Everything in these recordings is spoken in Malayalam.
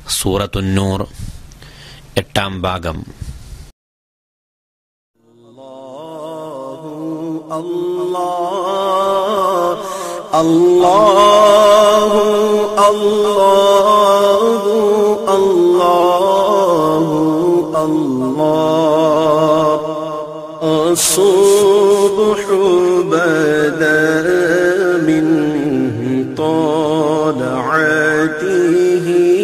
സൂറത്തുന്നൂർ എട്ടാം ഭാഗം الله الله الله الله الصبح بدا من طلعته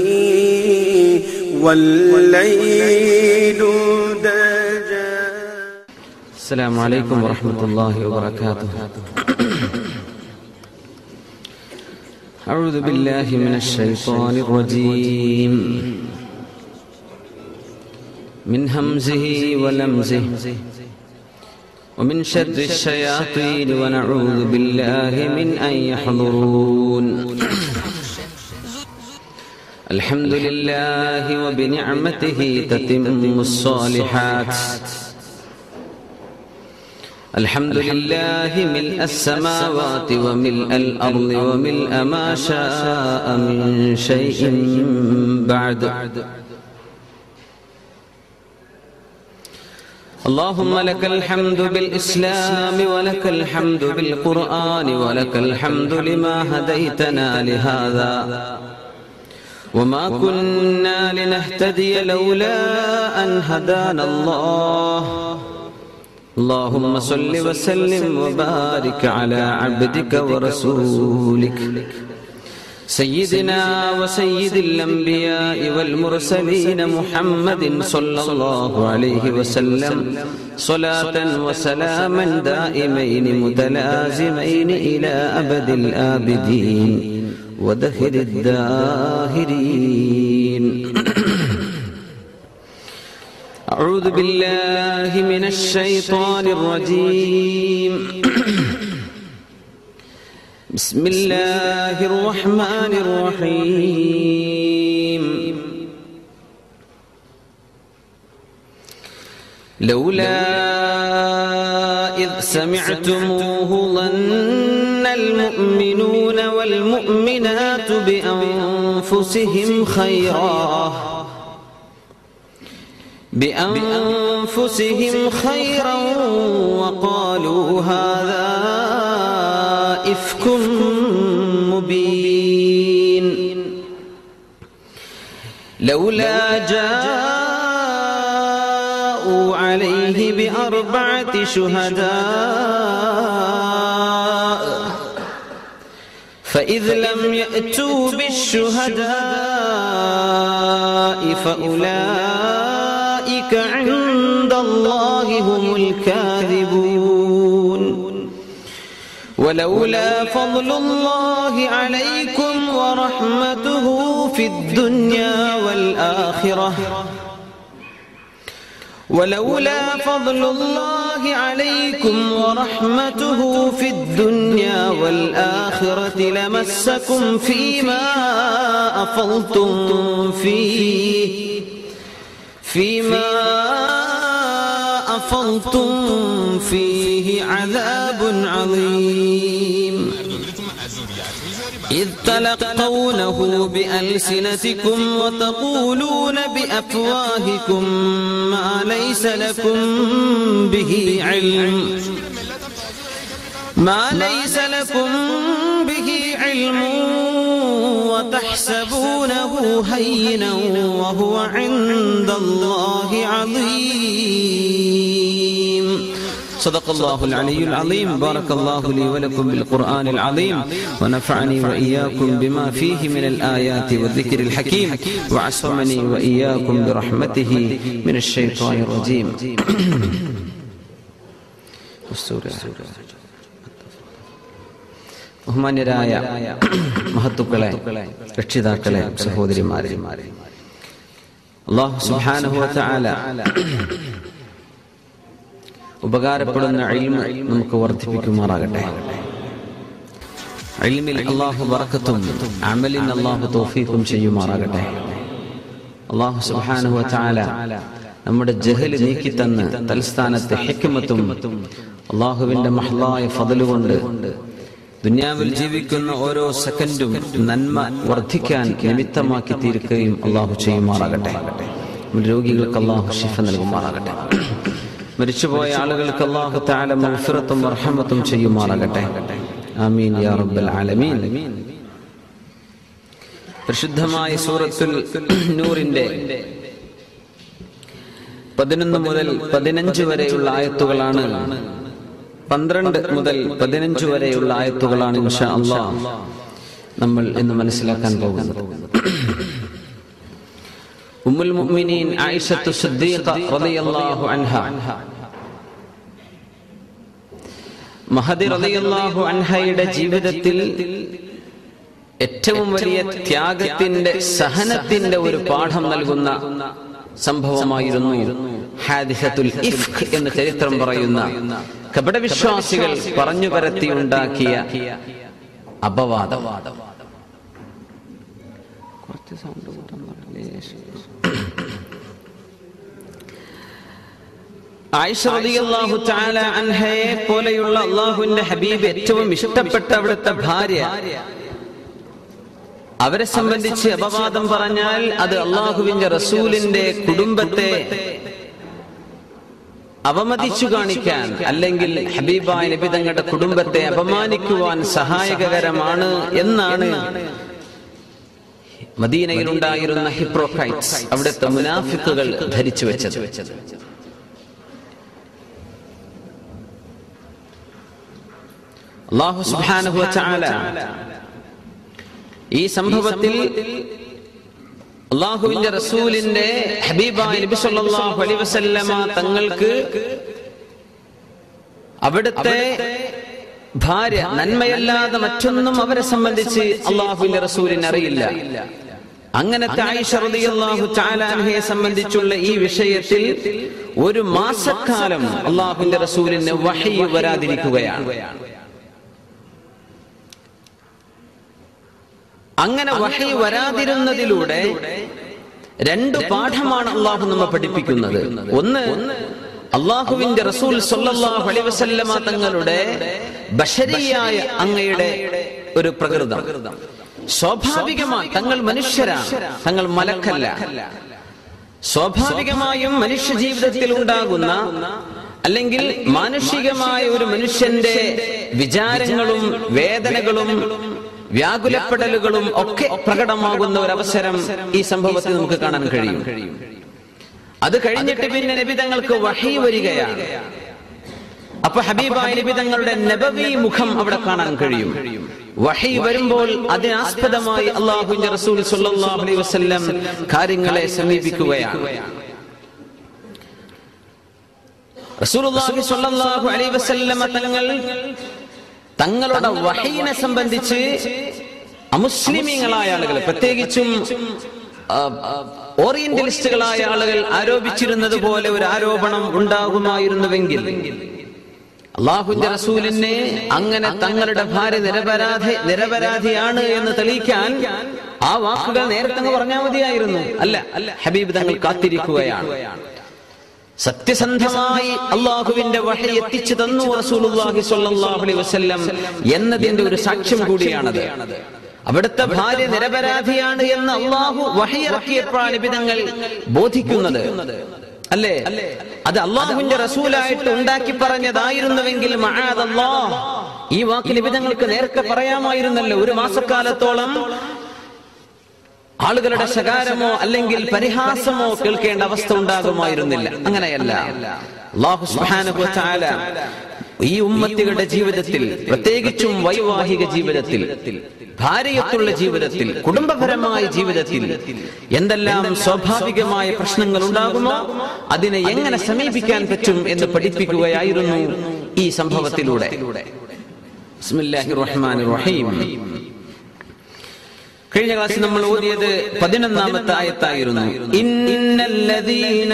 والليل دجى السلام عليكم ورحمة الله وبركاته أعوذ بالله من الشيطان الرجيم من همزه ولمزه ومن شر الشياطين ونعوذ بالله من أن يحضرون الحمد لله وبنعمته تتم الصالحات الحمد لله ملء السماوات وملء الأرض وملء ما شاء من شيء بعد اللهم لك الحمد بالإسلام ولك الحمد بالقرآن ولك الحمد لما هديتنا لهذا وما كنا لنهتدي لولا أن هدانا الله اللهم صل وسلم وبارك على عبدك ورسولك سيدنا وسيد الأنبياء والمرسلين محمد صلى الله عليه وسلم صلاة وسلاما دائمين متلازمين إلى أبد الآبدين ودهر الداهرين أعوذ بالله من الشيطان الرجيم بسم الله الرحمن الرحيم لولا إذ سمعتموه ظن المؤمنون والمؤمنات بأنفسهم خيرا بأنفسهم خيرا وقالوا هذا إفك مبين لولا جاءوا عليه بأربعة شهداء فإذ لم يأتوا بالشهداء فأولئك عند الله هم الكاذبون ولولا فضل الله عليكم ورحمته في الدنيا والآخرة ولولا فضل الله عليكم ورحمته في الدنيا والآخرة لمسكم فيما أفضتم فيه فيما أفضتم فيه عذاب عظيم إذ تلقونه بألسنتكم وتقولون بأفواهكم ما ليس لكم به علم ما ليس لكم به علم وتحسبونه هينا وهو عند الله عظيم صدق الله العلي العظيم بارك الله لي ولكم بالقرآن العظيم ونفعني وإياكم بما فيه من الآيات والذكر الحكيم وعصمني وإياكم برحمته من الشيطان الرجيم ബഹുമാന്യരായ മഹത്തുക്കളെ രക്ഷിതാക്കളെ സഹോദരിമാരെ അള്ളാഹു സുബ്ഹാനഹു വ തആല ഉപകാരപ്പെടുന്ന ഇൽമ നമുക്ക് വർദ്ധിപ്പിക്കുമാറാകട്ടെ ഇൽമിൽ അള്ളാഹു ബറക്കത്തും അമലിൻ അള്ളാഹു തൗഫീഖും ചെയ്യുമാറാകട്ടെ അള്ളാഹു സുബ്ഹാനഹു വ തആല നമ്മുടെ ജഹല് നീക്കിത്തന്ന് തൽസ്ഥാനത്ത് ഹിക്മത്തും അള്ളാഹുവിന്റെ മഹ്ലായ ഫضലുകൊണ്ട് ദുന്യാവിൽ ജീവിക്കുന്ന ഓരോ സെക്കൻഡും നന്മ വർദ്ധിക്കാൻ നിമിത്തമാക്കി തീർക്കുകയും അള്ളാഹു ചെയ്യുമാറാകട്ടെ രോഗികൾക്ക് അള്ളാഹു ശിഫ നൽകുമാറാകട്ടെ മരിച്ചുപോയ ആളുകൾക്ക് അള്ളാഹു താല മഗ്ഫിറത്തും റഹമത്തും ചെയ്യുമാറാകട്ടെ ആമീൻ യാ റബ്ബൽ ആലമീൻ പരിശുദ്ധമായ സൂറത്തുൽ നൂറിന്റെ പതിനൊന്ന് മുതൽ പതിനഞ്ച് വരെയുള്ള ആയത്തുകളാണ് പന്ത്രണ്ട് മുതൽ പതിനഞ്ച് വരെയുള്ള ആയത്തുകളാണ് ഇൻഷാ അള്ളാ നമ്മൾ ഇന്ന് മനസ്സിലാക്കാൻ പോകുന്നത് ഉമ്മുൽ മുഅ്മിനീൻ ആയിഷത്തു സിദ്ദീഖ റളിയല്ലാഹു അൻഹ മഹദി റളിയല്ലാഹു അൻഹയുടെ ജീവിതത്തിൽ ഏറ്റവും വലിയ ത്യാഗത്തിന്റെ സഹനത്തിന്റെ ഒരു പാഠം നൽകുന്ന സംഭവമായിരുന്നു ഹാദിസത്തുൽ ഇഫ്ഖ് എന്ന് ചരിത്രം പറയുന്ന കപടവിശ്വാസികൾ പറഞ്ഞു പരത്തിയുണ്ടാക്കിയ അപവാദം കുറച്ച് സൗണ്ട് കൂട്ടാൻ പറഞ്ഞില്ലേ? ആയിഷ റളിയല്ലാഹു തആല അൻഹയെ പോലെയുള്ള അള്ളാഹുവിന്റെ ഹബീബ് ഏറ്റവും ഇഷ്ടപ്പെട്ട അവിടുത്തെ ഭാര്യ അവരെ സംബന്ധിച്ച് അപവാദം പറഞ്ഞാൽ അത് അള്ളാഹുവിന്റെ റസൂലിന്റെ കുടുംബത്തെ അവമതിച്ചു കാണിക്കാൻ അല്ലെങ്കിൽ ഹബീബായ നബി തങ്ങളുടെ കുടുംബത്തെ അപമാനിക്കുവാൻ സഹായകരമാണ് എന്നാണ് മദീനയിലുണ്ടായിരുന്ന ഹിപ്രോക്രൈറ്റ്സ് അവിടുത്തെ മുനാഫിക്കുകൾ ധരിച്ചു വെച്ചത് അള്ളാഹു സുബ്ഹാനഹു വ തആല ഈ സംഭവത്തിൽ അള്ളാഹുവിന്റെ റസൂലിന്റെ ഹബീബായ നബി സല്ലല്ലാഹു അലൈഹി വസല്ലമ തങ്ങൾക്ക് അവിടുത്തെ ഭാര്യ നന്മയല്ലാതെ മറ്റൊന്നും അവരെ സംബന്ധിച്ച് അള്ളാഹുവിന്റെ റസൂലിന് അറിയില്ല അങ്ങനത്തെ ആയിഷ റളിയല്ലാഹു തആല അൻഹയെ സംബന്ധിച്ചുള്ള ഈ വിഷയത്തിൽ ഒരു മാസക്കാലം അള്ളാഹുവിന്റെ റസൂലിന് വഹി വരാതിരിക്കുകയാണ് അങ്ങനെ വഹി വരാതിരുന്നതിലൂടെ രണ്ടു പാഠമാണ് അള്ളാഹു നമ്മെ പഠിപ്പിക്കുന്നത് ഒന്ന് അള്ളാഹുവിന്റെ റസൂൽ സല്ലല്ലാഹു അലൈഹി വസല്ലമ തങ്ങളുടെ ബഷരിയായ അങ്ങയുടെ ഒരു പ്രകൃതം സ്വാഭാവികമായി തങ്ങൾ മനുഷ്യരാണ് തങ്ങൾ മലക്കല്ല സ്വാഭാവികമായും മനുഷ്യ ജീവിതത്തിൽ ഉണ്ടാകുന്ന അല്ലെങ്കിൽ മാനുഷികമായ ഒരു മനുഷ്യന്റെ വിചാരങ്ങളും വേദനകളും വ്യാകുലപ്പെടലുകളും ഒക്കെ പ്രകടമാകുന്ന ഒരു അവസരം ഈ സംഭവത്തിൽ നമുക്ക് കാണാൻ കഴിയും അത് കഴിഞ്ഞിട്ട് പിന്നെ നബിതങ്ങൾക്ക് വഹി വരികയാണ് അപ്പൊ ഹബീബായ നബിതങ്ങളുടെ നബവി മുഖം അവിടെ കാണാൻ കഴിയും വഹി വരുമ്പോൾ അതിനാസ്പദമായി അള്ളാഹുവിന്റെ റസൂൽ സല്ലല്ലാഹു അലൈഹി വസല്ലം കാര്യങ്ങളെ സമീപിക്കുകയാണ് റസൂലുള്ളാഹി സ്വല്ലല്ലാഹു അലൈഹി വസല്ലമ തങ്ങൾ തങ്ങളുടെ വഹീനെ സംബന്ധിച്ച് അമുസ്ലിമീങ്ങളായ ആളുകൾ പ്രത്യേകിച്ചും ആ, ഓറിയന്റലിസ്റ്റുകളായ ആളുകൾ ആരോപിച്ചിരുന്നത് പോലെ ഒരു ആരോപണം ഉണ്ടാകുമായിരുന്നുവെങ്കിൽ അള്ളാഹുന്റെ റസൂലിനെ അങ്ങനെ തങ്ങളുടെ ഭാര്യ നിരപരാധി നിരപരാധിയാണ് എന്ന് തെളിയിക്കാൻ ആ വാക്കുകൾ നേരത്തെ അങ്ങ് പറഞ്ഞാൽ മതിയായിരുന്നു അല്ല അല്ല ഹബീബ് തങ്ങൾ കാത്തിരിക്കുകയാണ് സത്യസന്ധമായി അള്ളാഹുവിന്റെ വഹി എത്തിച്ചു തന്നു റസൂലുള്ളാഹി സ്വല്ലല്ലാഹു അലൈഹി വസല്ലം എന്നതിന്റെ ഒരു സാക്ഷ്യം കൂടിയാണത് അവിടുത്തെ ഭാര്യ നിരപരാധിയാണ് എന്ന് അള്ളാഹു വഹിയിറക്കിയപ്പോഴാണ് നിബിതങ്ങൾ ബോധിക്കുന്നത് അല്ലേ അത് അള്ളാഹുവിന്റെ റസൂലായിട്ട് ഉണ്ടാക്കി പറഞ്ഞതായിരുന്നുവെങ്കിൽ മഅാദല്ലാ, ഈ വാക്ക് നിബിതങ്ങൾക്ക് നേരത്തെ പറയാമായിരുന്നല്ലോ ഒരു മാസക്കാലത്തോളം ആളുകളുടെ ശകാരമോ അല്ലെങ്കിൽ പരിഹാസമോ കേൾക്കേണ്ട അവസ്ഥ ഉണ്ടാകുമായിരുന്നില്ല അങ്ങനെയല്ല അല്ലാഹു സുബ്ഹാനഹു വ തആല ഈ ഉമ്മത്തികളുടെ ജീവിതത്തിൽ പ്രത്യേകിച്ചും വൈവാഹിക ജീവിതത്തിൽ ഭാര്യയത്തുള്ള ജീവിതത്തിൽ കുടുംബപരമായ ജീവിതത്തിൽ എന്തെല്ലാം സ്വാഭാവികമായ പ്രശ്നങ്ങൾ ഉണ്ടാകുമോ അതിനെ എങ്ങനെ സമീപിക്കാൻ പറ്റും എന്ന് പഠിപ്പിക്കുകയായിരുന്നു ഈ സംഭവത്തിലൂടെ ബിസ്മില്ലാഹിർ റഹ്മാനിർ റഹീം കഴിഞ്ഞ ക്ലാസ്സിൽ നമ്മൾ ഓതിയത് പതിനൊന്നാമത്തെ ആയത്തായിരുന്നു ഇന്നല്ലദീന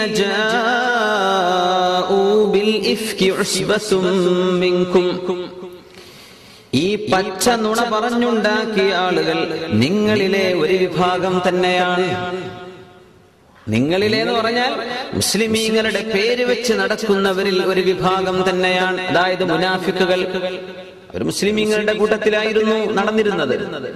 ജാഊ ബിൽ ഇഫ്കി ഉസ്ബത്തും മിൻകും ഈ പച്ച നുണ പറഞ്ഞുണ്ടാക്കിയ ആളുകൾ നിങ്ങളിലെ ഒരു വിഭാഗം തന്നെയാണ് നിങ്ങളിലെ എന്ന് പറഞ്ഞാൽ മുസ്ലിമീങ്ങളുടെ പേര് വെച്ച് നടക്കുന്നവരിൽ ഒരു വിഭാഗം തന്നെയാണ് അതായത് മുനാഫിക്കുകൾ ഒരു മുസ്ലിമീങ്ങളുടെ കൂട്ടത്തിലായിരുന്നു നടന്നിരുന്നത്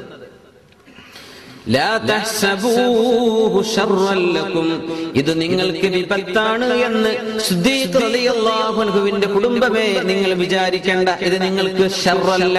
ലാ തഹ്സബൂഹു ശർറൻ ലക്കും. ഇത് നിങ്ങൾക്ക് വിപത്താണ് എന്ന് സിദ്ദീഖ് റളിയല്ലാഹു അൻഹുവിന്റെ കുടുംബമേ നിങ്ങൾ വിചാരിക്കേണ്ട ഇത് നിങ്ങൾക്ക് ഷർറല്ല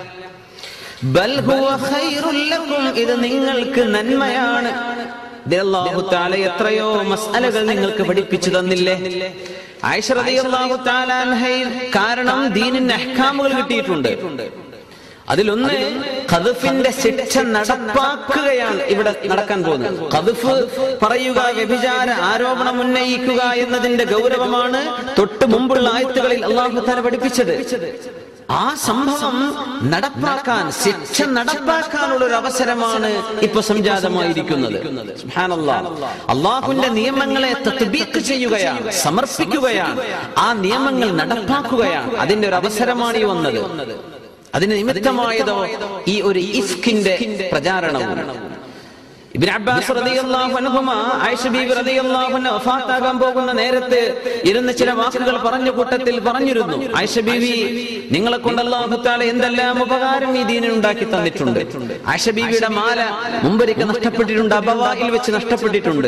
ബൽ ഹുവ ഖൈറുൽ ലക്കും. ഇത് നിങ്ങൾക്ക് നന്മയാണ് ഇത് അല്ലാഹു തആല എത്രയോ മസ്അലകൾ നിങ്ങൾക്ക് പഠിപ്പിച്ചു തന്നില്ലേ ആയിഷ റളിയല്ലാഹു തആല അൻഹയിൽ കാരണം ദീനിന് അഹ്കാമുകൾ കിട്ടിയിട്ടുണ്ട് അതിലൊന്ന് ഖദഫിന്റെ ശിക്ഷ നടപ്പാക്കുകയാണ് ഇവിടെ നടക്കാൻ പോകുന്നത് ഖദഫ് പറയുക വ്യഭിചാര ആരോപണം ഉന്നയിക്കുക എന്നതിന്റെ ഗൗരവമാണ് തൊട്ട് മുമ്പുള്ള ആയത്തുകളിൽ അള്ളാഹു താല പഠിപ്പിച്ചത് ആ സംഭവം നടപ്പാക്കാൻ ശിക്ഷ നടപ്പാക്കാനുള്ള ഒരു അവസരമാണ് ഇപ്പൊ സംജാതമായിരിക്കുന്നത് സുബ്ഹാനല്ലാഹ്. അള്ളാഹുവിന്റെ നിയമങ്ങളെ തത്ബീക്ക് ചെയ്യുകയാണ് സമർപ്പിക്കുകയാണ് ആ നിയമങ്ങൾ നടപ്പാക്കുകയാണ് അതിന്റെ ഒരു അവസരമാണ് ഈ വന്നത് അതിന് നിമിത്തമായതോ ഈ ഒരു ഇഫ്കിന്റെ പ്രചാരണവും ഇബ്ൻ അബ്ബാസ് റളിയല്ലാഹു അൻഹുമ ആയിഷ ബീബി റളിയല്ലാഹു അൻഹ വഫാത്താകാൻ പോകുന്ന നേരത്ത് ഇരുന്ന് ചില വാക്കുകൾ പറഞ്ഞ കൂട്ടത്തിൽ പറഞ്ഞിരുന്നു ആയിഷ ബീവി നിങ്ങളെ കൊണ്ട് അല്ലാഹു തആല എന്തെല്ലാം ഉപകാരം ഈ ദീനിന് ഉണ്ടാക്കി തന്നിട്ടുണ്ട് ആയിഷ ബീവിയുടെ മാല മുമ്പൊരിക്കൽ നഷ്ടപ്പെട്ടിട്ടുണ്ട് അബവായിൽ വെച്ച് നഷ്ടപ്പെട്ടിട്ടുണ്ട്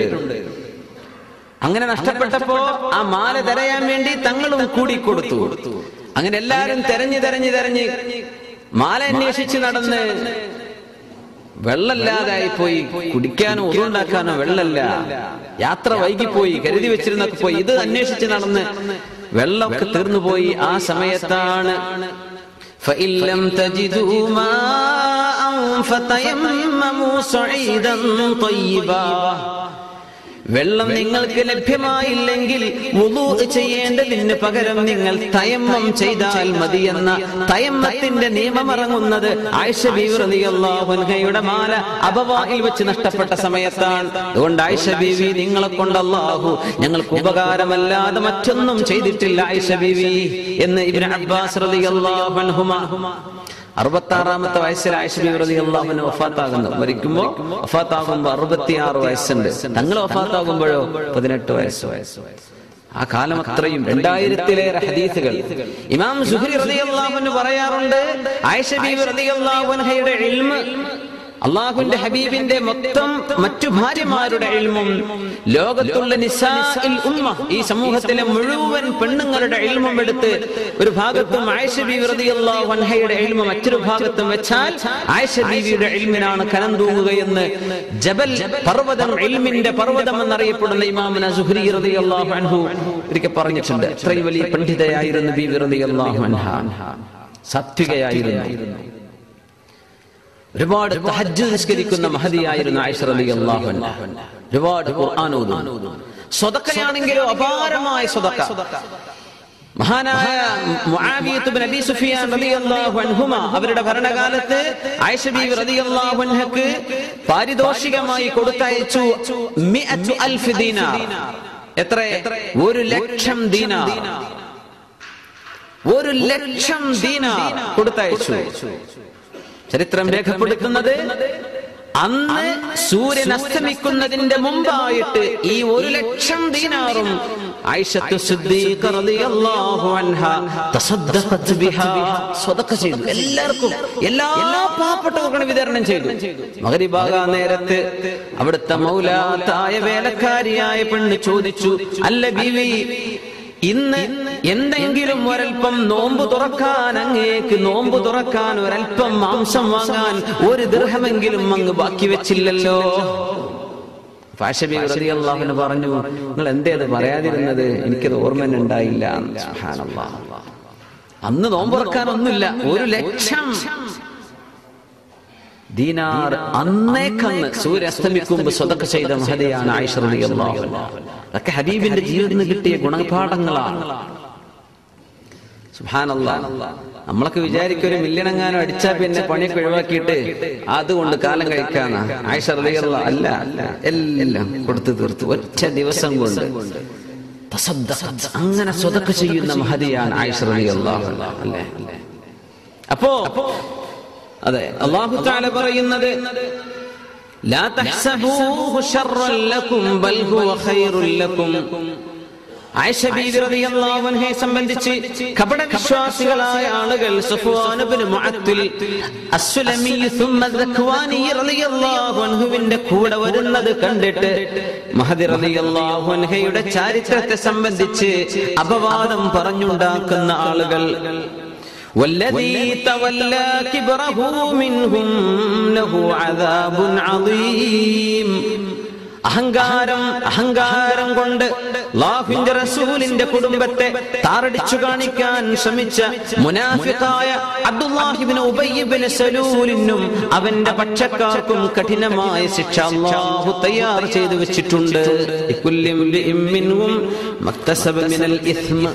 അങ്ങനെ നഷ്ടപ്പെട്ടപ്പോ ആ മാല തരയാൻ വേണ്ടി തങ്ങളും കൂടി കൊടുത്തു അങ്ങനെ എല്ലാരും തെരഞ്ഞു തെരഞ്ഞു തെരഞ്ഞ് മാല അന്വേഷിച്ച് നടന്ന് വെള്ളമില്ലാതായി പോയി കുടിക്കാനോ ഉരുണ്ടാക്കാനോ വെള്ളമില്ല യാത്ര വൈകിപ്പോയി കരുതി വെച്ചിരുന്നൊക്കെ പോയി ഇത് അന്വേഷിച്ച് നടന്ന് വെള്ളമൊക്കെ തീർന്നു പോയി ആ സമയത്താണ് فإن لم تجدوا ماء فتيمموا صعيدا طيبا വെള്ളം നിങ്ങൾക്ക് ലഭ്യമായില്ലെങ്കിൽ വുളു ചെയ്യേണ്ടതിന് പകരം നിങ്ങൾ തയമ്മം ചെയ്താൽ മതിയെന്ന തയമ്മത്തിന്റെ നിയമം ഇറങ്ങുന്നത് ആയിഷ ബീവി റളിയല്ലാഹു അൻഹയുടെ മാല അബവായിൽ വെച്ച് നഷ്ടപ്പെട്ട സമയത്താണ് അതുകൊണ്ട് ആയിഷ ബീവി നിങ്ങളെ കൊണ്ട് അല്ലാഹു ഞങ്ങൾക്ക് ഉപകാരമല്ലാതെ മറ്റൊന്നും ചെയ്തിട്ടില്ല ആയിഷ ബീവി എന്ന് ഇബ്നു അബ്ബാസ് റളിയല്ലാഹു അൻഹുമ അറുപത്താറാമത്തെ വയസ്സിൽ ആയിഷ ബീവി റളിയല്ലാഹു അൻഹ വഫാത്താകുന്നു മരിക്കുമ്പോൾ വഫാത്താകുമ്പോൾ അറുപത്തിയാറ് വയസ്സുണ്ട് തങ്ങൾ വഫാത്താകുമ്പോഴോ പതിനെട്ട് വയസ്സ് വയസ്സ് ആ കാലം അത്രയും രണ്ടായിരത്തിലേറെ ഹദീസുകൾ ഇമാം സുഹരി റളിയല്ലാഹു അൻഹു പറയാറുണ്ട് ആയിഷ ബീവി റളിയല്ലാഹു അൻഹയുടെ ഇൽമ് അള്ളാഹുവിന്റെ ഹബീബിന്റെ മൊത്തം മറ്റു ഭാര്യമാരുടെ ഇൽമും ലോകത്തുള്ള നിസാഇൽ ഉമ്മ ഈ സമൂഹത്തിലെ മുഴുവൻ പെണ്ണുങ്ങളുടെ ഇൽമും എടുത്ത് ഒരു ഭാഗത്തും ആയിഷ ബീവി റളിയല്ലാഹു അൻഹയുടെ ഇൽമ മറ്റൊരു ഭാഗത്തും വെച്ചാൽ ആയിഷ ബീവിയുടെ ഇൽമിനാണ് കനം തൂങ്ങുകയെന്ന് ജബൽ പർവ്വതം ഇൽമിന്റെ പർവ്വതം എന്നറിയപ്പെടുന്ന ഇമാമുന സുഹരി റളിയല്ലാഹു അൻഹു ഒരിക്കൽ പറഞ്ഞിട്ടുണ്ട് അത്രയും വലിയ പണ്ഡിതയായിരുന്നു ബീവി റളിയല്ലാഹു അൻഹ സാത്വികയായിരുന്നു ഒരുപാട് തഹജ്ജുദ് നിസ്കരിക്കുന്ന മഹതിയായിരുന്നു ആയിഷ റളിയല്ലാഹു അൻഹ ഒരുപാട് ഖുർആൻ ഓതുന്നു സ്വതക്കയാണെങ്കിലോ അപാരമായ സ്വതക്ക മഹാനായ മുആവിയത്ത് ഇബ്നു അബീ സുഫിയാൻ റളിയല്ലാഹു അൻഹുമ അവരുടെ ഭരണകാലത്ത് ആയിഷ ബീവി റളിയല്ലാഹു അൻഹക്ക് പാരിതോഷികമായി കൊടുത്തയച്ചു മിഅത്തു അൽഫ് ദീനാർ എത്ര ഒരു ലക്ഷം ദീനാർ ഒരു ലക്ഷം ദീനാർ കൊടുത്തയച്ചു ചരിത്രം രേഖപ്പെടുത്തുന്നത് അന്ന് സൂര്യൻ അസ്തമിക്കുന്നതിന്റെ മുമ്പായിട്ട് ഈ ഒരു ലക്ഷം ദീനാറും ആയിഷത്തു സിദ്ദീഖ റളിയല്ലാഹു അൻഹ തസദ്ദഖത് ബിഹാ സ്വതക്ക ചെയ്തു എല്ലാവർക്കും എല്ലാ പാവപ്പെട്ടവർക്കും വിതരണം ചെയ്തു മഗ്രിബാകാ നേരത്ത് അവിടുത്തെ മൗലാത്തായ വേലക്കാരിയായ പെണ്ണ് ചോദിച്ചു അല്ല ബീവി ഇന്ന് എന്തെങ്കിലും ഒരൽപ്പം നോമ്പ് തുറക്കാൻ അങ്ങേക്ക് നോമ്പ് തുറക്കാൻ ഒരൽപ്പം മാംസം വാങ്ങാൻ ഒരു ദൃഹമെങ്കിലും അങ്ങ് ബാക്കി വെച്ചില്ലല്ലോ ഫാഷബി റളിയല്ലാഹുവിന് പറഞ്ഞു നിങ്ങൾ എന്തേ അത് പറയാതിരുന്നത് എനിക്കത് ഓർമ്മ ഉണ്ടായില്ല സുബ്ഹാനല്ലാഹ്. അന്ന് നോമ്പ് തുറക്കാനൊന്നുമില്ല ഒരു ലക്ഷം ദീനാർ അന്നേക്കന്ന് സൂര്യ അസ്തമിക്കുമ്പോ സ്വതക്ക ചെയ്ത മഹതയാണ് ആയിഷ റളിയല്ലാഹു അൻഹ അതൊക്കെ ഹബീബിന്റെ ജീവിതത്തിൽ നിന്ന് കിട്ടിയ ഗുണപാഠങ്ങളാണ് സുബ്ഹാനല്ലാഹ് നമ്മളൊക്കെ വിചാരിക്കും ഒരു മില്യണങ്ങാനും അടിച്ചാ പിന്നെ പണിയൊക്കെ ഒഴിവാക്കിയിട്ട് അതുകൊണ്ട് കാലം കഴിക്കാനാ ആയിഷ റളിയല്ലാഹു അല്ല അല്ല എല്ലാം കൊടുത്തു തീർത്തു ഒറ്റ ദിവസം കൊണ്ട് തസദ്ദഖത്. അങ്ങനെ സ്വതക്ക ചെയ്യുന്ന മഹതിയാണ് ആയിഷ റളിയല്ലാഹു അൻഹ അല്ലേ അപ്പോ അതെ അള്ളാഹു താല പറയുന്നത് لا تحسبوه شرا لكم بل هو خير لكم ആയിഷ ബീവി റളിയല്ലാഹു അൻഹയെ സംബന്ധിച്ച് കപട വിശ്വാസികളായ ആളുകൾ സഫ്വാൻ ഇബ്നു മുഅത്തിൽ അസ്സുലമി ثم ദക്വാനി റളിയല്ലാഹു അൻഹുവിന്റെ കൂടെ വരുന്നത് കണ്ടിട്ട് മഹദി റളിയല്ലാഹു അൻഹയുടെ ചരിത്രത്തെ സംബന്ധിച്ച് അപവാദം പറഞ്ഞുണ്ടാക്കുന്ന ആളുകൾ والذي تولى كبره منهم له عذاب عظيم അഹങ്കാരം അഹങ്കാരം കൊണ്ട് അല്ലാഹുവിന്റെ റസൂലിന്റെ കുടുംബത്തെ താറടിച്ചു കാണിക്കാൻ ശ്രമിച്ച മുനാഫിഖായ അബ്ദുല്ലാഹിബ്നു ഉബയ്യിബ്നു സലൂലിനും അവന്റെ പക്ഷക്കാർക്കും കഠിനമായ ശിക്ഷ അല്ലാഹു തയ്യാർ ചെയ്തു വെച്ചിട്ടുണ്ട് ലിക്കുല്ലി ഇംറിഇം മിൻഹും മക്തസബ മിനൽ ഇസ്മ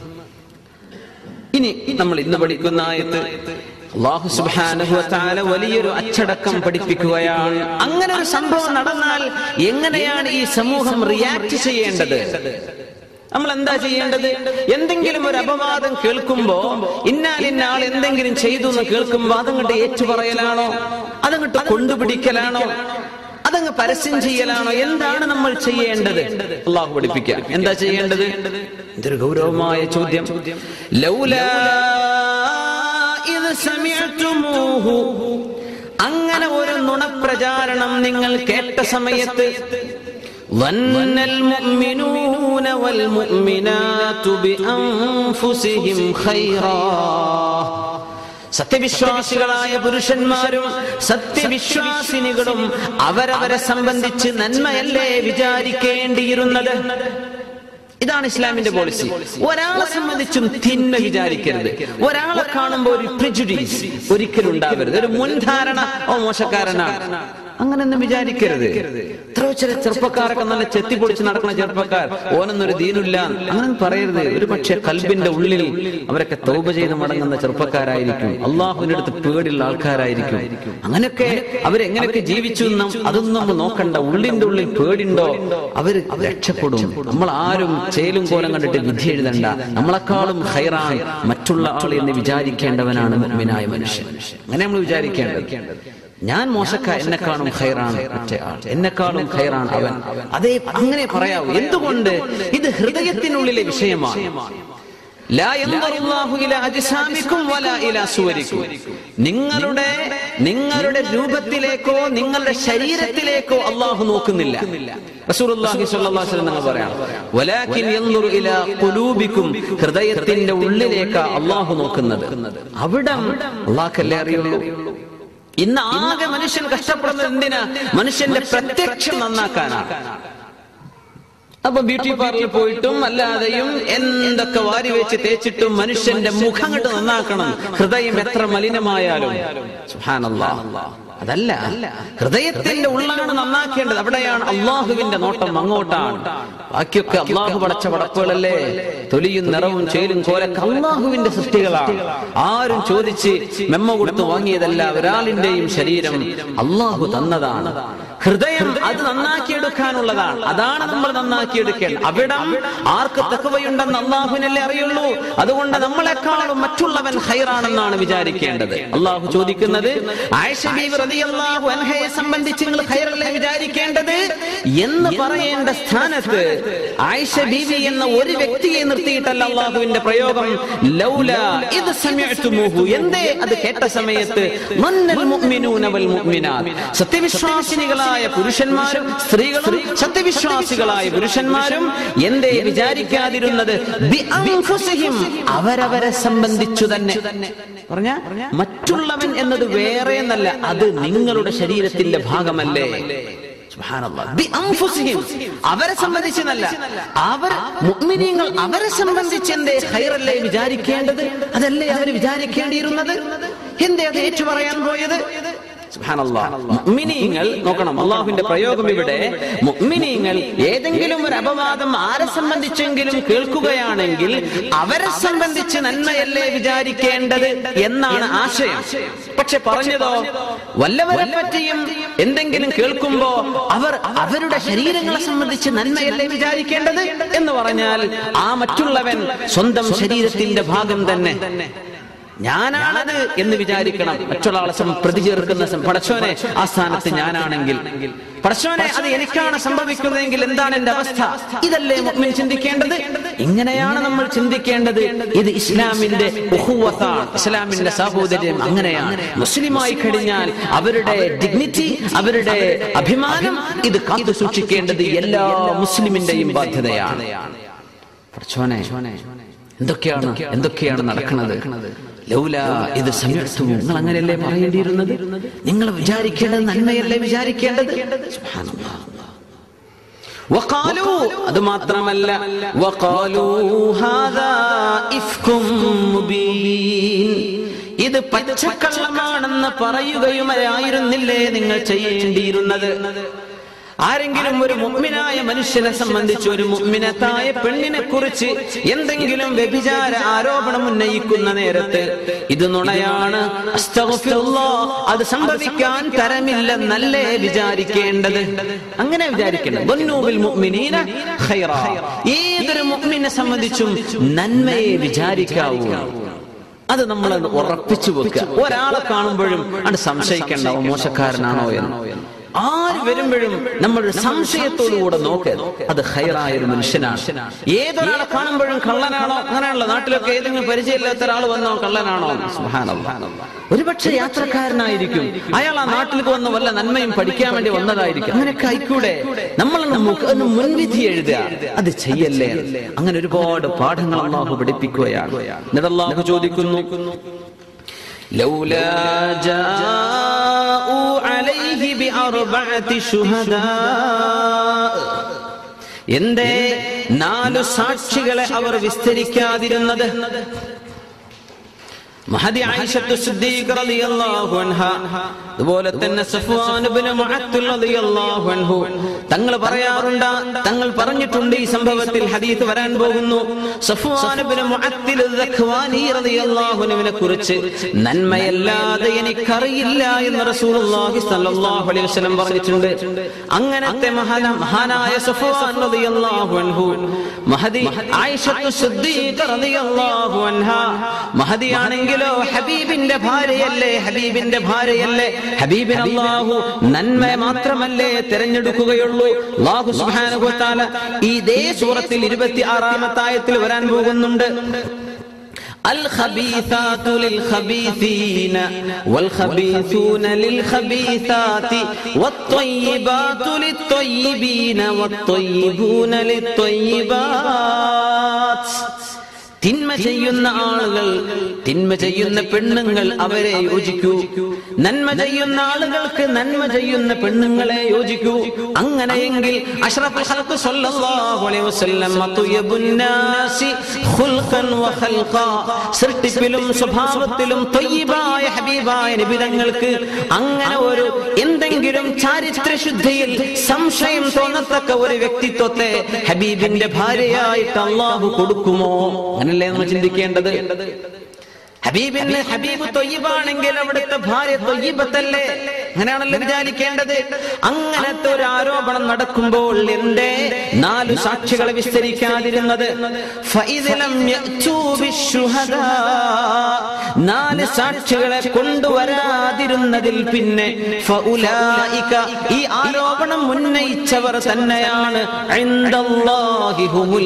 ഇനി നമ്മൾ ഇന്ന് പഠിക്കുന്ന ആയത്ത് അള്ളാഹു സുബ്ഹാനഹു വതആല വലിയൊരു അച്ചടക്കം പഠിപ്പിക്കുകയാണ് അങ്ങനെ ഒരു സംഭവം നടന്നാൽ എങ്ങനെയാണ് ഈ സമൂഹം റിയാക്ട് ചെയ്യേണ്ടത് നമ്മൾ എന്താ ചെയ്യേണ്ടത് എന്തെങ്കിലും ഒരു അപവാദം കേൾക്കുമ്പോ ഇന്നാലിന്ന ആൾ എന്തെങ്കിലും ചെയ്തു എന്ന് കേൾക്കുമ്പോ അതങ്ങോട്ട് ഏറ്റുപറയലാണോ അതങ്ങോട്ട് കൊണ്ടുപിടിക്കലാണോ അതങ്ങ് പരസ്യം ചെയ്യലാണോ എന്താണ് നമ്മൾ ചെയ്യേണ്ടത് അള്ളാഹു പഠിപ്പിക്കാം എന്താ ചെയ്യേണ്ടത് ഇതൊരു ഗൗരവമായ ചോദ്യം ലൗലാ ഇദ് സമിഅ്തുമൂഹു അങ്ങനെ ഒരു നുണപ്രചാരണം നിങ്ങൾ കേട്ട സമയത്ത് ظن المؤمنون والمؤمنات بأنفسهم خيرا സത്യവിശ്വാസികളായ പുരുഷന്മാരും സത്യവിശ്വാസിനികളും അവരവരെ സംബന്ധിച്ച് നന്മയല്ലേ വിചാരിക്കേണ്ടിയിരുന്നത് ഇതാണ് ഇസ്ലാമിന്റെ പോളിസി ഒരാളെ സംബന്ധിച്ചും തിന്മ വിചാരിക്കരുത് ഒരാളെ കാണുമ്പോൾ ഒരു പ്രിജുഡീസ് ഒരിക്കലും ഉണ്ടാവരുത് ഒരു മുൻധാരണ ഓ മോശക്കാരനാണ് അങ്ങനൊന്നും വിചാരിക്കരുത് എത്രയോ ചില ചെറുപ്പക്കാരൊക്കെ നല്ല ചെത്തിപ്പൊളിച്ച് നടക്കുന്ന ചെറുപ്പക്കാർ ഓനൊന്നൊരു ദീനില്ല അങ്ങനെ പറയരുത് ഒരു പക്ഷെ കൽബിന്റെ ഉള്ളിൽ അവരൊക്കെ തൗബ ചെയ്ത് മടങ്ങുന്ന ചെറുപ്പക്കാരായിരിക്കും അള്ളാഹുവിന്റെ അടുത്ത് പേടിയുള്ള ആൾക്കാരായിരിക്കും അങ്ങനെയൊക്കെ അവരെങ്ങനെയൊക്കെ ജീവിച്ചു എന്നും അതൊന്നും നമ്മൾ നോക്കണ്ട ഉള്ളിന്റെ ഉള്ളിൽ പേടിണ്ടോ അവര് രക്ഷപ്പെടും നമ്മൾ ആരും ചേലും കോലം കണ്ടിട്ട് വിധി എഴുതണ്ട നമ്മളെക്കാളും ഹൈറാൻ മറ്റുള്ള ആൾ എന്ന് വിചാരിക്കേണ്ടവനാണ് മുഅ്മിനായ മനുഷ്യൻ അങ്ങനെ നമ്മൾ വിചാരിക്കേണ്ടത് ഞാൻ മോശക്ക എന്നെക്കാളും ഖൈറാണ് മറ്റേ ആൾ എന്നെക്കാളും ഖൈറാണ് അവൻ അതേ അങ്ങനെ പറയാവൂ എന്തുകൊണ്ട് ഇത് ഹൃദയത്തിനുള്ളിലെ വിഷയമാണ് ലാ യൻദറുല്ലാഹു ഇലാ അജ്സാമിക്കും വലാ ഇലാ സുവരിക്കും നിങ്ങളുടെ നിങ്ങളുടെ രൂപത്തിലേക്കോ നിങ്ങളുടെ ശരീരത്തിലേക്കോ അള്ളാഹു നോക്കുന്നില്ല റസൂലുള്ളാഹി സ്വല്ലല്ലാഹു അലൈഹി വസല്ലം പറയാം വലാകിൻ യൻദുറു ഇലാ ഖുലൂബിക്കും ഹൃദയത്തിന്റെ ഉള്ളിലേക്ക് അള്ളാഹു നോക്കുന്നത് അവിടം അള്ളാഹ്ക്കല്ലേ അറിയുള്ളൂ ഇന്ന് ആകെ മനുഷ്യൻ കഷ്ടപ്പെടുന്നത് എന്തിനാ മനുഷ്യന്റെ പ്രത്യക്ഷം നന്നാക്കാനാണ് അപ്പൊ ബ്യൂട്ടി പാർലറിൽ പോയിട്ടും അല്ലാതെയും എന്തൊക്കെ വാരി വെച്ച് തേച്ചിട്ടും മനുഷ്യന്റെ മുഖം കണ്ട് നന്നാക്കണം ഹൃദയം എത്ര മലിനമായാലും സുബ്ഹാനല്ലാഹ് അതല്ല ഹൃദയത്തിന്റെ ഉള്ളാണ് നന്നാക്കേണ്ടത് അവിടെയാണ് അള്ളാഹുവിന്റെ നോട്ടം അങ്ങോട്ടാണ് ബാക്കിയൊക്കെ അള്ളാഹു പടച്ച പടപ്പുകളല്ലേ തൊലിയും നിറവും ചേലും കോലൊക്കെ അള്ളാഹുവിന്റെ സൃഷ്ടികളാണ് ആരും ചോദിച്ച് മെമ്മ കൊടുത്ത് വാങ്ങിയതല്ല ഒരാളിന്റെയും ശരീരം അള്ളാഹു തന്നതാണ് ഹൃദയം അത് നന്നാക്കിയെടുക്കാനുള്ളതാണ് അതാണ് നമ്മൾ നന്നാക്കിയെടുക്കേണ്ടത് അവിടം ആർക്ക് തക്കവയുണ്ടെന്ന് അള്ളാഹുവിനല്ലേ അറിയുള്ളൂ അതുകൊണ്ട് നമ്മളെക്കാളും മറ്റുള്ളവൻ ഹൈറാണെന്നാണ് വിചാരിക്കേണ്ടത് അള്ളാഹു ചോദിക്കുന്നത് ആയിഷ ബീവി റളിയല്ലാഹു അൻഹയെ സംബന്ധിച്ച് നിങ്ങൾ ഹൈറല്ലേ വിചാരിക്കേണ്ടത് എന്ന് പറയേണ്ട സ്ഥാനത്ത് ആയിഷ ബീവി എന്ന ഒരു വ്യക്തിയെ നിർത്തിയിട്ടല്ല അള്ളാഹുവിന്റെ പ്രയോഗം ലൗല ഇത് സമയത്തുമൂഹു എന്തേ അത് കേട്ട സമയത്ത് മന്നൽ മുഅ്മിനൂന വൽ മുഅ്മിനാത്ത് സത്യവിശ്വാസിനികളായ പുരുഷന്മാരും സ്ത്രീകളും സത്യവിശ്വാസികളായ പുരുഷന്മാരും എന്തേ വിചാരിക്കാതിരുന്നത് ബി അൻഫുസിഹിം അവരവരെ സംബന്ധിച്ചു തന്നെ പറഞ്ഞ മറ്റുള്ളവൻ എന്നത് വേറെ എന്നല്ല അത് നിങ്ങളുടെ ശരീരത്തിന്റെ ഭാഗമല്ലേ സുബ്ഹാനല്ലാഹ്. ബി അൻഫുസിഹിം. അവരെ സംബന്ധിച്ചെന്നല്ല അവർ മുഅ്മിനീങ്ങൾ അവരെ സംബന്ധിച്ച് എന്തേ ഹൈറല്ലേ വിചാരിക്കേണ്ടത് അതല്ലേ അവർ വിചാരിക്കേണ്ടിയിരുന്നത് എന്തേ അത് ഏറ്റു പറയാൻ പോയത് സുബ്ഹാനല്ലാഹ്. മുഅ്മിനീങ്ങൾ നോക്കണം അള്ളാഹുവിന്റെ പ്രയോഗം ഇവിടെ മുഅ്മിനീങ്ങൾ ഏതെങ്കിലും ഒരു അപവാദം ആരെ സംബന്ധിച്ചെങ്കിലും കേൾക്കുകയാണെങ്കിൽ അവരെ സംബന്ധിച്ച് നന്മയല്ലേ വിചാരിക്കേണ്ടത് എന്നാണ് ആശയം പക്ഷെ പറഞ്ഞതോ വല്ലവരെ പറ്റിയും എന്തെങ്കിലും കേൾക്കുമ്പോ അവർ അവരുടെ ശരീരങ്ങളെ സംബന്ധിച്ച് നന്മയല്ലേ വിചാരിക്കേണ്ടത് എന്ന് പറഞ്ഞാൽ ആ മറ്റുള്ളവൻ സ്വന്തം ശരീരത്തിന്റെ ഭാഗം തന്നെ ഞാനാണത് എന്ന് വിചാരിക്കണം മറ്റുള്ള ആളെ സം- പ്രതി ചേർക്കുന്ന സം- പടച്ചോനെ ആ സ്ഥാനത്ത് ഞാനാണെങ്കിൽ പടച്ചോനെ അത് എനിക്കാണ് സംഭവിക്കുന്നതെങ്കിൽ എന്താണ് എന്റെ അവസ്ഥ ഇതല്ലേ മുഅ്മിൻ ചിന്തിക്കേണ്ടത് ഇങ്ങനെയാണ് നമ്മൾ ചിന്തിക്കേണ്ടത് ഇത് ഇസ്ലാമിന്റെ ഉഖുവത്താണ് ഇസ്ലാമിന്റെ സഹോദര്യം അങ്ങനെയാണ് മുസ്ലിമായി കഴിഞ്ഞാൽ അവരുടെ ഡിഗ്നിറ്റി അവരുടെ അഭിമാനം ഇത് കാത്തു സൂക്ഷിക്കേണ്ടത് എല്ലാ മുസ്ലിമിന്റെയും ബാധ്യതയാണ് പടച്ചോനെ എന്തൊക്കെയാണ് എന്തൊക്കെയാണ് നടക്കുന്നത് ലൗല ഇത് സമയത്തു നിങ്ങൾ അങ്ങനെയല്ലേ പറയേണ്ടിയിരുന്നത് നിങ്ങൾ വിചാരിക്കേണ്ടത് നന്മയല്ലേ വിചാരിക്കേണ്ടത് സുബ്ഹാനല്ലാഹ്. വഖാലു അത് മാത്രമല്ല വഖാലു ഹാദാ ഇഫ്കും മുബീൻ ഇത് പച്ചക്കള്ളമാണെന്ന് പറയുകയുമായിരുന്നില്ലേ നിങ്ങൾ ചെയ്യേണ്ടിയിരുന്നത് ആരെങ്കിലും ഒരു മുഗ്മിനായ മനുഷ്യനെ സംബന്ധിച്ച് ഒരു മുഗ്മിനത്തായ പെണ്ണിനെ കുറിച്ച് എന്തെങ്കിലും വ്യഭിചാര ആരോപണം ഉന്നയിക്കുന്ന നേരത്ത് ഇത് നുണയാണ് അസ്തഗ്ഫിറുല്ലാഹ്, അത് സംഭവിക്കാൻ തരമില്ലെന്നല്ലേ വിചാരിക്കേണ്ടത് അങ്ങനെ വിചാരിക്കേണ്ടത് വന്നൂബിൽ മുഅ്മിനീന ഖൈറാ. ഏതൊരു മുഗ്മിനെ സംബന്ധിച്ചും നന്മയെ വിചാരിക്കാവൂ അത് നമ്മൾ ഉറപ്പിച്ചു വെക്കുക ഒരാളെ കാണുമ്പോഴും അത് സംശയിക്കേണ്ട "ഓ, മോശക്കാരനാണോ എന്ന് ആര് വരുമ്പോഴും നമ്മൾ ഒരു സംശയത്തോടുകൂടെ നോക്കുക അത് ഹൈറായ ഒരു മനുഷ്യനാണ് ഏതൊരാളെ കാണുമ്പോഴും കള്ളനാണോ അങ്ങനെയാണല്ലോ നാട്ടിലൊക്കെ ഏതെങ്കിലും പരിചയമില്ലാത്ത ഒരാൾ വന്നോ കള്ളനാണോ സുബ്ഹാനല്ലാഹ്. ഒരുപക്ഷെ യാത്രക്കാരനായിരിക്കും അയാൾ ആ നാട്ടിലേക്ക് വന്ന വല്ല നന്മയും പഠിക്കാൻ വേണ്ടി വന്നതായിരിക്കും അങ്ങനെയൊക്കെ ആയിക്കൂടെ നമ്മൾ ഒന്ന് മുൻവിധി എഴുതുക അത് ചെയ്യല്ലേ അങ്ങനെ ഒരുപാട് പാഠങ്ങൾ അള്ളാഹു പഠിപ്പിക്കുകയാണ് എന്നിട്ട് അള്ളാഹു ചോദിക്കുന്നു لولا جاءوا عليه بأربعة شهداء എന്തേ നാലു സാക്ഷികളെ അവർ വിസ്തരിക്കാതിരുന്നത് മഹദി ആയിഷത്തു സിദ്ദീഖ റളിയല്ലാഹു അൻഹ അതുപോലെ തന്നെ സഫ്വാൻ ഇബ്നു മുഅത്തിൽ റളിയല്ലാഹു അൻഹു തങ്ങൾ പറയാറുണ്ട് തങ്ങൾ പറഞ്ഞിട്ടുണ്ട് ഈ സംഭവത്തിൽ ഹദീസ് വരാൻ പോകുന്നു സഫ്വാൻ ഇബ്നു മുഅത്തിൽ ദഖ്വാനി റളിയല്ലാഹു അൻഹുവിനെ കുറിച്ച് നന്മയല്ലാതെ എനിക്കറിയില്ല എന്ന് റസൂലുള്ളാഹി സ്വല്ലല്ലാഹു അലൈഹി വസല്ലം പറഞ്ഞിട്ടുണ്ട് അങ്ങനത്തെ മഹാന മഹാനായ സഫ്വാൻ റളിയല്ലാഹു അൻഹു മഹദി ആയിഷത്തു സിദ്ദീഖ റളിയല്ലാഹു അൻഹ മഹദിയാണെങ്കിലോ ഹബീബിന്റെ ഭാര്യയല്ലേ ഹബീബിന്റെ ഭാര്യയല്ലേ ഹബീബിന് അള്ളാഹു നന്മ മാത്രമല്ലേ തിരഞ്ഞെടുക്കുകയുള്ളൂ അള്ളാഹു സുബ്ഹാനഹു വ തആല ഇതേ സൂറത്തിൽ ഇരുപത്തി ആറാമത്തെ ആയത്തിൽ വരാൻ പോകുന്നുണ്ട് الخبيثات للخبيثين والخبيثون للخبيثات والطيبات للطيبين والطيبون للطيبات തിന്മ ചെയ്യുന്ന ആളുകൾ തിന്മ ചെയ്യുന്ന പെണ്ണുങ്ങൾ അവരെ യോജിക്കൂ നന്മ ചെയ്യുന്ന ആളുകൾക്ക് നന്മ ചെയ്യുന്ന പെണ്ണുങ്ങളെ യോജിക്കൂ അങ്ങനെയെങ്കിൽ അഷ്റഫുൽ ഖൽഖ് സ്വല്ലല്ലാഹു അലൈഹി വസല്ലം അത്വയബുൻ നാസി ഖുൽഖൻ വ ഖൽഖാ സൃഷ്ടിപ്പിലും സ്വഭാവത്തിലും ത്വയ്യിബായ ഹബീബായ നബി തങ്ങൾക്ക് അങ്ങനെ ഒരു എന്തെങ്കിലും ചാരിത്ര ശുദ്ധിയിൽ സംശയം തോന്നത്തക്ക ഒരു വ്യക്തിത്വത്തെ ഹബീബിന്റെ ഭാര്യയായിട്ട് അള്ളാഹു കൊടുക്കുമോ അങ്ങനല്ലേ നമ്മൾ ചിന്തിക്കേണ്ടത് ഹബീബിന് ഹബീബ് തൊയ്യബാണെങ്കിൽ അവിടുത്തെ ഭാര്യ തൊയ്യബത്തല്ലേ അങ്ങനെയാണല്ലോ വിചാരിക്കേണ്ടത് അങ്ങനത്തെ ഒരു ആരോപണം നടക്കുമ്പോൾ എന്തേ നാലു സാക്ഷികളെ വിസ്തരിക്കാതിരുന്നത് ഫൈദിലം യഅ്തൂ ബിശ്ശുഹദാ. നാല് സാക്ഷികളെ കൊണ്ടുവരാതിരുന്നതിൽ പിന്നെ ഫഉലായിക ഈ ആരോപണം ഉന്നയിച്ചവർ തന്നെയാണ് ഇൻദല്ലാഹി ഹുമുൽ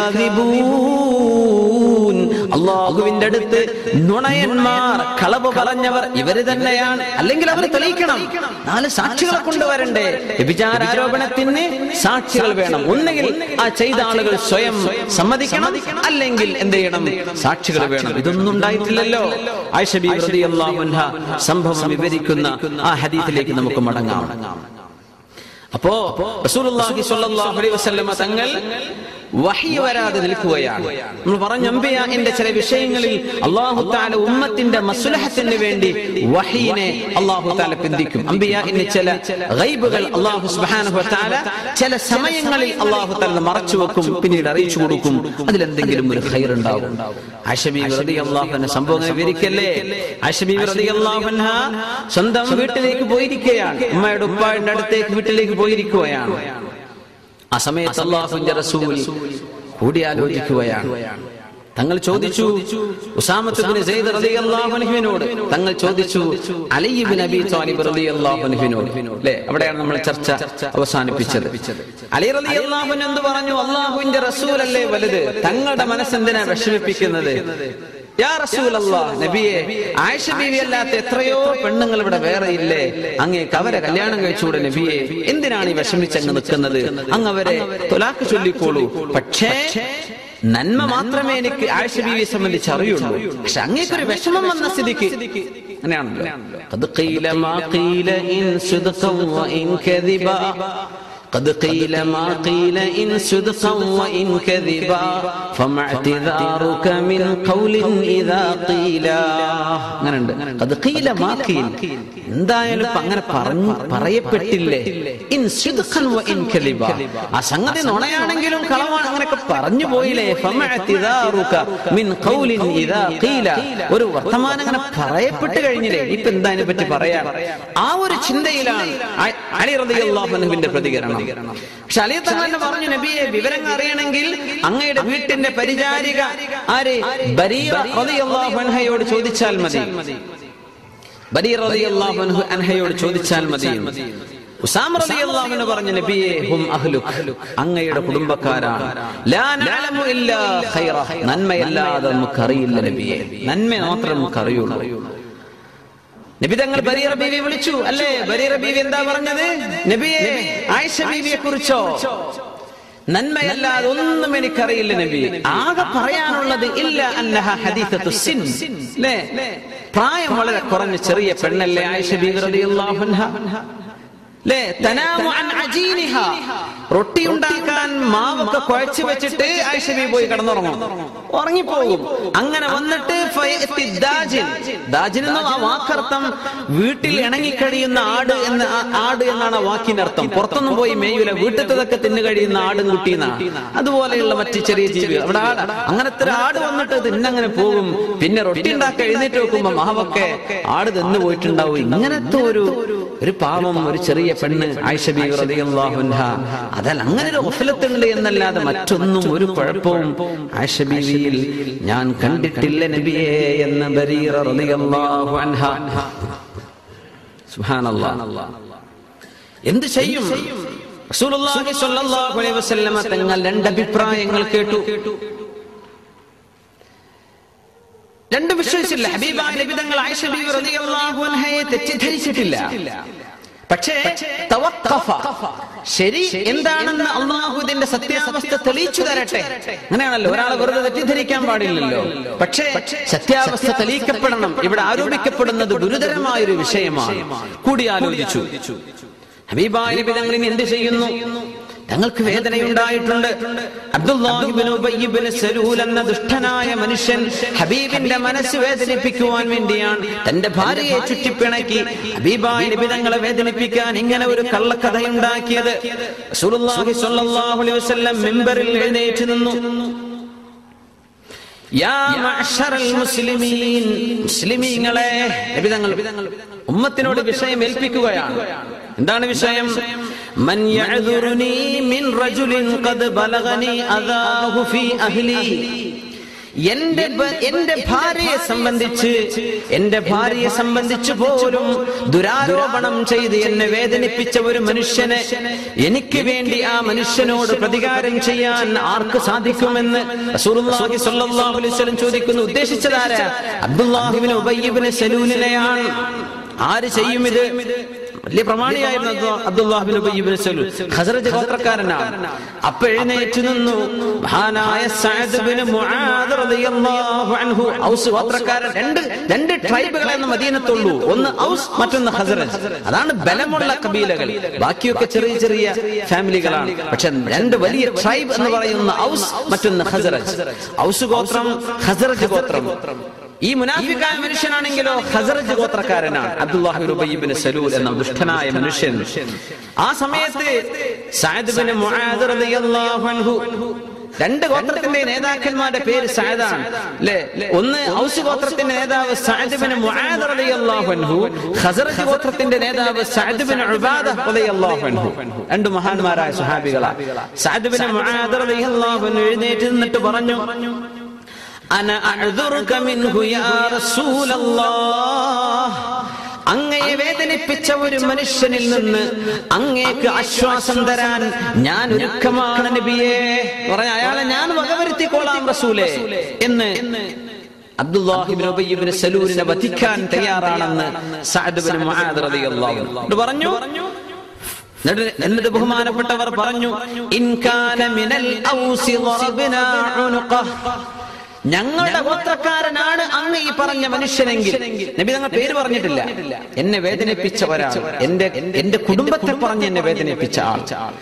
കാദിബൂൻ അള്ളാഹുവിന്റെ അടുത്ത് നുണയന്മാർ കളവ് പറഞ്ഞവർ ഇവര് തന്നെയാണ് അല്ലെങ്കിൽ അവർ തെളിയിക്കണം നാല് സാക്ഷികളെ കൊണ്ടുവരണ്ടേ വ്യഭിചാര ആരോപണത്തിന് സാക്ഷികൾ വേണം ഒന്നുകിൽ ആ ചെയ്ത ആളുകൾ സ്വയം സമ്മതിക്കണം അല്ലെങ്കിൽ എന്ത് ചെയ്യണം സാക്ഷികൾ വേണം ഇതൊന്നും ഉണ്ടായിട്ടില്ലല്ലോ ആയിഷബി റളിയല്ലാഹു അൻഹ സംഭവം വിവരിക്കുന്ന ആ ഹദീസിലേക്ക് നമുക്ക് മടങ്ങാം അപ്പോ റസൂലുള്ളാഹി സ്വല്ലല്ലാഹു അലൈഹി വസല്ലമ തങ്ങൾ വഹി വരാതെ നിൽക്കുകയാണ് നമ്മൾ പറഞ്ഞ അമ്പിയാന്റെ ചില വിഷയങ്ങളിൽ അള്ളാഹു താല ഉമ്മത്തിന്റെ മസുലഹത്തിന് വേണ്ടി വഹീനെ അള്ളാഹു താല പിന്തിക്കും അമ്പിയാന് ചില ഗൈബുകൾ അള്ളാഹു സുബ്ഹാനഹു വതആല ചില സമയങ്ങളിൽ അള്ളാഹു താല മറച്ചു വെക്കും പിന്നീട് അറിയിച്ചു കൊടുക്കും അതിലെന്തെങ്കിലും ഒരു ഖൈർ ഉണ്ടാവും ആശബി റളിയല്ലാഹു അൻഹ സംഭവം വിവരിക്കല്ലേ ആശബി റളിയല്ലാഹു അൻഹ സ്വന്തം വീട്ടിലേക്ക് പോയിരിക്കുകയാണ് ഉമ്മയുടെ ഉപ്പായുടെ അടുത്തേക്ക് വീട്ടിലേക്ക് പോയിരിക്കുകയാണ് ആ സമയത്ത് അള്ളാഹുവിന്റെ റസൂൽ കൂടിയാലോചിക്കുകയാണ് തങ്ങൾ ചോദിച്ചു ഉസാമത്തുബിൻ സെയ്ദ് റളിയല്ലാഹു അൻഹുവിനോട് തങ്ങൾ ചോദിച്ചു അലി ഇബ്നു അബി ത്വാലിബ് റളിയല്ലാഹു അൻഹുവിനോട് അല്ലേ അവിടെയാണ് നമ്മൾ ചർച്ച അവസാനിപ്പിച്ചത് അലി റളിയല്ലാഹു അൻഹു എന്ത് പറഞ്ഞു അള്ളാഹുവിന്റെ റസൂലല്ലേ വലുത് തങ്ങളുടെ മനസ്സെന്തിനാ വിഷമിപ്പിക്കുന്നത് യാ റസൂലല്ലാ നബിയെ ആയിഷ ബീവി അല്ലാത്ത എത്രയോ പെണ്ണുങ്ങൾ ഇവിടെ വേറെ ഇല്ലേ അങ്ങേക്ക് അവരെ കല്യാണം കഴിച്ചുകൂടെ നബിയെ എന്തിനാണ് ഈ വിഷമിച്ചങ്ങ് നിൽക്കുന്നത് അങ്ങ് അവരെ തൊലാക്ക് ചൊല്ലിക്കോളൂ പക്ഷേ നന്മ മാത്രമേ എനിക്ക് ആയിഷ ബീവിയെ സംബന്ധിച്ച് അറിയുള്ളൂ പക്ഷെ അങ്ങേക്കൊരു വിഷമം വന്ന സ്ഥിതിക്ക് അങ്ങനെയാണല്ലോ قد قيل ما قيل إن صدقا وإن كذبا قد قيل ما قيل إن صدقا وإن كذبا فما اعتذارك من قول إذا قيل അങ്ങനെയുണ്ട് قد قيل ما قيل എന്തായാലും ഇപ്പൊ അങ്ങനെ പറഞ്ഞു പറയപ്പെട്ടില്ലേ ഇൻ സിദ്ഖൻ വ ഇൻ കലിബ ആ സംഗതി നുണയാണെങ്കിലും കളവാണ് അങ്ങനെയൊക്കെ പറഞ്ഞു പോയില്ലേ ഫമാ ഇഅ്തിദാറുക മിൻ ഖൗലിൻ ഇദാ ഖീല ഒരു വർത്തമാനം അങ്ങനെ പറയപ്പെട്ട് കഴിഞ്ഞില്ലേ ഇപ്പൊ എന്താ അതിനെ പറ്റി പറയാ ആ ഒരു ചിന്തയിലാണ് അ- അലി റളിയല്ലാഹു അൻഹുവിന്റെ പ്രതികരണം പക്ഷെ അലി തങ്ങൾ തന്നെ പറഞ്ഞു നബിയെ വിവരങ്ങൾ അറിയണമെങ്കിൽ അങ്ങയുടെ വീട്ടിന്റെ പരിചാരിക ആര് ബരീറ റളിയല്ലാഹു അൻഹയോട് ചോദിച്ചാൽ മതി ബരീർ റളിയല്ലാഹു അൻഹു അൻഹയോട് ചോദിച്ചാൽ മതി ഉസാമ റളിയല്ലാഹു അൻഹു പറഞ്ഞു നബിയെ ഹും അഹ്ലുക് അങ്ങയുടെ കുടുംബക്കാരാണ് ലാ നഅലമു ഇല്ലാ ഖൈറ നന്മയല്ലാതെ നമുക്ക് അറിയില്ല നബിയെ നന്മ മാത്രം നമുക്ക് അറിയുള്ളൂ നബി തങ്ങൾ ബരീറ ബീവി വിളിച്ചു അല്ലേ ബരീറ ബീവി എന്താ പറഞ്ഞത് നബിയെ ആയിഷ ബീവിയെ കുറിച്ചോ നന്മയല്ലാതെ ഒന്നും എനിക്കറിയില്ല നബി ആകെ പറയാനുള്ളത് ഇല്ല അന്നഹ ഹദീസത്തു സിൻ അല്ലേ പ്രായം വളരെ കുറഞ്ഞ ചെറിയ പെണ്ണല്ലേ ആയിഷ ബീവി റളിയല്ലാഹു അൻഹ ല്ലേ? തനാമു അൻ അജീനിഹ. റൊട്ടി ഉണ്ടാക്കാൻ മാവൊക്കെ കുഴച്ചു വെച്ചിട്ട് ആയിഷ ബീവി പോയി കിടന്നുറങ്ങും ഉറങ്ങിപ്പോകും അങ്ങനെ വന്നിട്ട് ഫയഅത്തി ദാജിൻ. ദാജിൻ എന്ന ആ വാക്കർത്ഥം വീട്ടിൽ ഇണങ്ങിക്കഴിയുന്ന ആട് എന്ന ആ- ആട് എന്നാണ് ആ വാക്കിനർത്ഥം പുറത്തൊന്നും പോയി മേയൂല വീട്ടിലതൊക്കെ തിന്നു കഴിയുന്ന ആടും കുട്ടീന്നാണ് അതുപോലെയുള്ള മറ്റ് ചെറിയ ജീവികൾ അവിടെ ആട് അങ്ങനത്തെ ഒരു ആട് വന്നിട്ട് തിന്നങ്ങനെ പോകും പിന്നെ റൊട്ടി ഉണ്ടാക്കി എഴുന്നേറ്റ് വെക്കുമ്പോ മാവൊക്കെ ആട് തിന്നു പോയിട്ടുണ്ടാവും ഇങ്ങനത്തെ ഒരു ഒരു പാവം ഒരു ചെറിയ പെണ്ണ് ആയിഷ ബീവി റളിയല്ലാഹു അൻഹ അതല്ല അങ്ങനെ ഒരു ഒഫലത്തുണ്ട് എന്നല്ലാതെ മറ്റൊന്നും ഒരു കുഴപ്പവും ആയിഷ ബീവിയിൽ ഞാൻ കണ്ടിട്ടില്ല നബിയെ എന്ന് ബരീറ റളിയല്ലാഹു അൻഹ സുബ്ഹാനല്ലാഹ് എന്ത് ചെയ്യും റസൂലുള്ളാഹി സ്വല്ലല്ലാഹു അലൈഹി വസല്ലമ തങ്ങൾ രണ്ട് അഭിപ്രായങ്ങൾ കേട്ടു രണ്ട് വിശ്വസിച്ചില്ല ഹബീബായ നബി തങ്ങൾ ആയിഷ ബീവി റളിയല്ലാഹു അൻഹയെ തെറ്റിദ്ധരിച്ചിട്ടില്ല പക്ഷേ തവഖഫ. ശരി എന്താണെന്ന് അള്ളാഹു ഇതിന്റെ സത്യാവസ്ഥ തെളിയിച്ചു തരട്ടെ അങ്ങനെയാണല്ലോ ഒരാളെ വെറുതെ തെറ്റിദ്ധരിക്കാൻ പാടില്ലല്ലോ പക്ഷേ സത്യാവസ്ഥ തെളിയിക്കപ്പെടണം ഇവിടെ ആരോപിക്കപ്പെടുന്നത് ഗുരുതരമായ ഒരു വിഷയമാണ് കൂടിയാലോചിച്ചു ഹബീബായ നബി തങ്ങൾ ഇനി എന്ത് ചെയ്യുന്നു തങ്ങൾക്ക് വേദനയുണ്ടായിട്ടുണ്ട് അബ്ദുല്ലാഹിബ്നു ഉബയ്യിബ്നു സലൂൽ എന്ന ദുഷ്ടനായ മനുഷ്യൻ ഹബീബിന്റെ മനസ്സ് വേദനിപ്പിക്കുവാൻ വേണ്ടിയാണ് തന്റെ ഭാര്യയെ ചുറ്റിപ്പിണക്കി ഹബീബായ നബി തങ്ങളെ വേദനിപ്പിക്കാൻ ഇങ്ങനെ ഒരു കള്ളക്കഥയുണ്ടാക്കിയത് റസൂലുള്ളാഹി സ്വല്ലല്ലാഹു അലൈഹി വസല്ലം മിമ്പറിൽ എഴുന്നേറ്റ് നിന്നു യാ മഅ്ശറൽ മുസ്ലിമീൻ മുസ്ലിമീങ്ങളെ നബി തങ്ങൾ ഉമ്മത്തിനോട് വിഷയം ഏൽപ്പിക്കുകയാണ് എന്താണ് വിഷയം മൻ യഅ്ദുറുനി മിൻ റജുലിൻ ഖദ് ബലഗനി അദാഹു ഫീ അഹ്ലി എന്റെ ബ- എന്റെ ഭാര്യയെ സംബന്ധിച്ച് എന്റെ ഭാര്യയെ സംബന്ധിച്ച് പോലും ദുരാരോപണം ചെയ്ത് എന്നെ വേദനിപ്പിച്ച ഒരു മനുഷ്യനെ എനിക്ക് വേണ്ടി ആ മനുഷ്യനോട് പ്രതികാരം ചെയ്യാൻ ആർക്ക് സാധിക്കുമെന്ന് റസൂലുള്ളാഹി സ്വല്ലല്ലാഹു അലൈഹി വസല്ലം ചോദിക്കുന്നു ഉദ്ദേശിച്ചതാരാ അബ്ദുല്ലാഹിബ്നു ഉബയ്യിബ്നു സലൂലിനെയാണ് ആര് ചെയ്യും ഇത് വലിയ പ്രമാണിയായിരുന്നു അബ്ദു- അബ്ദുല്ലാഹിബ്നു ഉബയ്യിബ്നു സലൂൽ ഖസറജ് ഗോത്രക്കാരനാണ് അപ്പൊ എഴുന്നേറ്റ് നിന്നു മഹാനായ സഅദ് ബിൻ മുആദ് റളിയല്ലാഹു അൻഹു ഔസ് ഗോത്രക്കാരൻ രണ്ട് രണ്ട് ട്രൈബുകളെ എന്ന് മദീനത്തുള്ളൂ ഒന്ന് ഔസ് മറ്റൊന്ന് ഖസറജ് അതാണ് ബലമുള്ള കബീലകൾ ബാക്കിയൊക്കെ ചെറിയ ചെറിയ ഫാമിലികളാണ് പക്ഷെ രണ്ട് വലിയ ട്രൈബ് എന്ന് പറയുന്ന ഔസ് മറ്റൊന്ന് ഖസറജ് ഔസ് ഗോത്രം ഖസറജ് ഗോത്രം ഈ മുനാഫിക്കായ മനുഷ്യനാണെങ്കിലോ ഖസറജ് ഗോത്രക്കാരനാണ് അബ്ദുല്ലാഹി റുബയ്യിബ്നു സലൂൽ എന്ന ദുഷ്ടനായ മനുഷ്യൻ ആ സമയത്ത് സഅദ് ബിൻ മുആദ് റളിയല്ലാഹു അൻഹു രണ്ട് ഗോത്രത്തിന്റെ നേതാക്കന്മാരുടെ പേര് സഅദാണ് അല്ലേ ഒന്ന് ഔസ് ഗോത്രത്തിന്റെ നേതാവ് സഅദ് ബിൻ മുആദ് റളിയല്ലാഹു അൻഹു ഖസറജ് ഗോത്രത്തിന്റെ നേതാവ് സഅദ് ബിൻ ഉബാദ റളിയല്ലാഹു അൻഹു രണ്ട് മഹാന്മാരായ സ്വഹാബികളാണ് സഅദ് ബിൻ മുആദ് റളിയല്ലാഹു അൻഹു എഴുന്നേറ്റ് നിന്നിട്ട് പറഞ്ഞു അന അഅ്ദുറുക മിൻഹു യാ റസൂലല്ലാഹ് അങ്ങയെ വേദനിപ്പിച്ച ഒരു മനുഷ്യനിൽ നിന്ന് അങ്ങേക്ക് ആശ്വാസം തരാൻ ഞാൻ ഒരുക്കമാണ് നബിയെ പറഞ്ഞ അയാളെ ഞാൻ വകവരുത്തിക്കോളാം റസൂലേ എന്ന് അബ്ദുല്ലാഹിബിൻ ഉബയ്യിബിൻ സലൂലിനെ വധിക്കാൻ തയ്യാറാണെന്ന് സഅദ് ബിൻ മുആദ് റളിയല്ലാഹു അൻഹു എന്നിട്ട് പറഞ്ഞു എന്നിട്ട് എന്നിട്ട് ബഹുമാനപ്പെട്ടവർ പറഞ്ഞു ഇൻ കാന മിനൽ ഔസി ളറബ്നാ ഉനുഖഹ് ഞങ്ങളുടെ ഗോത്രക്കാരനാണ് അങ്ങ് ഈ പറഞ്ഞ മനുഷ്യനെങ്കിൽ നബി തങ്ങൾ പേര് പറഞ്ഞിട്ടില്ല എന്നെ വേദനിപ്പിച്ച ഒരാൾ എന്റെ എന്റെ കുടുംബത്തെ പറഞ്ഞ് എന്നെ വേദനിപ്പിച്ച ആൾ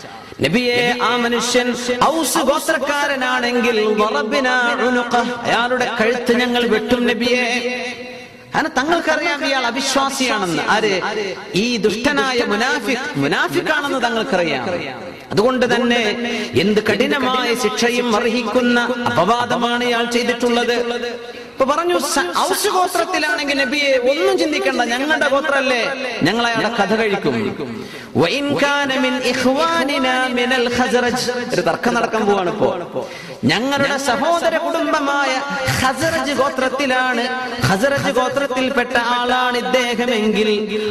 നബിയെ ആ മനുഷ്യൻ ഔസ് ഗോത്രക്കാരനാണെങ്കിൽ വറബ്നാ ഉനുഖഹ്. അയാളുടെ കഴുത്ത് ഞങ്ങൾ വെട്ടും നബിയെ കാരണം തങ്ങൾക്കറിയാം ഇയാൾ അവിശ്വാസിയാണെന്ന് ആര് ഈ ദുഷ്ടനായ മുനാഫിക് മുനാഫിക്കാണെന്ന് തങ്ങൾക്കറിയാം അതുകൊണ്ട് തന്നെ എന്ത് കഠിനമായ ശിക്ഷയും അർഹിക്കുന്ന അപവാദമാണ് ഇയാൾ ചെയ്തിട്ടുള്ളത് ഇപ്പൊ പറഞ്ഞു സ- ഔസ് ഗോത്രത്തിലാണെങ്കിൽ നബിയെ ഒന്നും ചിന്തിക്കണ്ട ഞങ്ങളുടെ ഗോത്രല്ലേ ഞങ്ങൾ അയാളുടെ കഥ കഴിക്കും വഇൻ കാന മിൻ ഇഖ്വാനിനാ മിനൽ ഖസറജ് ഒരു തർക്കം നടക്കാൻ പോവാണ് ഇപ്പോ ഞങ്ങളുടെ സഹോദര കുടുംബമായ ഖസറജ് ഗോത്രത്തിലാണ് ഖസറജ് ഗോത്രത്തിൽപ്പെട്ട ആളാണ് ഇദ്ദേഹമെങ്കിൽ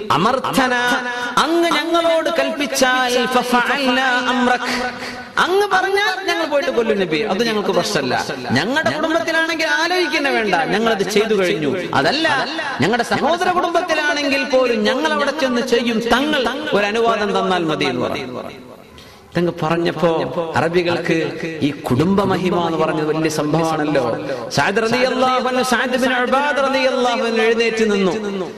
അമർഥന അങ്ങ് ഞങ്ങളോട് കൽപ്പിച്ചാൽ ഫഫഅൽനാ അംറക് അങ്ങ് പറഞ്ഞാൽ ഞങ്ങൾ പോയിട്ട് കൊല്ലും നബി അത് ഞങ്ങൾക്ക് പ്രശ്നമല്ല ഞങ്ങളുടെ കുടുംബത്തിലാണെങ്കിൽ ആലോചിക്കുന്ന വേണ്ട ഞങ്ങൾ അത് ചെയ്തു കഴിഞ്ഞു അതല്ല ഞങ്ങളുടെ സഹോദര കുടുംബത്തിലാണെങ്കിൽ പോലും ഞങ്ങൾ അവിടെ ചെന്ന് ചെയ്യും തങ്ങൾ ഒരു അനുവാദം തന്നാൽ മതി എന്ന് പറഞ്ഞു തങ്ങ് പറഞ്ഞപ്പോ അറബികൾക്ക് ഈ കുടുംബ മഹിമ എന്ന് പറഞ്ഞത് വലിയ സംഭവമാണല്ലോ സാദ് റളിയല്ലാഹു അൻഹു സാദ് ബിൻ ഉബാദ് റളിയല്ലാഹു അൻഹു എഴുന്നേറ്റ് നിന്നു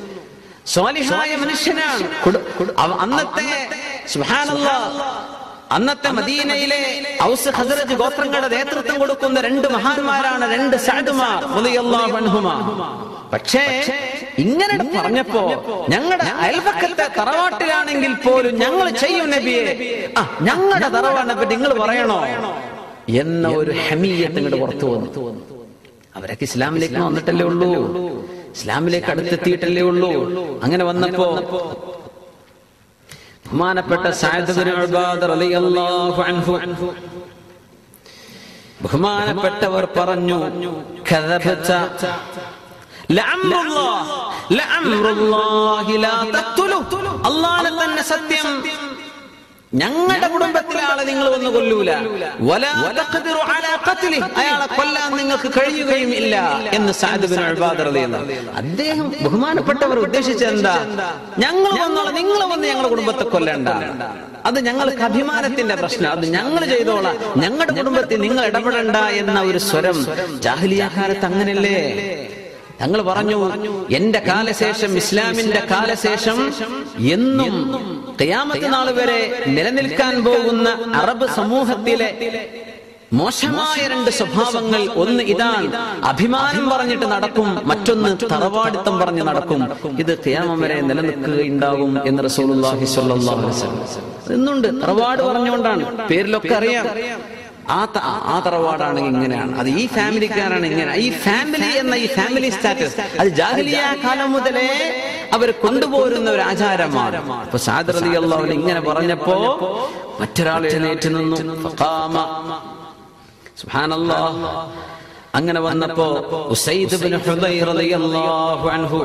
സ്വാലിഹായ മനുഷ്യനാണ് കുടു- അവ- അന്നത്തെ സുബ്ഹാനല്ലാഹ് അന്നത്തെ മദീനയിലെ ഔസ് ഹസറജ് ഗോത്രങ്ങളുടെ നേതൃത്വം കൊടുക്കുന്ന രണ്ട് മഹാന്മാരാണ് രണ്ട് സഅദുമാർ റളിയല്ലാഹു അൻഹുമാ പക്ഷേ ഇങ്ങനെ പറഞ്ഞപ്പോ ഞങ്ങളുടെ അയൽപക്കത്തെ തറവാട്ടിലാണെങ്കിൽ പോലും ഞങ്ങൾ ചെയ്യും നബിയെ ആ ഞങ്ങളുടെ തറവാടിനെ പറ്റി നിങ്ങൾ പറയണോ എന്ന ഒരു ഹമീയത്ത് ഇങ്ങോട്ട് പുറത്തു വന്നു അവരൊക്കെ ഇസ്ലാമിലേക്ക് വന്നിട്ടല്ലേ ഉള്ളൂ ഇസ്ലാമിലേക്ക് അടുത്തെത്തിയിട്ടല്ലേ ഉള്ളൂ അങ്ങനെ വന്നപ്പോ ബഹുമാനപ്പെട്ട സഅദ് ബിൻ ഉബാദ റളിയല്ലാഹു അൻഹു ബഹുമാനപ്പെട്ടവർ പറഞ്ഞു കദബത ലഅംറുല്ലാഹ് ലഅംറുല്ലാഹി ലാ തഖ്തുലു അല്ലാഹുവിനെ തന്നെ സത്യം ഞങ്ങളുടെ കുടുംബത്തിലെ ആളെ നിങ്ങൾ ഒന്ന് കൊല്ലൂല വലാ തഖ്ദിറു അലാ ഖത്ലി അയാളെ കൊല്ലാൻ നിങ്ങൾക്ക് കഴിയുകയും ഇല്ല എന്ന് സഅദ് ബിൻ ഉബാദ റളിയല്ലാഹു അദ്ദേഹം ബഹുമാനപ്പെട്ടവർ ഉദ്ദേശിച്ചത് എന്താ ഞങ്ങൾ വന്നോളാം നിങ്ങൾ വന്ന് ഞങ്ങളുടെ കുടുംബത്തെ കൊല്ലണ്ട അത് ഞങ്ങൾക്ക് അഭിമാനത്തിന്റെ പ്രശ്നം അത് ഞങ്ങൾ ചെയ്തോളാം ഞങ്ങളുടെ കുടുംബത്തിൽ നിങ്ങൾ ഇടപെടണ്ട എന്ന ഒരു സ്വരം ജാഹ്ലിയ കാലത്ത് അങ്ങനല്ലേ തങ്ങൾ പറഞ്ഞു എന്റെ കാലശേഷം ഇസ്ലാമിന്റെ കാലശേഷം എന്നും ഖിയാമത്ത് നാൾ വരെ നിലനിൽക്കാൻ പോകുന്ന അറബ് സമൂഹത്തിലെ മോശമായ രണ്ട് സ്വഭാവങ്ങൾ ഒന്ന് ഇതാണ് അഭിമാനം പറഞ്ഞിട്ട് നടക്കും മറ്റൊന്ന് തറവാടിത്തം പറഞ്ഞ് നടക്കും ഇത് ഖിയാമം വരെ നിലനിൽക്കുകയുണ്ടാകും എന്ന് റസൂലുള്ളാഹി സ്വല്ലല്ലാഹു അലൈഹി വസല്ലം ഇന്നുണ്ട് തറവാട് പറഞ്ഞുകൊണ്ടാണ് പേരിലൊക്കെ അറിയാം ആ ത- ആ തറവാടാണെങ്കിൽ ഇങ്ങനെയാണ് അത് ഈ ഫാമിലിക്കാരാണ് ഇങ്ങനെ ഈ ഫാമിലി എന്ന ഈ ഫാമിലി സ്റ്റാറ്റസ് അത് ജാഹലിയ കാലം മുതലേ അവർ കൊണ്ടുപോരുന്ന ഒരു ആചാരമാണ് അപ്പൊ സാദർ അലി അള്ളാഹു ഇങ്ങനെ പറഞ്ഞപ്പോ മറ്റൊരാൾ എഴുന്നേറ്റ് നിന്നു ഫഖാമ. സുബ്ഹാനല്ലാഹ്. അങ്ങനെ വന്നപ്പോ ഉസൈദ് ബിൻ ഹുദൈർ റളിയല്ലാഹു അൻഹു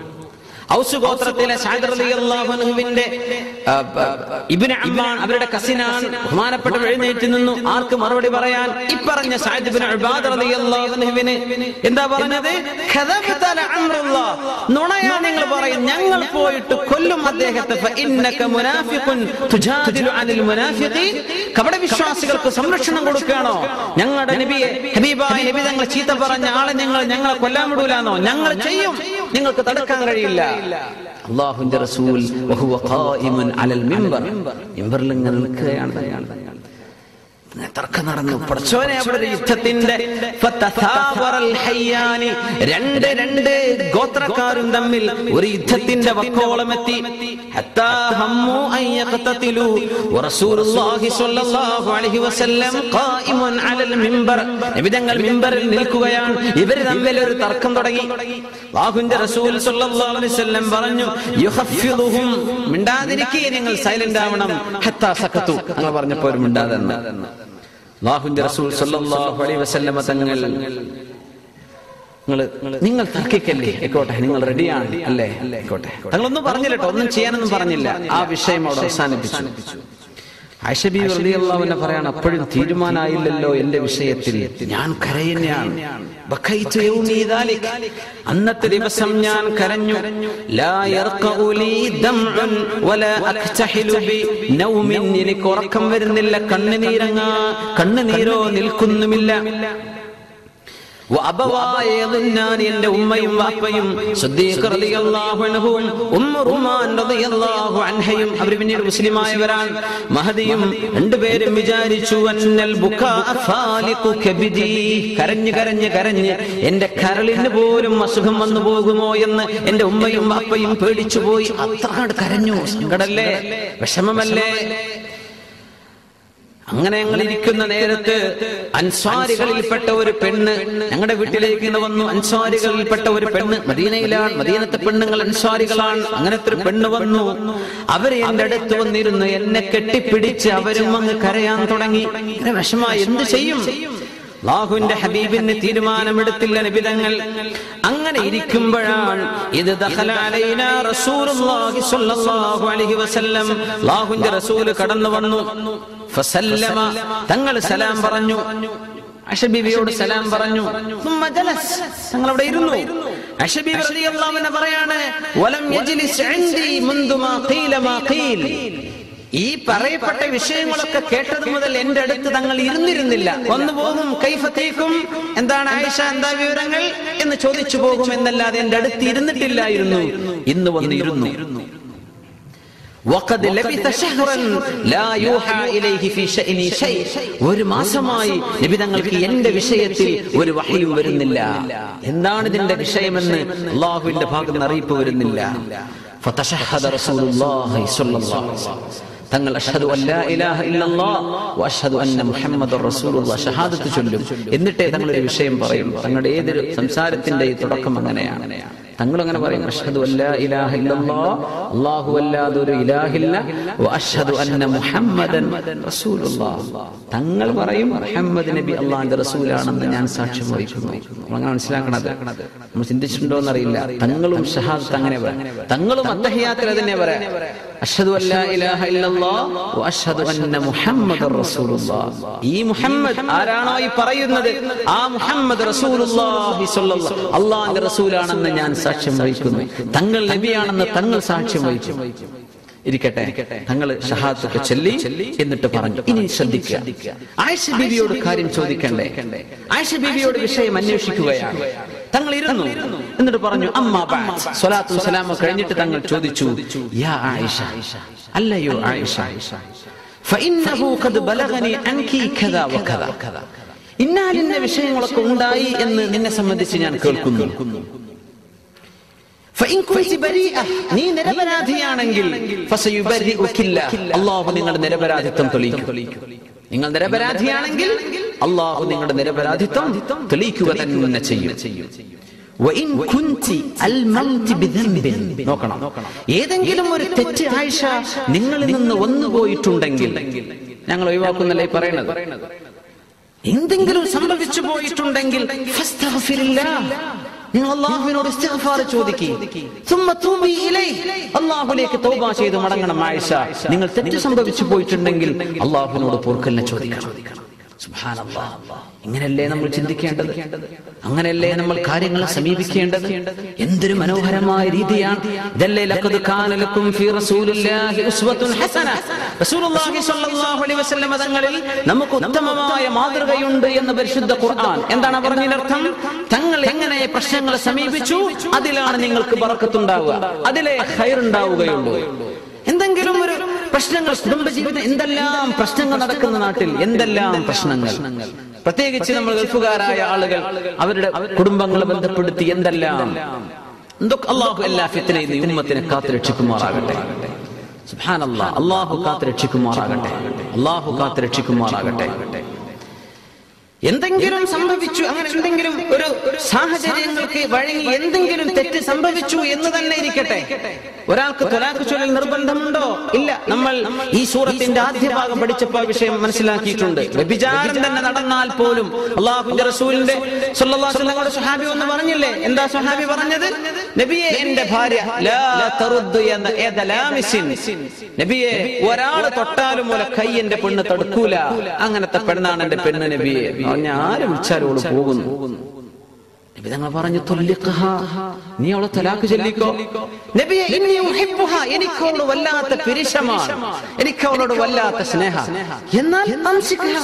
ഔസ് ഗോത്രത്തിലെ സഅദ് റളിയല്ലാഹു അൻഹുവിന്റെ ആ, ബ- ഇബ്നു അമ്മാൻ അവരുടെ കസിനാണ് ബഹുമാനപ്പെട്ട എഴുന്നേറ്റ് നിന്നു ആർക്ക് മറുപടി പറയാൻ ഇപ്പറഞ്ഞ സഅദ് ഇബ്നു ഉബാദ റളിയല്ലാഹു അൻഹുവിന് എന്താ പറഞ്ഞത് ഖദബ്ത ലഅംറുല്ലാഹ് നുണയാ നിങ്ങൾ പറയും ഞങ്ങൾ പോയിട്ട് കൊല്ലും അദ്ദേഹത്തെ ഫഇന്നക മുനാഫിഖുൻ തുജാദിലു അനിൽ മുനാഫിഖീൻ കപട വിശ്വാസികൾക്ക് സംരക്ഷണം കൊടുക്കുകയാണോ ഞങ്ങളുടെ നബിയെ ഹബീബായ നബി തങ്ങൾ ചീത്ത പറഞ്ഞ ആളെ ഞങ്ങൾ ഞങ്ങളെ കൊല്ലാൻ വിടൂലാന്നോ ഞങ്ങൾ ചെയ്യും നിങ്ങൾക്ക് തടുക്കാൻ കഴിയില്ല അള്ളാഹുന്റെ റസൂൽ വഹുവ ഖായിമുൻ അലൽ മിമ്പർ മിമ്പറിൽ ഇങ്ങനെ നിൽക്കുകയാണ് തർക്കം നടന്നു പടച്ചോനെ അവിടെ ഒരു യുദ്ധത്തിന്റെ ഫതഥാവറൽ ഹയ്യാനി രണ്ട് രണ്ട് ഗോത്രക്കാരും തമ്മിൽ ഒരു യുദ്ധത്തിന്റെ വക്കോളമെത്തി ഹത്താ ഹമ്മു അൻ യഖ്തതിലു വറസൂലുള്ളാഹി സ്വല്ലല്ലാഹു അലൈഹി വസല്ലം ഖായിമുൻ അലൽ മിമ്പർ നബി തങ്ങൾ മിമ്പറിൽ നിൽക്കുകയാണ് ഇവർ തമ്മിൽ ഒരു തർക്കം തുടങ്ങി അല്ലാഹുവിന്റെ റസൂൽ സ്വല്ലല്ലാഹു അലൈഹി വസല്ലം പറഞ്ഞു യുഖഫിദുഹും മിണ്ടാതിരിക്കേ നിങ്ങൾ സൈലന്റ് ആവണം ഹത്താ സഖതു അങ്ങനെ പറഞ്ഞപ്പോൾ ഒരു മിണ്ടാതെ നിന്ന്. അള്ളാഹുവിന്റെ റസൂൽ സല്ലല്ലാഹു അലൈഹി വസല്ലമ തങ്ങൾ നിങ്ങൾ നിങ്ങൾ തർക്കിക്കല്ലേ ആയിക്കോട്ടെ നിങ്ങൾ റെഡിയാണ് അല്ലേ ആയിക്കോട്ടെ തങ്ങളൊന്നും പറഞ്ഞില്ല കേട്ടോ ഒന്നും ചെയ്യാനൊന്നും പറഞ്ഞില്ല ആ വിഷയം അവിടെ അവസാനിപ്പിച്ചു ഐഷബി റളിയല്ലാഹുവിനെ പറയാണ് അപ്പോഴും തീരുമാനമായില്ലല്ലോ എന്റെ വിഷയത്തിൽ ഞാൻ കരയുന്നയാണ് ബഖൈതു യൗമി ദാലിക്. അന്നത്തെ ദിവസം ഞാൻ കരഞ്ഞു ലാ യർഖഉ ലീ ദംഉൻ വലാ അക്തഹിലു ബി നൗമിൻ എനിക്ക് ഉറക്കം വരുന്നില്ല കണ്ണുനീരങ്ങാ കണ്ണുനീരോ നിൽക്കുന്നുമില്ല വഅബവായ യദുന്നാൻ എന്റെ ഉമ്മയും വാപ്പയും സിദ്ദീഖ് റളിയല്ലാഹു അൻഹുവും ഉമ്മ റുമാൻ റളിയല്ലാഹു അൻഹയും അവർ പിന്നീട് മുസ്ലിമായവരാണ് മഹദിയും രണ്ടുപേരും വിചാരിച്ചു അന്നൽ ബുക്കാ ഫാലിഖു കബിദി കരഞ്ഞ് കരഞ്ഞ് കരഞ്ഞ് എന്റെ കരളിന് പോലും അസുഖം വന്നു പോകുമോ എന്ന് എന്റെ ഉമ്മയും വാപ്പയും പേടിച്ചു പോയി അത്ര കണ്ട് കരഞ്ഞു സങ്കടല്ലേ വിഷമമല്ലേ അങ്ങനെ ഞങ്ങൾ ഇരിക്കുന്ന നേരത്ത് അൻസ്വാരികളിൽപ്പെട്ട ഒരു പെണ്ണ് ഞങ്ങളുടെ വീട്ടിലേക്ക് ഇന്ന് വന്നു അൻസ്വാരികളിൽപ്പെട്ട ഒരു പെണ്ണ് മദീനയിലാണ് മദീനത്തെ പെണ്ണുങ്ങൾ അൻസ്വാരികളാണ് അങ്ങനത്തെ ഒരു പെണ്ണ് വന്നു അവര് എന്റെ അടുത്ത് വന്നിരുന്നു എന്നെ കെട്ടിപ്പിടിച്ച് അവരും അങ്ങ് കരയാൻ തുടങ്ങി ഇങ്ങനെ വിഷമായി എന്ത് ചെയ്യും അള്ളാഹുവിന്റെ ഹബീബിന് തീരുമാനമെടുത്തില്ല നിബിതങ്ങൾ അങ്ങനെ ഇരിക്കുമ്പോഴാണ് ഇത് ദഖല അലൈനാ റസൂലുള്ളാഹി സ്വല്ലല്ലാഹു അലൈഹി വസല്ലം അള്ളാഹുവിന്റെ റസൂല് കടന്നു വന്നു ഫസല്ലമ തങ്ങൾ സലാം പറഞ്ഞു അഷബീബിയോട് സലാം പറഞ്ഞു ثم جلس. തങ്ങൾ അവിടെ ഇരുന്നു അഷബീബി റളിയല്ലാഹു അൻഹ പറയാണ് വലം യജ്ലിസ് ഇൻദി മുൻദു മാ ഖീല മാ ഖീൽ ഈ പറയപ്പെട്ട വിഷയങ്ങളൊക്കെ കേട്ടത് മുതൽ എന്റെ അടുത്ത് തങ്ങൾ ഇരുന്നിരുന്നില്ല വന്നു പോകും കൈഫത്തേക്കും എന്താണ് ആയിഷ എന്താ വിവരങ്ങൾ എന്ന് ചോദിച്ചു പോകും എന്നല്ലാതെ എന്റെ അടുത്ത് ഇരുന്നിട്ടില്ലായിരുന്നു ഇന്ന് വന്നിരുന്നു وقد لبث شهرا لا يوحى إليه في شأني شيء ഒരു മാസമായി നബി തങ്ങൾക്ക് എന്റെ വിഷയത്തിൽ ഒരു വഹയും വരുന്നില്ല എന്താണ് ഇതിന്റെ വിഷയമെന്ന് അള്ളാഹുവിന്റെ ഭാഗത്ത് നിന്ന് അറിയിപ്പ് വരുന്നില്ല فتشهد رسول الله صلى الله عليه وسلم തങ്ങൾ അഷ്ഹദു അല്ലാ ഇലാഹ ഇല്ലല്ലാഹ് വഅഷ്ഹദു അന്ന മുഹമ്മദുർ റസൂലുള്ളാഹ് ഷഹാദത്ത് ചൊല്ലും എന്നിട്ടേ തങ്ങൾ ഒരു വിഷയം പറയും തങ്ങളുടെ ഏതൊരു സംസാരത്തിന്റെ ഈ തുടക്കം അങ്ങനെയാണ് തങ്ങൾ അങ്ങനെ പറയും അഷ്ഹദു അല്ലാ ഇലാഹ ഇല്ലല്ലാഹ് അല്ലാഹു അല്ലാതെ ഒരു ഇലാഹില്ല വഅഷ്ഹദു അന്ന മുഹമ്മദൻ റസൂലുള്ളാഹ് തങ്ങൾ പറയും മുഹമ്മദ് നബി അള്ളാഹിന്റെ റസൂലാണെന്ന് ഞാൻ സാക്ഷ്യം വഹിക്കുന്നു നമ്മൾ അങ്ങനെ മനസ്സിലാക്കണത് നമ്മൾ ചിന്തിച്ചിട്ടുണ്ടോ എന്നറിയില്ല തങ്ങളും ഷഹാദത്ത് അങ്ങനെ പറയാം തങ്ങളും അത്തഹിയാത്തിൽ അതിനെ പറയാം അഷ്ഹദു അല്ലാ ഇലാഹ ഇല്ലല്ലാഹ് വഅഷ്ഹദു അന്ന മുഹമ്മദർ റസൂലുള്ളാഹ് ഈ മുഹമ്മദ് ആരാണോ ഈ പറയുന്നത് ആ മുഹമ്മദ് റസൂലുള്ളാഹി സ്വല്ലല്ലാഹു അള്ളാഹിന്റെ റസൂലാണെന്ന് ഞാൻ സാക്ഷ്യം വഹിക്കുന്നു തങ്ങൾ നബിയാണെന്ന് തങ്ങൾ സാക്ഷ്യം വഹിക്കും ഇരിക്കട്ടെ തങ്ങൾ ഷഹാദത്തൊക്കെ ചൊല്ലി എന്നിട്ട് പറഞ്ഞു ഇനി ശ്രദ്ധിക്കുക ആയിഷ ബീവിയോട് കാര്യം ചോദിക്കണ്ടേ ആയിഷ ബീവിയോട് വിഷയം അന്വേഷിക്കുകയാണ് തങ്ങൾ ഇരുന്നു എന്നിട്ട് പറഞ്ഞു അമ്മ സ്വലാത്തും സലാമും കഴിഞ്ഞിട്ട് തങ്ങൾ ചോദിച്ചു യാ ആയിഷ അല്ലയോ ആയിഷ فإنه قد بلغني عنك كذا وكذا ഇന്നാലിന്ന വിഷയങ്ങളൊക്കെ ഉണ്ടായി എന്ന് നിന്നെ സംബന്ധിച്ച് ഞാൻ കേൾക്കുന്നു فإن كنت بريئة നീ നിരപരാധിയാണെങ്കിൽ فسيبرئك الله അള്ളാഹു നിങ്ങളുടെ നിരപരാധിത്വം തെളിയിക്കും നിങ്ങൾ നിരപരാധിയാണെങ്കിൽ അള്ളാഹു നിങ്ങളുടെ നിരപരാധിത്വം തെളിയിക്കുക തന്നെ ചെയ്യും وإن كنت الموت بذنب നോക്കണം ഏതെങ്കിലും ഒരു തെറ്റ് ആയിഷ നിങ്ങളിൽ നിന്ന് വന്നുപോയിട്ടുണ്ടെങ്കിൽ ഞങ്ങൾ ഒഴിവാക്കുന്നല്ലേ ഈ പറയുന്നത് എന്തെങ്കിലും സംഭവിച്ചു പോയിട്ടുണ്ടെങ്കിൽ ഫസ്തഗ്ഫിരില്ലാഹ്. നിങ്ങൾ അള്ളാഹുവിനോട് ഇസ്തിഗ്ഫാർ ചോദിക്കുക അള്ളാഹുലേക്ക് തൗബ ചെയ്ത് മടങ്ങണം ആയിഷ നിങ്ങൾ തെറ്റ് സംഭവിച്ചു പോയിട്ടുണ്ടെങ്കിൽ അള്ളാഹുവിനോട് പൊറുക്കലിനെ ചോദിക്കണം സുബ്ഹാനല്ലാഹ്. ഇങ്ങനെയല്ലേ നമ്മൾ ചിന്തിക്കേണ്ടത് അങ്ങനെയല്ലേ നമ്മൾ കാര്യങ്ങളെ സമീപിക്കേണ്ടത് എന്തൊരു മനോഹരമായ രീതിയാണ് ഇതല്ലേ ലഖദ് കാന ലക്കും ഫീ റസൂലില്ലാഹി ഉസ്വത്തുൻ ഹസന റസൂലുള്ളാഹി സ്വല്ലല്ലാഹു അലൈഹി വസല്ലം തങ്ങളിൽ നമുക്ക് ഉത്തമമായ മാതൃകയുണ്ട് എന്ന് പരിശുദ്ധ ഖുർആൻ എന്താണ് പറഞ്ഞതിനർത്ഥം തങ്ങൾ എങ്ങനെ പ്രശ്നങ്ങളെ സമീപിച്ചു അതിലാണ് നിങ്ങൾക്ക് ബറക്കത്തുണ്ടാവുക അതിലെ ഖൈർ ഉണ്ടാവുകയുള്ളൂ എന്തെങ്കിലും ഒരു പ്രശ്നങ്ങൾ കുടുംബജീവിതം എന്തെല്ലാം പ്രശ്നങ്ങൾ നടക്കുന്ന നാട്ടിൽ എന്തെല്ലാം പ്രശ്നങ്ങൾ പ്രത്യേകിച്ച് നമ്മൾ ഗൾഫുകാരായ ആളുകൾ അവരുടെ കുടുംബങ്ങളെ ബന്ധപ്പെടുത്തി എന്തെല്ലാം എന്തൊക്കെ അള്ളാഹു എല്ലാ ഫിത്തിനെയും ഈ ഉമ്മത്തിനെ കാത്തു രക്ഷിക്കുമാറാകട്ടെ സുബ്ഹാനല്ലാ അള്ളാഹു കാത്തു രക്ഷിക്കുമാറാകട്ടെ അള്ളാഹു കാത്തു രക്ഷിക്കുമാറാകട്ടെ എന്തെങ്കിലും സംഭവിച്ചു അങ്ങനെ എന്തെങ്കിലും ഒരു സാഹചര്യങ്ങൾക്ക് വഴങ്ങി എന്തെങ്കിലും തെറ്റ് സംഭവിച്ചു എന്ന് തന്നെ ഇരിക്കട്ടെ ഒരാൾക്ക് തൊലാക്ക് ചൊല്ലൽ നിർബന്ധമുണ്ടോ ഇല്ല നമ്മൾ ഈ സൂറത്തിന്റെ ആദ്യ ഭാഗം പഠിച്ചപ്പോൾ ആ വിഷയം മനസ്സിലാക്കിയിട്ടുണ്ട് വ്യഭിചാരം തന്നെ നടന്നാൽ പോലും അള്ളാഹുന്റെ റസൂലിന്റെ സ്വല്ലല്ലാഹു അലൈഹി വസല്ലമയുടെ സ്വഹാബി ഒന്ന് പറഞ്ഞില്ലേ എന്താ സ്വഹാബി പറഞ്ഞത് നബിയെ എന്റെ ഭാര്യ ലാ തറുദ്ദു എന്ന ഏത ലാമിസിൻ നബിയെ ഒരാൾ തൊട്ടാലും പോലെ കൈ എന്റെ പെണ്ണ് തടുക്കൂല അങ്ങനത്തെ പെണ്ണാണ് എന്റെ പെണ്ണ് നബിയെ പറഞ്ഞ ആര് വിളിച്ചാലും അവള് പോകുന്നു നബി തങ്ങൾ പറഞ്ഞു "തുല്ലിഖ്ഹ." നീ അവളെ തലാക്ക് ചൊല്ലിക്കോ നബിയെ ഇന്നി ഉഹിബ്ബുഹ. എനിക്ക് അവളോട് വല്ലാത്ത പിരിശമാണ് എനിക്ക് അവളോട് വല്ലാത്ത സ്നേഹ എന്നാൽ അംസിക്ഹ.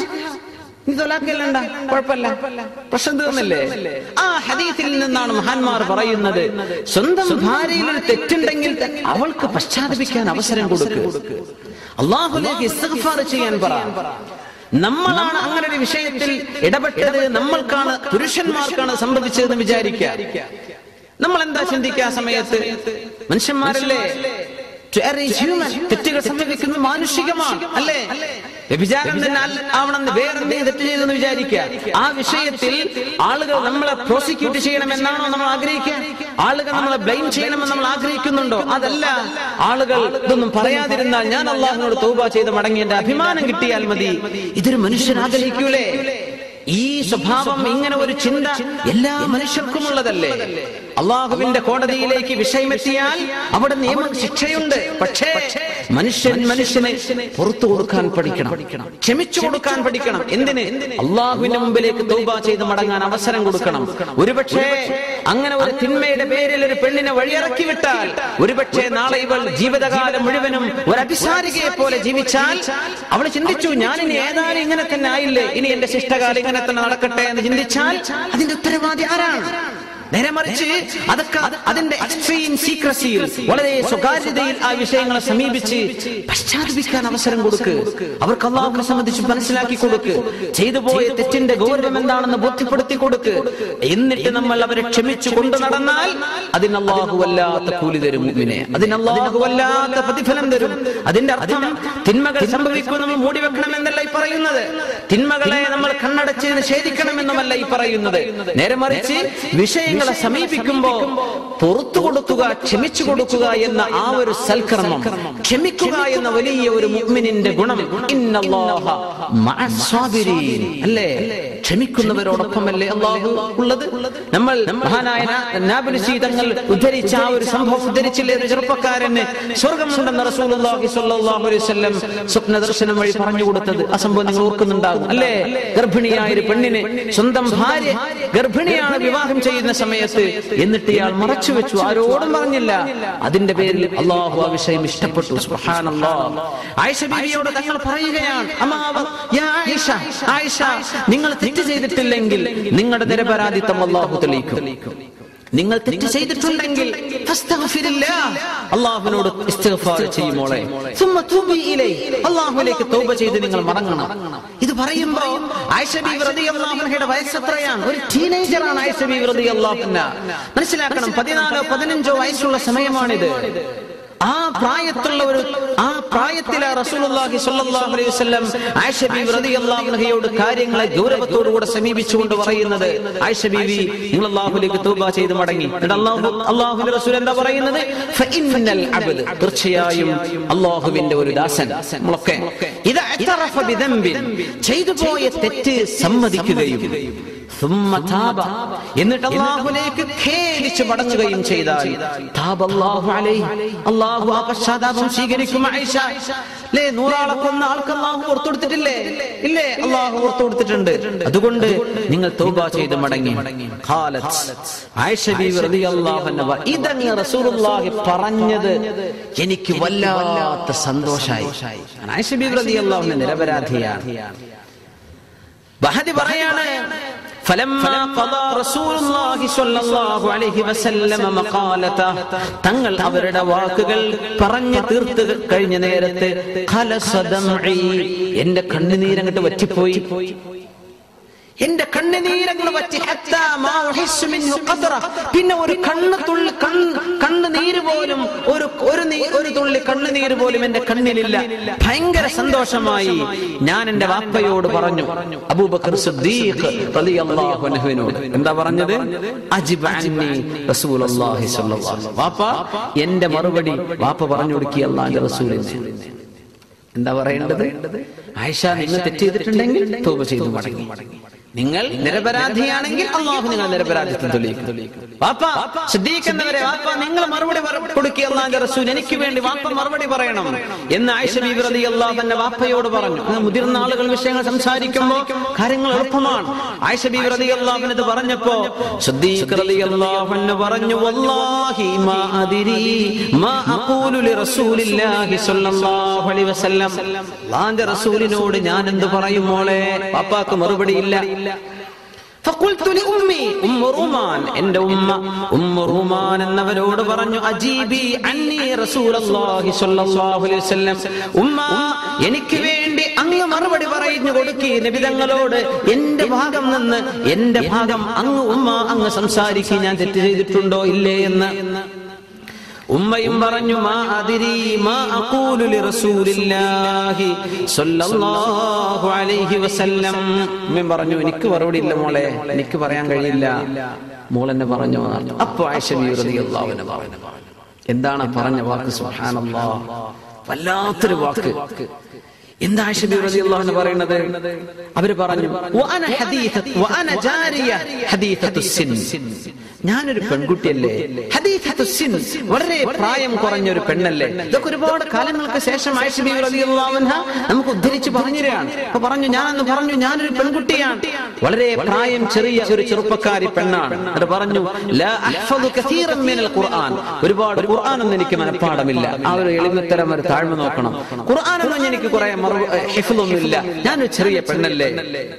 നീ തൊലാക്കല്ലണ്ട കുഴപ്പമില്ല പ്രശ്നം തീർന്നില്ലേ ആ ഹദീസിൽ നിന്നാണ് മഹാന്മാർ പറയുന്നത് സ്വന്തം ഭാര്യയിൽ ഒരു തെറ്റുണ്ടെങ്കിൽ ത- അവൾക്ക് പശ്ചാത്തപിക്കാൻ അവസരം കൊടുക്കുക അള്ളാഹുലേക്ക് ഇസ്തിഗ്ഫാർ ചെയ്യാൻ പറ നമ്മളാണ് അങ്ങനെ ഒരു വിഷയത്തിൽ ഇടപെട്ടത് നമ്മൾക്കാണ് പുരുഷന്മാർക്കാണ് സംഭവിച്ചതെന്ന് വിചാരിക്കുക നമ്മൾ എന്താ ചിന്തിക്കുക ആ സമയത്ത് മനുഷ്യന്മാരല്ലേ To err is human. തെറ്റുകൾ സംഭവിക്കുന്നത് മാനുഷികമാണ് അല്ലേ വ്യഭിചാരം തന്നെ അല്ല- ആവണമെന്ന് വേറെന്തെങ്കിലും തെറ്റ് ചെയ്തെന്ന് വിചാരിക്കുക ആ വിഷയത്തിൽ ആളുകൾ നമ്മളെ പ്രോസിക്യൂട്ട് ചെയ്യണമെന്നാണോ നമ്മൾ ആഗ്രഹിക്കുക ആളുകൾ നമ്മളെ ബ്ലെയിം ചെയ്യണമെന്ന് നമ്മൾ ആഗ്രഹിക്കുന്നുണ്ടോ അതല്ല ആളുകൾ ഇതൊന്നും പറയാതിരുന്നാൽ ഞാൻ അള്ളാഹിനോട് തൗബ ചെയ്ത് മടങ്ങി എന്റെ അഭിമാനം കിട്ടിയാൽ മതി ഇതൊരു മനുഷ്യൻ ആഗ്രഹിക്കൂലേ ഈ സ്വഭാവം ഇങ്ങനെ ഒരു ചിന്ത എല്ലാ മനുഷ്യർക്കും ഉള്ളതല്ലേ അള്ളാഹുവിന്റെ കോടതിയിലേക്ക് വിഷയമെത്തിയാൽ അവിടെ നിയമ ശിക്ഷയുണ്ട് പക്ഷേ മനുഷ്യൻ മനുഷ്യനെ പുറത്തു കൊടുക്കാൻ പഠിക്കണം ക്ഷമിച്ചു കൊടുക്കാൻ പഠിക്കണം എന്തിന് അള്ളാഹുവിന്റെ മുമ്പിലേക്ക് തൗബ ചെയ്ത് മടങ്ങാൻ അവസരം കൊടുക്കണം ഒരുപക്ഷേ അങ്ങനെ ഒരു തിന്മയുടെ പേരിൽ ഒരു പെണ്ണിനെ വഴിയിറക്കി വിട്ടാൽ ഒരുപക്ഷേ നാളെ ഇവൾ ജീവിതകാലം മുഴുവനും ഒരു അഭിസാരികയെ പോലെ ജീവിച്ചാൽ അവൾ ചിന്തിച്ചു ഞാൻ ഇനി ഏതാനും ഇങ്ങനെ തന്നെ ആയില്ലേ ഇനി എന്റെ ശിഷ്ടകാലം ഇങ്ങനെ തന്നെ നടക്കട്ടെ എന്ന് ചിന്തിച്ചാൽ അതിന്റെ ഉത്തരവാദി ആരാണ് നേരെ മറിച്ച് അതൊക്കെ അതിന്റെ എക്സ്ട്രീം സീക്രസിയിൽ വളരെ സ്വകാര്യതയിൽ ആ വിഷയങ്ങളെ സമീപിച്ച് പശ്ചാത്തപിക്കാൻ അവസരം കൊടുക്ക് അവർക്ക് അള്ളാഹുവിനെ സംബന്ധിച്ച് മനസ്സിലാക്കി കൊടുക്ക് ചെയ്തു പോയ തെറ്റിന്റെ ഗൗരവം എന്താണെന്ന് ബോധ്യപ്പെടുത്തി കൊടുക്ക് എന്നിട്ട് നമ്മൾ അവരെ ക്ഷമിച്ചു കൊണ്ടു നടന്നാൽ അതിന് അള്ളാഹു വല്ലാത്ത കൂലി തരും മുഅ്മിനെ അതിന് അള്ളാഹു വല്ലാത്ത പ്രതിഫലം തരും അതിന്റെ അർത്ഥം തിന്മകൾ സംഭവിക്കും നമ്മൾ മൂടി വെക്കണമെന്നല്ല ഈ പറയുന്നത് തിന്മകളെ നമ്മൾ കണ്ണടച്ച് നിഷേധിക്കണമെന്നുമല്ല ഈ പറയുന്നത് നേരെ മറിച്ച് വിഷയങ്ങളെ സമീപിക്കുമ്പോ പുറത്തു കൊടുക്കുക ക്ഷമിച്ചു കൊടുക്കുക എന്ന ആ ഒരു സൽക്കർമ്മം ക്ഷമിക്കുക എന്ന വലിയ ഒരു മുഅ്മിനിന്റെ ഗുണം ഇന്നല്ലാഹ മഅസ്സാബിരീൻ. അല്ലേ ക്ഷമിക്കുന്നവരോടൊപ്പമല്ലേ അള്ളാഹു ഉള്ളത് നമ്മൾ മഹാനായ നാ- നാബിലുസി തങ്ങൾ ഉദ്ധരിച്ച ആ ഒരു സംഭവം ഉദ്ധരിച്ചില്ലേ ഒരു ചെറുപ്പക്കാരന് സ്വർഗമുണ്ടെന്ന് റസൂലുള്ളാഹി സ്വല്ലല്ലാഹു അലൈഹി വസല്ലം സ്വപ്ന ദർശനം വഴി പറഞ്ഞു കൊടുത്തത് ആ സംഭവം നിങ്ങൾ ഓർക്കുന്നുണ്ടാകും അല്ലേ ഗർഭിണിയായ ഒരു പെണ്ണിന് സ്വന്തം ഭാര്യ ഗർഭിണിയാണ് വിവാഹം ചെയ്യുന്ന സമയത്ത് എന്നിട്ട് ഇയാൾ മറച്ചു വെച്ചു ആരോടും പറഞ്ഞില്ല അതിന്റെ പേരിൽ അള്ളാഹു ആ വിഷയം ഇഷ്ടപ്പെട്ടു സുബ്ഹാനല്ലാഹ് ആയിഷ ബീവിയോട് തങ്ങൾ പറയുകയാണ് അമ്മാവ, യാ ആയിഷ ആയിഷ നിങ്ങൾ തെറ്റ് ചെയ്തിട്ടില്ലെങ്കിൽ നിങ്ങളുടെ നിരപരാധിത്വം അള്ളാഹു തെളിയിക്കും നിങ്ങൾ തെറ്റ് ചെയ്തിട്ടുണ്ടെങ്കിൽ ഫസ്തഗ്ഫിരില്ലാ. അള്ളാഹുവിനോട് ഇസ്തിഗ്ഫാർ ചെയ്യുമോളെ സുമ്മ തൂബി ഇലൈ. അള്ളാഹുവിലേക്ക് തൗബ ചെയ്ത് നിങ്ങൾ മടങ്ങണം ഇത് പറയുമ്പോ ആയിഷ ബീവി റളിയല്ലാഹു അൻഹയുടെ വയസ്സ് എത്രയാണ് ഒരു ടീനേജറാണ് ആയിഷ ബീവി റളിയല്ലാഹു അൻഹ മനസ്സിലാക്കണം പതിനാലോ പതിനഞ്ചോ വയസ്സുള്ള സമയമാണിത് ആ പ്രായത്തുള്ള ഒരു ആ പ്രായത്തിലെ റസൂലുള്ളാഹി സ്വല്ലല്ലാഹു അലൈഹി വസല്ലം ആയിഷ ബീവി റളിയല്ലാഹു അൻഹയോട് കാര്യങ്ങളെ ഗൗരവത്തോടുകൂടെ സമീപിച്ചുകൊണ്ട് പറയുന്നത് ആയിഷ ബീവി നിങ്ങൾ അല്ലാഹുവിലേക്ക് തൗബ ചെയ്ത് മടങ്ങി എന്നിട്ട് അല്ലാഹു അല്ലാഹുവിന്റെ റസൂൽ എന്താ പറയുന്നത് ഫഇന്നൽ അബ്ദ് തീർച്ചയായും അല്ലാഹുവിന്റെ ഒരു ദാസൻ നമ്മളൊക്കെ ഇത് അഅ്തറഫ ബിദംബിൻ ചെയ്തു പോയ തെറ്റ് സമ്മതിക്കുകയും ثم تاب. എന്നിട്ട് അള്ളാഹുലേക്ക് ഖേദിച്ച് മടങ്ങുകയും ചെയ്താൽ താബ അല്ലാഹു അലൈഹി. അള്ളാഹു ആ പശ്ചാത്താപം സ്വീകരിക്കും ആയിഷ ലേ നൂറാളെ കൊന്ന ആൾക്ക് അള്ളാഹു പുറത്തു കൊടുത്തിട്ടില്ലേ ഇല്ലേ അള്ളാഹു പുറത്തു കൊടുത്തിട്ടുണ്ട് അതുകൊണ്ട് നിങ്ങൾ തൗബ ചെയ്ത് മടങ്ങി ഖാലത്ത്. ആയിഷ ബീവി റളിയല്ലാഹു അൻഹ ഇതങ്ങ് റസൂലുള്ളാഹി പറഞ്ഞത് എനിക്ക് വല്ലാത്ത സന്തോഷായി ആയിഷ ബീവി റളിയല്ലാഹു അൻഹ നിരപരാധിയാണ് ബഹദി പറയാണ് فلما قضى رسول الله صلى الله عليه وسلم مقالته തങ്ങൾ അവരുടെ വാക്കുകൾ പറഞ്ഞു തീർത്ത് കഴിഞ്ഞ നേരത്ത് ഖലസ ദംഇ എന്റെ കണ്ണുനീരങ്ങട്ട് വറ്റിപ്പോയി എന്റെ കണ്ണുനീരങ്ങൾ പറ്റി ഹത്താ മാ ഉഹിസ്സു മിൻഹു ഖത്ര. പിന്നെ ഒരു കണ്ണ് തുള്ളി കണ്ണ് കണ്ണുനീര് പോലും ഒരു ഒരു നീ- ഒരു തുള്ളി കണ്ണുനീര് പോലും എന്റെ കണ്ണിലില്ല ഭയങ്കര സന്തോഷമായി ഞാൻ എന്റെ വാപ്പയോട് പറഞ്ഞു അബൂബക്കർ സിദ്ദീഖ് റളിയല്ലാഹു അൻഹുവിനോട് എന്താ പറഞ്ഞത് അജിബ് അന്നി റസൂലുള്ളാഹി സ്വല്ലല്ലാഹു അലൈഹി വസല്ലം. വാപ്പ എന്റെ മറുപടി വാപ്പ പറഞ്ഞു കൊടുക്കി അള്ളാന്റെ റസൂലിനെ എന്താ പറയേണ്ടത് ആയിഷ നിങ്ങൾ തെറ്റ് ചെയ്തിട്ടുണ്ടെങ്കിൽ തൗബ ചെയ്തു മടങ്ങി നിങ്ങൾ നിരപരാധിയാണെങ്കിൽ അള്ളാഹു നിങ്ങൾ നിരപരാധിത്വം തെളിയിക്കും വാപ്പ സിദ്ദീഖ് എന്നവരെ വാപ്പ നിങ്ങൾ മറുപടി പറ- കൊടുക്കുക അള്ളാന്റെ റസൂൽ എനിക്ക് വേണ്ടി വാപ്പ മറുപടി പറയണം എന്ന് ആയിഷ ബീബി റതി അള്ളാഹ് തന്നെ വാപ്പയോട് പറഞ്ഞു അങ്ങനെ മുതിർന്ന ആളുകൾ വിഷയങ്ങൾ സംസാരിക്കുമ്പോൾ കാര്യങ്ങൾ എളുപ്പമാണ് ആയിഷ ബീബി റതി അള്ളാഹുവിന് ഇത് പറഞ്ഞപ്പോ സിദ്ദീഖ് റതി അള്ളാഹുവിന് പറഞ്ഞു വല്ലാഹി മാ അദിരി മാ അഖൂലു ലിറസൂലില്ലാഹി സ്വല്ലല്ലാഹു അലൈഹി വസല്ലം അള്ളാന്റെ റസൂലിനോട് ഞാൻ എന്ത് പറയും മോളെ പാപ്പാക്ക് മറുപടി ഇല്ല فقلت لأمي ഉമ്മ റൂമാൻ എന്റെ ഉമ്മ ഉമ്മ റൂമാൻ എന്നവരോട് പറഞ്ഞു അജീബി അന്നി റസൂലല്ലാഹി സ്വല്ലല്ലാഹു അലൈഹി വസല്ലം ഉമ്മ എനിക്ക് വേണ്ടി അങ്ങ് മറുപടി പറഞ്ഞു കൊടുക്കി നബിതങ്ങളോട് എന്റെ ഭാഗം നിന്ന് എന്റെ ഭാഗം അങ്ങ് ഉമ്മ അങ്ങ് സംസാരിക്കുക ഞാൻ തെറ്റ് ചെയ്തിട്ടുണ്ടോ ഇല്ലേ എന്ന് ഉമ്മയും പറഞ്ഞു മാ അതിരി മാ അഖൂലു ലിറസൂലില്ലാഹി സ്വല്ലല്ലാഹു അലൈഹി വസല്ലം ഉമ്മയും പറഞ്ഞു എനിക്ക് മറുപടി ഇല്ല മോളെ എനിക്ക് പറയാൻ കഴിയില്ല മോൾ എന്നെ പറഞ്ഞു എന്ന് പറഞ്ഞു. അപ്പൊ ആയിഷ ബി റളിയല്ലാഹു അൻഹ പറഞ്ഞു എന്താണ് ആ പറഞ്ഞ വാക്ക് സുബ്ഹാനല്ലാഹ് വല്ലാത്തൊരു വാക്ക് എന്താ ആയിഷ ബി റളിയല്ലാഹു അൻഹ പറയുന്നത് അവര് പറഞ്ഞു വഅന ഹദീഥത്ത് വഅന ജാരിയ ഹദീഥത്തു സിൻ ഞാനൊരു പെൺകുട്ടിയല്ലേ ഹദീഥത്തു സിൻ വളരെ പ്രായം കുറഞ്ഞ ഒരു പെണ്ണല്ലേ ഇതൊക്കെ ഒരുപാട് കാലങ്ങൾക്ക് ശേഷം ആയിഷ ബി റളിയല്ലാഹു അൻഹ നമുക്ക് ഉദ്ധരിച്ച് പറഞ്ഞുതരാണ് അപ്പൊ പറഞ്ഞു ഞാനന്ന് പറഞ്ഞു ഞാനൊരു പെൺകുട്ടിയാണ് വളരെ പ്രായം ചെറിയ ഒരു ചെറുപ്പക്കാരി പെണ്ണാണ് അത് പറഞ്ഞു ലാ അഹ്ഫദു കസീറൻ മിനൽ ഖുർആൻ ഒരുപാട് ഖുർആൻ ഒന്നും എനിക്ക് മനഃപ്പാടമില്ല ആ ഒരു എളിമത്തരം ഒരു താഴ്മ നോക്കണം ഖുർആൻ ഒന്നും എനിക്ക് കുറെ ഹിഫ്ലൊന്നുമില്ല ഞാനൊരു ചെറിയ പെണ്ണല്ലേ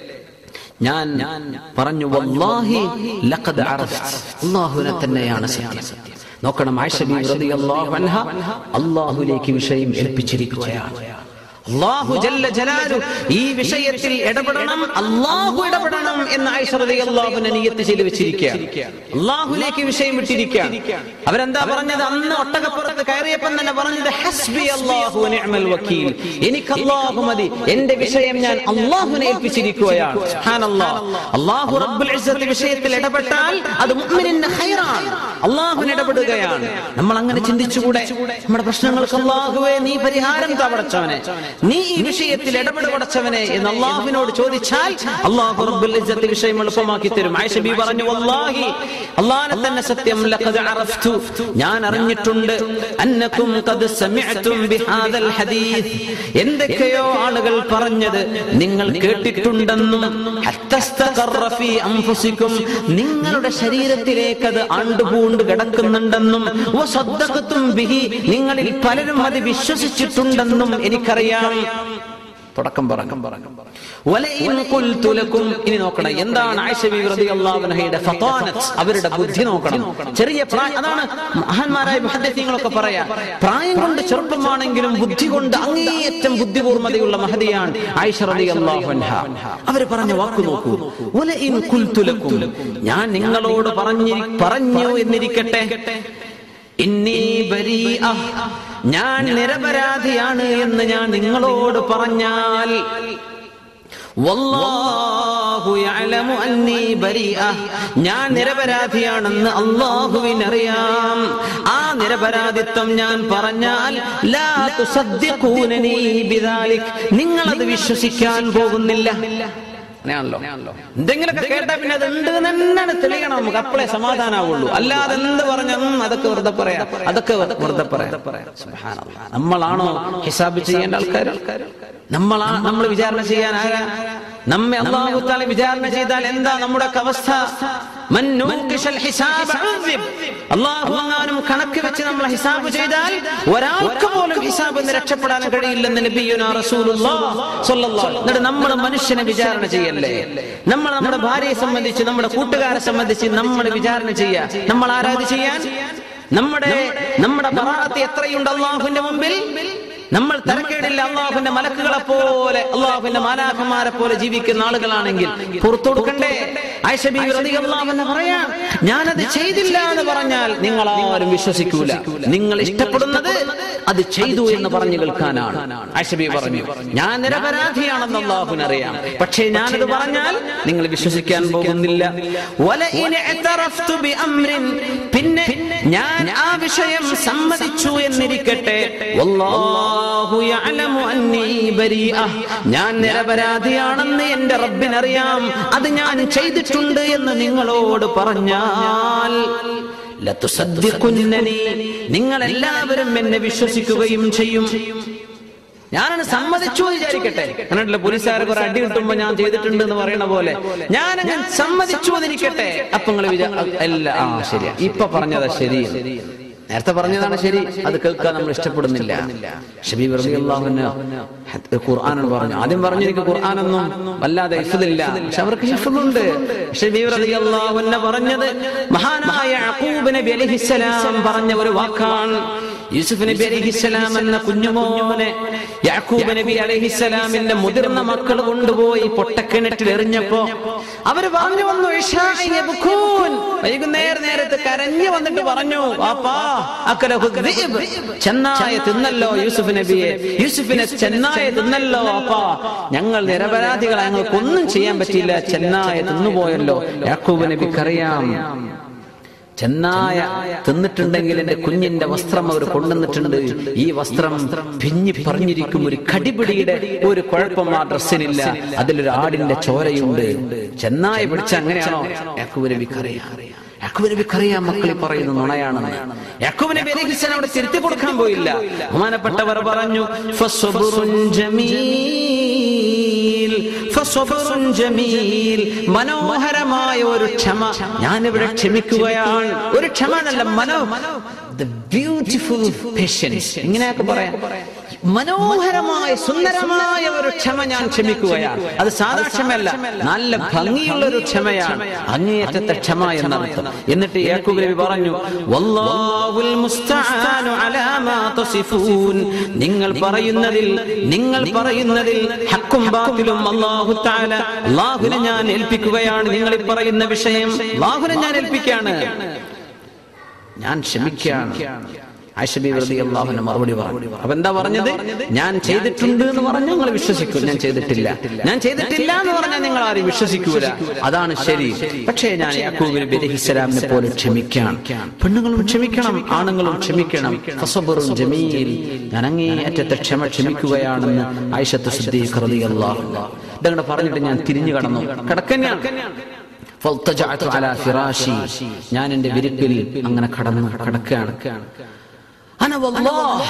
ഞാൻ പറഞ്ഞു വല്ലാഹി ലഖദ് അറഫ്ത് അല്ലാഹുവിനെ തന്നെയാണ് സത്യം നോക്കണം ആയിഷ ബി റളിയല്ലാഹു അൻഹ അല്ലാഹുവിലേക്ക് വിഷയം ഏൽപ്പിച്ചിരിക്കുകയാണ് അള്ളാഹു ജല്ല ജലാലു ഈ വിഷയത്തിൽ ഇടപെടണം അള്ളാഹു ഇടപെടണം എന്ന് ആയിഷ റളിയല്ലാഹുവിനെ നിയത്ത് ചെയ്ത് വെച്ചിരിക്കുകയാണ് അള്ളാഹുലേക്ക് വിഷയം വിട്ടിരിക്കുകയാണ് അവരെന്താ പറഞ്ഞത് അന്ന് ഒട്ടകപ്പുറത്ത് കയറിയപ്പം തന്നെ പറഞ്ഞത് ഹസ്ബി അല്ലാഹു വ നിഅമൽ വക്കീൽ എനിക്ക് അള്ളാഹു മതി എന്റെ വിഷയം ഞാൻ അള്ളാഹുവിനെ ഏൽപ്പിച്ചിരിക്കുകയാണ് സുബ്ഹാനല്ലാഹ് അള്ളാഹു റബ്ബുൽ ഇസ്സത്ത് വിഷയത്തിൽ ഇടപെട്ടാൽ അത് മുഅ്മിനിന് ഖൈറാണ് അള്ളാഹുവിന് ഇടപെടുകയാണ് നമ്മൾ അങ്ങനെ ചിന്തിച്ചുകൂടെ നമ്മുടെ പ്രശ്നങ്ങൾക്ക് അള്ളാഹുവേ നീ പരിഹാരം തവടച്ചവനെ നീ ഈ വിഷയത്തിൽ ഇടപെടപടച്ചവനെ എന്ന് അള്ളാഹുവിനോട് ചോദിച്ചാൽ അള്ളാഹു റബ്ബുൽ ഇസ്സത്ത് വിഷയം എളുപ്പമാക്കി തരും ആയിഷ ബി പറഞ്ഞു വല്ലാഹി അള്ളാഹനെ തന്നെ സത്യം ലഖദ് അറഫ്തു ഞാൻ അറിഞ്ഞിട്ടുണ്ട് അന്നകും ഖദ് സമിഅതും ബിഹാദൽ ഹദീസ് എന്തൊക്കെയോ ആളുകൾ പറഞ്ഞത് നിങ്ങൾ കേട്ടിട്ടുണ്ടെന്നും ഹത്തസ്തഖറ ഫീ അൻഫുസികും നിങ്ങളുടെ ശരീരത്തിലേക്ക് അത് ആണ്ടുപൂണ്ട് കിടക്കുന്നുണ്ടെന്നും വസദ്ദഖതും ബിഹി നിങ്ങളിൽ പലരും അത് വിശ്വസിച്ചിട്ടുണ്ടെന്നും എനിക്കറിയാം തുടക്കം പറഞ്ഞു വലയിൻ ഖുൽതു ലക്കും ഇനി നോക്കണം എന്താണ് ആയിഷ ബി റളിയല്ലാഹു അൻഹയുടെ ഫതാനത്ത് അവരുടെ ബുദ്ധി നോക്കണം ചെറിയ പ്രായം അതാണ് മഹാന്മാരായ മുഹദ്ദിസീങ്ങളൊക്കെ പറയാ പ്രായം കൊണ്ട് ചെറുപ്പമാണെങ്കിലും ബുദ്ധി കൊണ്ട് അങ്ങേയറ്റം ബുദ്ധിപൂർമ്മതയുള്ള മഹതിയാണ് ആയിഷ റളിയല്ലാഹു അൻഹ അവർ പറഞ്ഞ വാക്ക് നോക്കൂ വലയിൻ ഖുൽതു ലക്കും ഞാൻ നിങ്ങളോട് പറഞ്ഞു പറഞ്ഞു എന്നിരിക്കട്ടെ ഇന്നി ബരീഅ ഞാൻ നിരപരാധിയാണ് എന്ന് ഞാൻ നിങ്ങളോട് പറഞ്ഞാൽ വല്ലാഹു യഅലമു അന്നി ബരീഅ ഞാൻ നിരപരാധിയാണെന്ന് അള്ളാഹുവിനറിയാം ആ നിരപരാധിത്വം ഞാൻ പറഞ്ഞാൽ ലാ തുസദ്ദിഖൂനനി ബിദാലിക് നിങ്ങൾ അത് വിശ്വസിക്കാൻ പോകുന്നില്ല അങ്ങനെയാണല്ലോ എന്തെങ്കിലുമൊക്കെ കേട്ടാ പിന്നെ അത് ഉണ്ട് തന്നെയാണ് തെളിയണം നമുക്ക് അപ്പോഴേ സമാധാനാവുള്ളൂ അല്ലാതെ എന്ത് പറഞ്ഞ അതൊക്കെ വെറുതെ പറയാം അതൊക്കെ വെറുതെ പറയാം സുബ്ഹാനല്ലാഹ്. നമ്മളാണോ ഹിസാബ് ചെയ്യേണ്ട ആൾക്കാർ നമ്മളാ നമ്മൾ വിചാരണ ചെയ്യാൻ ആരാ നമ്മെ അള്ളാഹു താല വിചാരണ ചെയ്താൽ എന്താ നമ്മുടെ ഒക്കെ അവസ്ഥ മൻ നൂഖിഷൽ ഹിസാബ് ഉദ്ദിബ്. അള്ളാഹു എങ്ങാനും കണക്ക് വെച്ച് നമ്മൾ ഹിസാബ് ചെയ്താൽ ഒരാൾക്ക് പോലും ഹിസാബ് എന്ന് രക്ഷപ്പെടാൻ കഴിയില്ലെന്ന് നബിയുന റസൂലുള്ളാഹ് സ്വല്ലല്ലാഹു അലൈഹി വസല്ലം. എന്നിട്ട് നമ്മൾ മനുഷ്യനെ വിചാരണ ചെയ്യല്ലേ നമ്മൾ നമ്മുടെ ഭാര്യയെ സംബന്ധിച്ച് നമ്മുടെ കൂട്ടുകാരെ സംബന്ധിച്ച് നമ്മൾ വിചാരണ ചെയ്യാ നമ്മൾ ആരാധി ചെയ്യാൻ നമ്മുടെ നമ്മുടെ ബറാഅത്ത് എത്രയുണ്ട് അള്ളാഹുവിന്റെ മുമ്പിൽ നമ്മൾ തരക്കേടില്ല അള്ളാഹുവിന്റെ മലക്കുകളെ പോലെ അള്ളാഹുവിന്റെ മാലാഖമാരെ പോലെ ജീവിക്കുന്ന ആളുകളാണെങ്കിൽ പുറത്തു കൊടുക്കണ്ടേ ആയിഷ ബീവി റളിയല്ലാഹു അൻഹ പറയാം ഞാനത് ചെയ്തില്ല എന്ന് പറഞ്ഞാൽ നിങ്ങൾ ആരും വിശ്വസിക്കൂല നിങ്ങൾ ഇഷ്ടപ്പെടുന്നത് അത് ചെയ്തു എന്ന് പറഞ്ഞു കേൾക്കാനാണ് ആയിഷ ബീവി പറഞ്ഞു ഞാൻ നിരപരാധിയാണെന്ന് അള്ളാഹുവിനറിയാം പക്ഷേ ഞാനത് പറഞ്ഞാൽ നിങ്ങൾ വിശ്വസിക്കാൻ പോകുന്നില്ല വലഇൻ ഇഅ്തറഫ്തു ബിഅംരിൻ പിന്നെ ഞാൻ ആ വിഷയം സമ്മതിച്ചു എന്നിരിക്കട്ടെ വല്ലാഹു യഅലമു അന്നീ ബരീഅ ഞാൻ നിരപരാധിയാണെന്ന് എന്റെ റബ്ബിനറിയാം അത് ഞാൻ ചെയ്തിട്ടുണ്ട് എന്ന് നിങ്ങളോട് പറഞ്ഞാൽ ലതുസദ്ദിഖുന്നനി നിങ്ങൾ എല്ലാവരും എന്നെ വിശ്വസിക്കുകയും ചെയ്യും ഞാനാണ് സമ്മതിച്ചു എന്ന് വിചാരിക്കട്ടെ കണ്ടില്ല പോലീസുകാരെ കുറെ അടി കിട്ടുമ്പോ ഞാൻ ചെയ്തിട്ടുണ്ട് എന്ന് പറയുന്ന പോലെ ഞാൻ അങ്ങനെ സമ്മതിച്ചു എന്നിരിക്കട്ടെ അപ്പൊ നിങ്ങൾ വിചാ അല്ല ആ ശരിയാ ഇപ്പൊ പറഞ്ഞതാ ശരി നേരത്തെ പറഞ്ഞതാണ് ശരി അത് കേൾക്കാൻ നമ്മൾ ഇഷ്ടപ്പെടുന്നില്ല ഷബീബ് റളിയല്ലാഹുവിന് ഖുർആൻ പറഞ്ഞു ആദ്യം പറഞ്ഞു എനിക്ക് ഖുർആനൊന്നും വല്ലാതെ ഹിഫ്ദില്ല പക്ഷെ അവർക്ക് ഹിഫ്ദുണ്ട് ഷബീബ് റളിയല്ലാഹുവിന് പറഞ്ഞത് മഹാനായ യഅഖൂബ് നബി അലൈഹിസ്സലാം പറഞ്ഞ ഒരു വാക്കാണ് യൂസുഫ് നബി അലൈഹിസ്സലാം എന്ന കുഞ്ഞുമോനെ യാക്കൂബ് നബി അലൈഹിസ്സലാമിന്റെ മുതിർന്ന മക്കൾ കൊണ്ടുപോയി പൊട്ടക്കിണറ്റിൽ എറിഞ്ഞപ്പോ അവര് പറഞ്ഞു വന്നു ഇശാഇ യബ്കൂൻ. വൈകുന്നേര നേരത്ത് കരഞ്ഞു വന്നിട്ട് പറഞ്ഞു വാപ്പാ അക്കലഹു ദിബ്. ചെന്നായ തിന്നല്ലോ യൂസുഫ് നബിയെ യൂസുഫിനെ ചെന്നായ തിന്നല്ലോ അപ്പാ ഞങ്ങൾ നിരപരാധികളെ ഞങ്ങൾക്കൊന്നും ചെയ്യാൻ പറ്റിയില്ല ചെന്നായ തിന്നുപോയല്ലോ യാക്കൂബ് നബിക്കറിയാം ചെന്നായ തിന്നിട്ടുണ്ടെങ്കിൽ എന്റെ കുഞ്ഞിന്റെ വസ്ത്രം അവർ കൊണ്ടുവന്നിട്ടുണ്ട് ഈ വസ്ത്രം പിഞ്ഞി പറഞ്ഞിരിക്കും ഒരു കടിപിടിയുടെ ഒരു കുഴപ്പം ആ ഡ്രസ്സിനില്ല അതിലൊരു ആടിന്റെ ചോരയുണ്ട് ചെന്നായ പിടിച്ച അങ്ങനെയാണോ യാക്കൂബ് നബിക്കറിയാം യാക്കൂബ് നബിക്കറിയാം മക്കളി പറയുന്നു നുണയാണെന്ന് യാക്കൂബ് നബി അലൈഹി സ്വലാം അവിടെ തിരുത്തി കൊടുക്കാൻ പോയില്ല ബഹുമാനപ്പെട്ടവർ പറഞ്ഞു "ഫസ്വബ്റുൻ ജമീൽ ഫസ്വബ്റുൻ ജമീൽ മനോഹരമായ ഒരു ക്ഷമ ഞാനിവിടെ ക്ഷമിക്കുകയാണ് ഒരു ക്ഷമ എന്നല്ല മനോ ബ്യൂട്ടിഫുൾ പേഷ്യൻസ് ഇങ്ങനെയൊക്കെ പറയാം മനോഹരമായ സുന്ദരമായ ഒരു ക്ഷമ ഞാൻ ക്ഷമിക്കുകയാണ് അത് സാധാ ക്ഷമയല്ല നല്ല ഭംഗിയുള്ള ഒരു ക്ഷമയാണ് അങ്ങേയറ്റത്തെ ക്ഷമ എന്നർത്ഥം എന്നിട്ട് യാക്കൂബ് നബി പറഞ്ഞു വല്ലാഹുൽ മുസ്തആനു അലാ മാ തസിഫൂൻ നിങ്ങൾ പറയുന്നതിൽ നിങ്ങൾ പറയുന്നതിൽ ഹക്കും ബാത്തിലും അല്ലാഹു തആല അല്ലാഹുവിനെ ഞാൻ ഏൽപ്പിക്കുകയാണ് നിങ്ങൾ ഈ പറയുന്ന വിഷയം അല്ലാഹുവിനെ ഞാൻ ഏൽപ്പിക്കുകയാണ് ഞാൻ ക്ഷമിക്കുകയാണ് ആയിഷബി വെറുതെ അള്ളാഹുവിന് മറുപടി പറഞ്ഞു അപ്പൊ എന്താ പറഞ്ഞത് ഞാൻ ചെയ്തിട്ടുണ്ട് എന്ന് പറഞ്ഞാൽ നിങ്ങൾ വിശ്വസിക്കും ഞാൻ ചെയ്തിട്ടില്ല ഞാൻ ചെയ്തിട്ടില്ല എന്ന് പറഞ്ഞാൽ നിങ്ങൾ ആരും വിശ്വസിക്കൂല അതാണ് ശരി പക്ഷേ ഞാൻ യാക്കൂബിന് ബലിഹിസ്സലാമിനെ പോലെ ക്ഷമിക്കാം പെണ്ണുങ്ങളും ക്ഷമിക്കണം ആണുങ്ങളും ക്ഷമിക്കണം ഫസബറും ജമീൽ ഞാൻ അങ്ങേയറ്റത്തെ ക്ഷമ ക്ഷമിക്കുകയാണെന്ന് ആയിഷത്ത് സിദ്ദീഖ് റളിയല്ലാഹു അൻഹ ഇതങ്ങോട്ട് പറഞ്ഞിട്ട് ഞാൻ തിരിഞ്ഞു കടന്നു കിടക്കന്നെയാണ് ഫൽത്തജഅതു അലാ ഫിറാശി ഞാൻ എന്റെ വിരിപ്പിൽ അങ്ങനെ കടന്നു കിടക്കുകയാണ് അന വല്ലാഹ്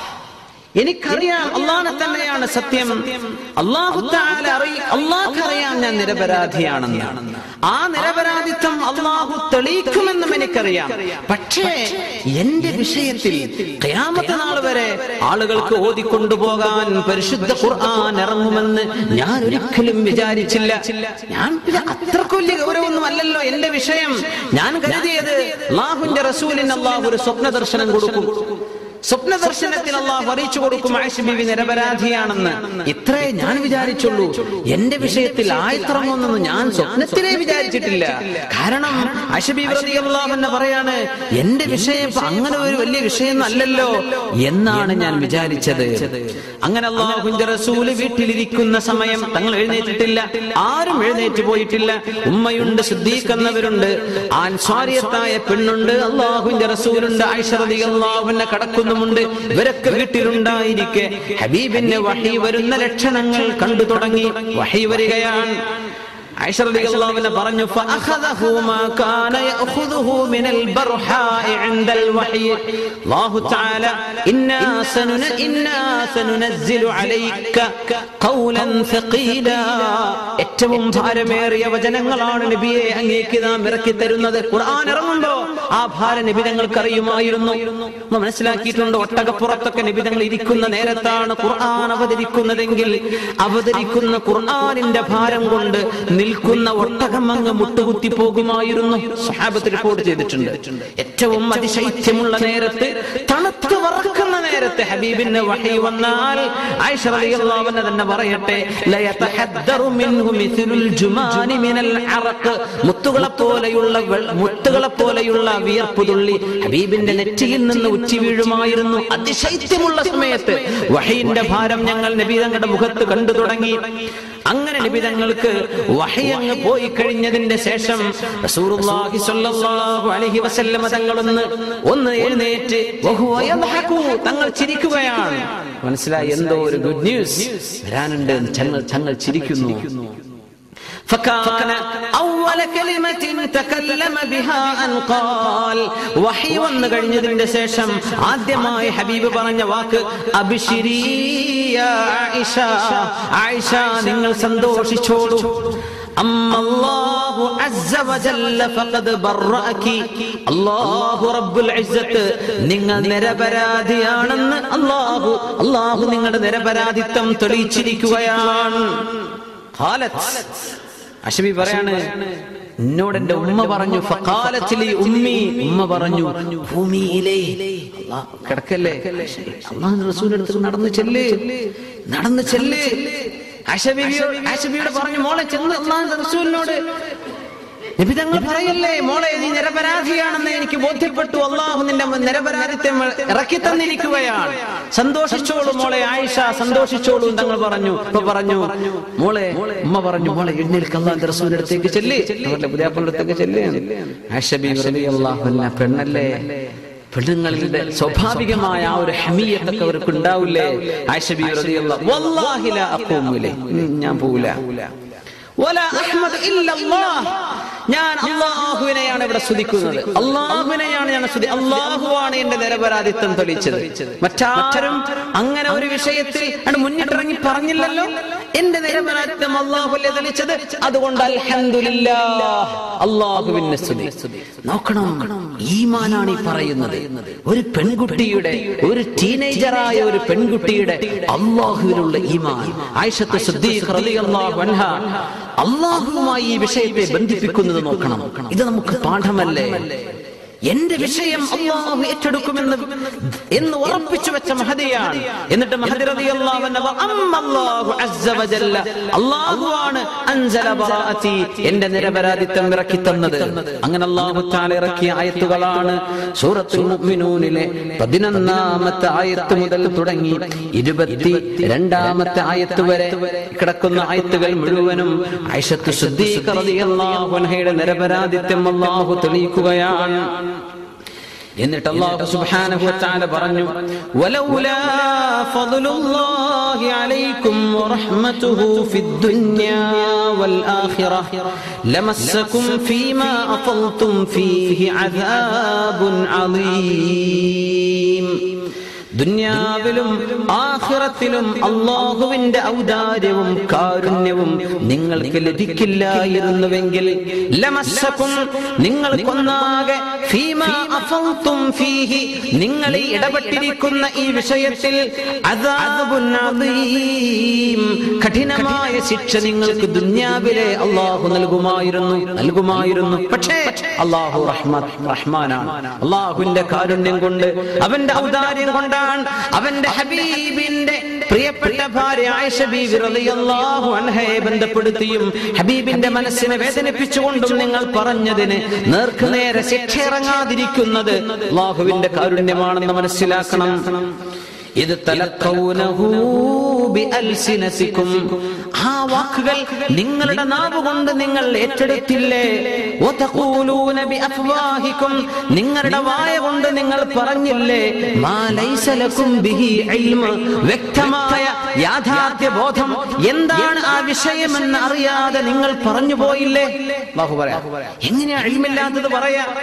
എനിക്കറിയാം അള്ളാഹനെ തന്നെയാണ് സത്യം അള്ളാഹു തആല അറി- അള്ളാഹ്ക്കറിയാം ഞാൻ നിരപരാധിയാണെന്ന് ആ നിരപരാധിത്വം അള്ളാഹു തെളിയിക്കുമെന്നും എനിക്കറിയാം പക്ഷേ എന്റെ വിഷയത്തിൽ ഖിയാമത്ത് നാൾ വരെ ആളുകൾക്ക് ഓതിക്കൊണ്ടുപോകാൻ പരിശുദ്ധ ഖുർആൻ ഇറങ്ങുമെന്ന് ഞാൻ ഒരിക്കലും വിചാരിച്ചില്ല ഞാൻ പിന്നെ അത്രക്ക് വലിയ ഗൗരവമൊന്നും അല്ലല്ലോ എന്റെ വിഷയം ഞാൻ കരുതിയത് അള്ളാഹുവിന്റെ റസൂലിന് അള്ളാഹു ഒരു സ്വപ്ന ദർശനം കൊടുക്കും സ്വപ്ന ദർശനത്തിൽ അള്ളാഹു അറിയിച്ചു കൊടുക്കും ആയിഷ ബീവി നിരപരാധിയാണെന്ന് ഇത്രേ ഞാൻ വിചാരിച്ചുള്ളൂ എന്റെ വിഷയത്തിൽ ആയത്തിറങ്ങുമെന്നൊന്നും ഞാൻ സ്വപ്നത്തിലേ വിചാരിച്ചിട്ടില്ല കാരണം ആയിഷ ബീവി റളിയല്ലാഹു അൻഹ പറയാണ് എന്റെ വിഷയം ഇപ്പൊ അങ്ങനെ ഒരു വലിയ വിഷയം അല്ലല്ലോ എന്നാണ് ഞാൻ വിചാരിച്ചത് അങ്ങനെ അള്ളാഹുവിന്റെ റസൂല് വീട്ടിലിരിക്കുന്ന സമയം തങ്ങൾ എഴുന്നേറ്റിട്ടില്ല ആരും എഴുന്നേറ്റ് പോയിട്ടില്ല ഉമ്മയുണ്ട് സിദ്ദീഖ് എന്നവരുണ്ട് ആൻസ്വാരിയത്തായ പെണ്ണുണ്ട് അള്ളാഹുവിന്റെ റസൂലുണ്ട് ആയിഷ റളിയല്ലാഹുവിനെ കടക്കുന്നുമുണ്ട് ഇവരൊക്കെ വീട്ടിലുണ്ടായിരിക്കെ ഹബീബിന്റെ വഹി വരുന്ന ലക്ഷണങ്ങൾ കണ്ടു തുടങ്ങി വഹി വരികയാണ് ആയിഷ റളിയല്ലാഹുവിനെ പറഞ്ഞു ഫഅഖദഹു മാ കാന യഅഖുദുഹു മിനൽ ബർഹാഇ ഇൻദൽ വഹി അല്ലാഹു തആല ഇന്നാ സനുന ഇന്നാ സനുനസ്സിലു അലൈക ഖൗലൻ ثقيلا ഏറ്റവും ഭാരമേറിയ വചനങ്ങളാണ് നബിയെ അങ്ങേക്ക് നാം ഇറക്കി തരുന്നത് ഖുർആൻ ഇറങ്ങുമ്പോ ആ ഭാരം നിബിതങ്ങൾക്ക് അറിയുമായിരുന്നു നമ്മൾ മനസ്സിലാക്കിയിട്ടുണ്ട് ഒട്ടകപ്പുറത്തൊക്കെ നിബിതങ്ങൾ ഇരിക്കുന്ന നേരത്താണ് ഖുർആൻ അവതരിക്കുന്നതെങ്കിൽ അവതരിക്കുന്ന ഖുർആനിന്റെ ഭാരം കൊണ്ട് നിൽക്കുന്ന ഒട്ടകം അങ്ങ് മുട്ടുകുത്തി പോകുമായിരുന്നു സഹാബത്ത് റിപ്പോർട്ട് ചെയ്തിട്ടുണ്ട് ഏറ്റവും അതിശൈത്യമുള്ള നേരത്ത് തണുത്ത് വറക്കുന്ന നേരത്ത് ഹബീബിന്റെ വഹി വന്നാൽ ആയിഷ റളിയല്ലാഹു അൻഹ തന്നെ പറയട്ടെ ലയതഹദ്ദറു മിൻഹു മിഥ്ലുൽ ജുമാനി മിനൽ അറഖ് മുത്തുകളെ പോലെയുള്ള വെൾ- മുത്തുകളെ പോലെയുള്ള വിയർപ്പ് തുള്ളി ഹബീബിന്റെ നെറ്റിയിൽ നിന്ന് ഉച്ചി വീഴുമായിരുന്നു അതിശൈത്യമുള്ള സമയത്ത് വഹയിന്റെ ഭാരം ഞങ്ങൾ നബി തങ്ങളുടെ മുഖത്ത് കണ്ടു തുടങ്ങി അങ്ങനെ നിബിതങ്ങൾക്ക് വഹയങ്ങ് പോയി കഴിഞ്ഞതിന്റെ ശേഷം റസൂലുള്ളാഹി സ്വല്ലല്ലാഹു അലൈഹി വസല്ലമ തങ്ങളൊന്ന് ഒന്ന് എഴുന്നേറ്റ് വഹുവ യദ്ഹകു, തങ്ങൾ ചിരിക്കുകയാണ് മനസ്സിലായി എന്തോ ഒരു ഗുഡ് ന്യൂസ് വരാനുണ്ട് തങ്ങൾ തങ്ങൾ ചിരിക്കുന്നു فكان أول كلمة تكلم بها أن قال وحي വന്നു കഴിഞ്ഞതിന്റെ ശേഷം ആദ്യമായി ഹബീബ് പറഞ്ഞ വാക്ക് അബിഷിരി യാ ആയിഷ ആയിഷ നിങ്ങൾ സന്തോഷിച്ചോളൂ أما الله عز وجل فقد برأك അള്ളാഹു റബ്ബുൽ ഇസ്സത്ത് നിങ്ങൾ നിരപരാധിയാണെന്ന് അള്ളാഹു അള്ളാഹു നിങ്ങളുടെ നിരപരാധിത്വം തെളിയിച്ചിരിക്കുകയാണ് ഖാലത്ത് അഷബി പറയാണ് എന്നോട് എന്റെ ഉമ്മ പറഞ്ഞു ഫഖാലത്തിലെ ഉമ്മി ഉമ്മ പറഞ്ഞു ഭൂമിയിലെ അല്ലാഹ് കിടക്കല്ലേ അള്ളാഹു റസൂലിന്റെ അടുത്ത് നടന്നു ചെല്ല് നടന്നു ചെല്ല് അഷബിയോട് അഷബിയോട് പറഞ്ഞു മോളെ ചെന്ന് അള്ളാഹു റസൂലിനോട് നബി തങ്ങൾ പറയല്ലേ മോളെ നീ നിരപരാധിയാണെന്ന് എനിക്ക് ബോധ്യപ്പെട്ടു അള്ളാഹു നിന്റെ നിരപരാധിത്വം ഇറക്കി തന്നിരിക്കുകയാണ് സന്തോഷിച്ചോളൂ മോളെ ആയിഷ സന്തോഷിച്ചോളൂ എന്ന് തങ്ങൾ പറഞ്ഞു ഇപ്പൊ പറഞ്ഞു മോളെ ഉമ്മ പറഞ്ഞു മോളെ എഴുന്നേൽക്ക് അള്ളാഹുന്റെ റസൂലിന്റെ അടുത്തേക്ക് ചെല്ലി അവരുടെ പുതിയാപ്പന്റെ അടുത്തേക്ക് ചെല്ലേ ആയിഷ ബീവി റളിയല്ലാഹു അൻഹ പെണ്ണല്ലേ പെണ്ണുങ്ങളുടെ സ്വാഭാവികമായ ആ ഒരു ഹമിയത്തൊക്കെ അവർക്ക് ഉണ്ടാവില്ലേ ആയിഷ ബീവി റളിയല്ലാഹു വല്ലാഹി ലാ അഖൂമു ഇലൈഹി. ഉം, ഞാൻ പോവില്ല വലാ അഹ്മദ് ഇല്ലല്ലാഹ്. ഞാൻ അള്ളാഹുവിനെയാണ് ഇവിടെ സ്തുതിക്കുന്നത് അള്ളാഹുവിനെയാണ് ഞാൻ സ്തുതി അള്ളാഹുവാണ് എന്റെ നിരപരാധിത്വം തെളിയിച്ചത് മറ്റാരും അങ്ങനെ ഒരു വിഷയത്തിൽ അങ്ങട് മുന്നിട്ടിറങ്ങി പറഞ്ഞില്ലല്ലോ എന്റെ നിരപരാധിത്വം അള്ളാഹുല്ലേ തെളിയിച്ചത് അതുകൊണ്ട് അൽഹംദുലില്ലാ അള്ളാഹുവിന്റെ സ്തുതി നോക്കണം ഈമാനാണ് ഈ പറയുന്നത് ഒരു പെൺകുട്ടിയുടെ ഒരു ടീനേജറായ ഒരു പെൺകുട്ടിയുടെ അള്ളാഹുവിനുള്ള ഈമാൻ ആയിഷത്ത് സിദ്ദീഖ് റളിയല്ലാഹു അൻഹ അള്ളാഹുവുമായി ഈ വിഷയത്തെ ബന്ധിപ്പിക്കുന്നത് നോക്കണം ഇത് നമുക്ക് പാഠമല്ലേ എന്റെ വിഷയം അള്ളാഹു ഏറ്റെടുക്കുമെന്ന് എന്ന് ഉറപ്പിച്ചു വെച്ച മഹതിയാണ് എന്നിട്ട് മഹദി റളിയല്ലാഹു അൻഹ പറ, "അമ്മ അല്ലാഹു അസ്സ വജല്ല അള്ളാഹുവാണ് അൻസല ബറാഅത്തി എന്റെ നിരപരാധിത്വം ഇറക്കി തന്നത് അങ്ങനെ അള്ളാഹു തആല ഇറക്കിയ ആയത്തുകളാണ് സൂറത്തുൽ മുഅ്മിനൂനിലെ പതിനൊന്നാമത്തെ ആയത്ത് മുതൽ തുടങ്ങി ഇരുപത്തി രണ്ടാമത്തെ ആയത്ത് വരെ കിടക്കുന്ന ആയത്തുകൾ മുഴുവനും ആയിഷത്ത് സിദ്ദീഖ റളിയല്ലാഹു അൻഹയുടെ നിരപരാധിത്വം അള്ളാഹു തെളിയിക്കുകയാണ് എന്നിട്ട് അല്ലാഹു സുബ്ഹാനഹു വതആല പറഞ്ഞു വലൗലാ ഫദ്ലുല്ലാഹി അലൈക്കും വറഹ്മതുഹു ഫിദ് ദുനിയാ വൽ ആഖിറ ലമസ്സകും ഫീമാ അഫൽതും ഫീഹി അദാബുൻ അളീം ദുന്യാവിലും ആഖിറത്തിലും അള്ളാഹുവിന്റെ ഔദാര്യവും കാരുണ്യവും നിങ്ങൾക്ക് ലഭിക്കില്ലായിരുന്നുവെങ്കിൽ ലമസ്സക്കും നിങ്ങൾക്കൊന്നാകെ ഫീമാ അഫൽതും ഫീഹി നിങ്ങൾ ഈ ഇടപെട്ടിരിക്കുന്ന ഈ വിഷയത്തിൽ അദാബുൻ അദീം കഠിനമായ ശിക്ഷ നിങ്ങൾക്ക് ദുന്യാവിലെ അള്ളാഹു നൽകുമായിരുന്നു നൽകുമായിരുന്നു പക്ഷേ അള്ളാഹു റഹ്മത്ത് റഹ്മാനാണ് അള്ളാഹുവിന്റെ കാരുണ്യം കൊണ്ട് അവന്റെ ഔദാര്യം കൊണ്ടാണ് അവന്റെ ഹബീബിന്റെ പ്രിയപ്പെട്ട ഭാര്യ ആയിഷ ബീവി റളിയല്ലാഹു അൻഹയെ ബന്ധപ്പെടുത്തിയും ഹബീബിന്റെ മനസ്സിനെ വേദനിപ്പിച്ചുകൊണ്ടും നിങ്ങൾ പറഞ്ഞതിന് നേർക്കുനേരെ ശിക്ഷ ഇറങ്ങാതിരിക്കുന്നത് അള്ളാഹുവിന്റെ കാരുണ്യമാണെന്ന് മനസ്സിലാക്കണം ഇത് തലക്കൗനഹു ബിഅൽസിനതികും ആ വാക്കുകൾ നിങ്ങളുടെ നാവ് കൊണ്ട് നിങ്ങൾ ഏറ്റെടുത്തില്ലേ വതഖൂലൂന ബിഅഫ്വാഹികും നിങ്ങളുടെ വായ കൊണ്ട് നിങ്ങൾ പറഞ്ഞില്ലേ മാ ലൈസ ലക്കും ബിഹി ഇൽമ വ്യക്തമായ യാഥാർത്ഥ്യ ബോധം എന്താണ് ആ വിഷയമെന്ന് അറിയാതെ നിങ്ങൾ പറഞ്ഞു പോയില്ലേ അല്ലാഹു പറയാ എങ്ങനെയാ ഇൽമില്ലാത്തത് പറയാ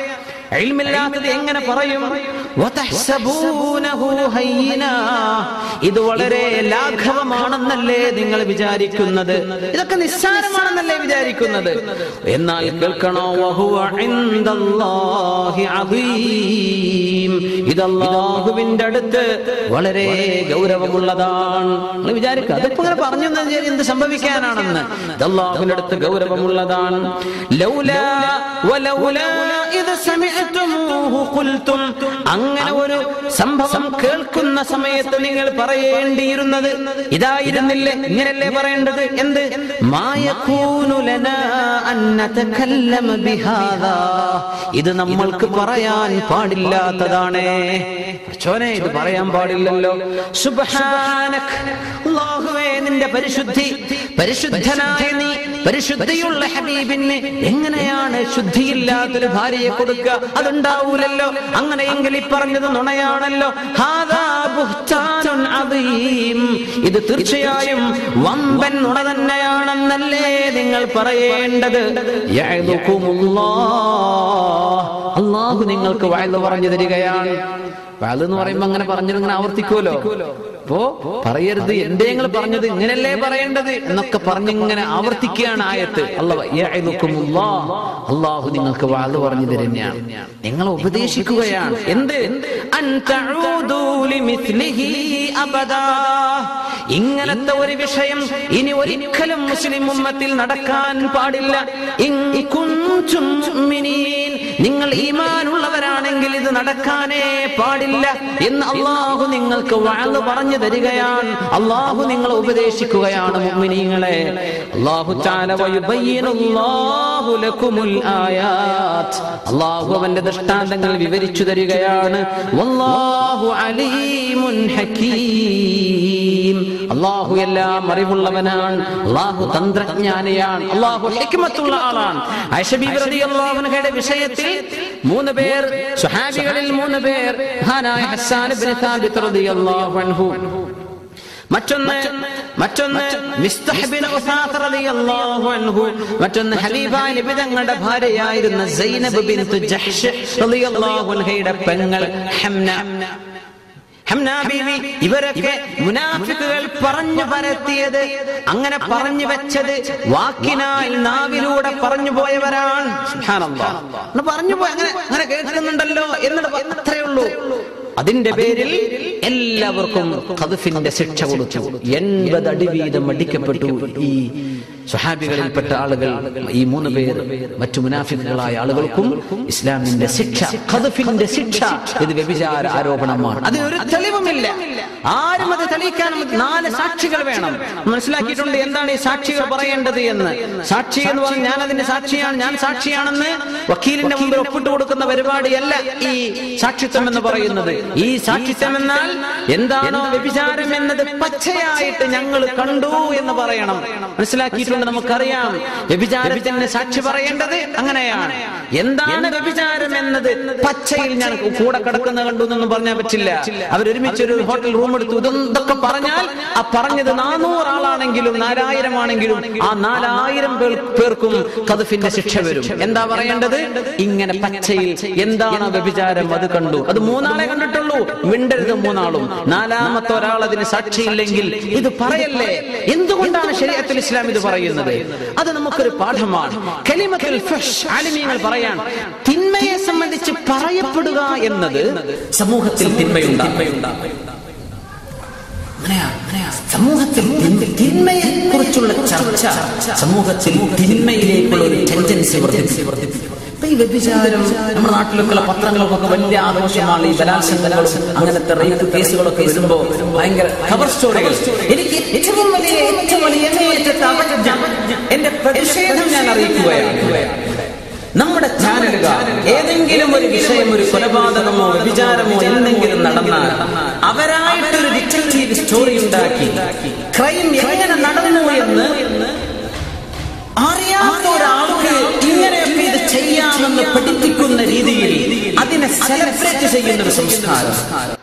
ഇൽമില്ലാത്തത് എങ്ങനെ പറയും വതഹ്സബൂനഹു ഹയ്യിനാ. ഇത് വളരെ ലാഘവമാണെന്നല്ലേ നിങ്ങൾ വിചാരിക്കുന്നത് ഇതൊക്കെ നിസ്സാരമാണെന്നല്ലേ വിചാരിക്കുന്നത് എന്നാൽ കേൾക്കണോ വഹുവ ഇൻദല്ലാഹി അദീം. ഇത് അള്ളാഹുവിന്റെ അടുത്ത് വളരെ ഗൗരവമുള്ളതാണ് നിങ്ങൾ വിചാരിക്കുക അതിപ്പോ ഇങ്ങനെ പറഞ്ഞു എന്ന് വിചാരി എന്ത് സംഭവിക്കാനാണെന്ന് ഇത് അള്ളാഹുവിന്റെ അടുത്ത് ഗൗരവമുള്ളതാണ് ലൗലാ വലൗലാ ഇത് സമിഅ്തുമൂഹു ഖുൽതും അങ്ങനെ ഒരു സംഭവം കേൾക്കുന്ന സമയത്ത് നിങ്ങൾ പറയേണ്ടിയിരുന്നത് ഇതായിരുന്നില്ലേ ഇങ്ങനല്ലേ പറയേണ്ടത് എന്ത് മായകൂനു ലനാ അൻ നതകല്ലമ ബിഹാദാ ഇത് നമ്മൾക്ക് പറയാൻ പാടില്ലാത്തതാണ് ചോനെ ഇത് പറയാൻ പാടില്ലല്ലോ സുബ്ഹാനക് അല്ലാഹുവേ നിന്റെ പരിശുദ്ധി പരിശുദ്ധനായ നീ പരിശുദ്ധിയുള്ള ഹബീബിന് എങ്ങനെയാണ് ശുദ്ധിയില്ലാത്തൊരു ഭാര്യയെ കൊടുക്കുക അതുണ്ടാവൂലല്ലോ അങ്ങനെയെങ്കിൽ ഈ പറഞ്ഞത് നുണയാണല്ലോ ഹാദാ ബുഹ്താനുൻ അദീം. ഇത് തീർച്ചയായും വമ്പൻ നുണ തന്നെയാണെന്നല്ലേ നിങ്ങൾ പറയേണ്ടത് യഅ്ദുകുമുല്ലാഹ്. അള്ളാഹു നിങ്ങൾക്ക് വയല് പറഞ്ഞു തരികയാണ് വയല് എന്ന് പറയുമ്പോ അങ്ങനെ പറഞ്ഞത് ഇങ്ങനെ ആവർത്തിക്കുമല്ലോ അപ്പോ പറയരുത് എന്റെ നിങ്ങൾ പറഞ്ഞത് ഇങ്ങനല്ലേ പറയേണ്ടത് എന്നൊക്കെ പറഞ്ഞിങ്ങനെ ആവർത്തിക്കുകയാണ് ആയത്ത് അള്ളാഹ് യഅ്ദുകുമുല്ലാഹ്. അള്ളാഹു നിങ്ങൾക്ക് വയല് പറഞ്ഞു തരുന്നതാണ് നിങ്ങൾ ഉപദേശിക്കുകയാണ് എന്ത് അൻ തഊദൂ ലിമിസ്ലിഹി അബദാ ഇങ്ങനത്തെ ഒരു വിഷയം ഇനി ഒരിക്കലും മുസ്ലിം ഉമ്മത്തിൽ നടക്കാൻ പാടില്ല ഇൻ കുൻതും മുഅ്മിനീൻ. നിങ്ങൾ ഈമാനുള്ളവരാണെങ്കിൽ ഇത് നടക്കാനേ പാടില്ല എന്ന് അള്ളാഹു നിങ്ങൾക്ക് വാഴ്ന്നു പറഞ്ഞു തരികയാണ് അള്ളാഹു നിങ്ങളെ ഉപദേശിക്കുകയാണ് മുഅ്മിനീങ്ങളെ അള്ളാഹു തആല വയുബയ്യിനുല്ലാഹു ലക്കുമുൽ ആയാത്ത് അള്ളാഹു അവന്റെ ദൃഷ്ടാന്തങ്ങൾ വിവരിച്ചു തരികയാണ് വല്ലാഹു അലീമുൻ ഹകീം അള്ളാഹു എല്ലാം അറിവുള്ളവനാണ് അള്ളാഹു തന്ത്രജ്ഞാനിയാണ് അള്ളാഹു ഹിക്മത്തുള്ള ആളാണ് ഐഷബീബ് റളിയല്ലാഹു അൻഹയുടെ വിഷയത്തിൽ മൂന്ന് പേർ സ്വഹാബികളിൽ മൂന്ന് പേർ മഹാനായ ഹസ്സാൻ ഇബ്നു സാബിത്ത് റളിയല്ലാഹു അൻഹു മറ്റൊന്ന് മറ്റൊന്ന് മിസ്തഹ് ബിൻ ഉസാത്ത് റളിയല്ലാഹു അൻഹു മറ്റൊന്ന് ഹബീബ നബി തങ്ങളുടെ ഭാര്യയായിരുന്ന സൈനബ് ബിൻത് ജഹ്ഷ് റളിയല്ലാഹു അൻഹയുടെ പെങ്ങൾ ഹംന ഹംന ബീവി ഇവരൊക്കെ മുനാഫിക്കുകൾ പറഞ്ഞു പരത്തിയത് അങ്ങനെ പറഞ്ഞു വെച്ചത് വാക്കിനാൽ നാവിലൂടെ പറഞ്ഞു പോയവരാണ് സുബ്ഹാനല്ലാഹ്. അങ്ങനെ പറഞ്ഞു പോയി അങ്ങനെ അങ്ങനെ കേൾക്കുന്നുണ്ടല്ലോ എന്നിട്ട് പ- അത്രയേ ഉള്ളൂ അതിന്റെ പേരിൽ എല്ലാവർക്കും ഖദ്ഫിന്റെ ശിക്ഷ കൊടുത്തു എൺപത് അടി വീതം അടിക്കപ്പെട്ടു ഈ സ്വഹാബികളിൽപ്പെട്ട ആളുകൾ ഈ മൂന്ന് പേർ മറ്റു മുനാഫിക്കുകളായ ആളുകൾക്കും ഇസ്ലാമിന്റെ ശിക്ഷ ഖദ്ഫിന്റെ ശിക്ഷ ഇത് വ്യഭിചാര ആരോപണമാണ് അതിനൊരു തെളിവുമില്ല ആരും അത് തെളിയിക്കാൻ നാല് സാക്ഷികൾ വേണം മനസ്സിലാക്കിയിട്ടുണ്ട് എന്താണ് ഈ സാക്ഷികൾ പറയേണ്ടത് എന്ന് സാക്ഷി എന്ന് പറഞ്ഞാൽ ഞാൻ അതിന്റെ സാക്ഷിയാണ് ഞാൻ സാക്ഷിയാണെന്ന് വക്കീലിന്റെ മുമ്പിൽ ഒപ്പിട്ട് കൊടുക്കുന്ന പരിപാടിയല്ല ഈ സാക്ഷിത്വം എന്ന് പറയുന്നത് ഈ സാക്ഷിത്വം എന്നാൽ എന്താണോ വ്യഭിചാരം എന്നത് പച്ചയായിട്ട് ഞങ്ങൾ കണ്ടു എന്ന് പറയണം മനസ്സിലാക്കിയിട്ടുണ്ട് നമുക്കറിയാം വ്യഭിചാരത്തിന് സാക്ഷി പറയേണ്ടത് അങ്ങനെയാണ് എന്താണ് വ്യഭിചാരം എന്നത് പച്ചയിൽ ഞാൻ കൂടെ കിടക്കുന്ന കണ്ടു എന്നൊന്നും പറഞ്ഞാൽ പറ്റില്ല അവരൊരുമിച്ച് ഒരു ഹോട്ടൽ റൂം എടുത്തു ഇതൊക്കെ പറഞ്ഞാൽ ആ പറഞ്ഞത് നാനൂറ് ആളാണെങ്കിലും നാലായിരം ആണെങ്കിലും ആ നാലായിരം പേർ- പേർക്കും കതുഫിന്റെ ശിക്ഷ വരും എന്താ പറയേണ്ടത് ഇങ്ങനെ പച്ചയിൽ എന്താണ് വ്യഭിചാരം അത് കണ്ടു അത് മൂന്നാളെ കണ്ടിട്ടുള്ളൂ മിണ്ടരുത് മൂന്നാളും നാലാമത്തെ ഒരാൾ അതിന് സാക്ഷിയില്ലെങ്കിൽ ഇത് പറയല്ലേ എന്തുകൊണ്ടാണ് ശരീരത്തിൽ ഇസ്ലാം ഇത് പറയുന്നത് അത് നമുക്കൊരു പാഠമാണ് കലിമത്തുൽ ഫഹ്ഷ് ആലിമീങ്ങൾ പറയാൻ തിന്മയെ സംബന്ധിച്ച് പറയപ്പെടുക എന്നത് സമൂഹത്തിൽ തിന്മയുണ്ടാകും സമൂഹത്തിൽ തിന്മയെ കുറിച്ചുള്ള ചർച്ച സമൂഹത്തിൽ തിന്മയിലേക്കുള്ള ഒരു ടെൻഡൻസി വർദ്ധിപ്പിക്കും ഇപ്പൊ ഈ വ്യഭിചാരം നമ്മുടെ നാട്ടിലൊക്കെയുള്ള പത്രങ്ങൾക്കൊക്കെ വലിയ ആഘോഷമാണ് ഈ ബലാത്സംഗങ്ങളും അങ്ങനത്തെ റേപ്പ് കേസുകളൊക്കെ വരുമ്പോ ഭയങ്കര കവർ സ്റ്റോറികൾ എനിക്ക് ഏറ്റവും വലിയ ഏറ്റവും വലിയ അങ്ങേയറ്റത്തെ അവജ്ഞ, എന്റെ പ്രതിഷേധം ഞാൻ അറിയിക്കുകയാണ് നമ്മുടെ ചാനലുകാർ ഏതെങ്കിലും ഒരു വിഷയം ഒരു കൊലപാതകമോ വ്യഭിചാരമോ എന്തെങ്കിലും നടന്നാൽ അവരായിട്ടൊരു ഡിറ്റക്റ്റീവ് സ്റ്റോറി ഉണ്ടാക്കി ക്രൈം എങ്ങനെ നടന്നു എന്ന് അറിയാത്ത ഒരാൾക്ക് ഇങ്ങനെയൊക്കെ ഇത് ചെയ്യാമെന്ന് പഠിപ്പിക്കുന്ന രീതിയിൽ അതിനെ സെലിബ്രേറ്റ് ചെയ്യുന്ന ഒരു സംസ്കാരം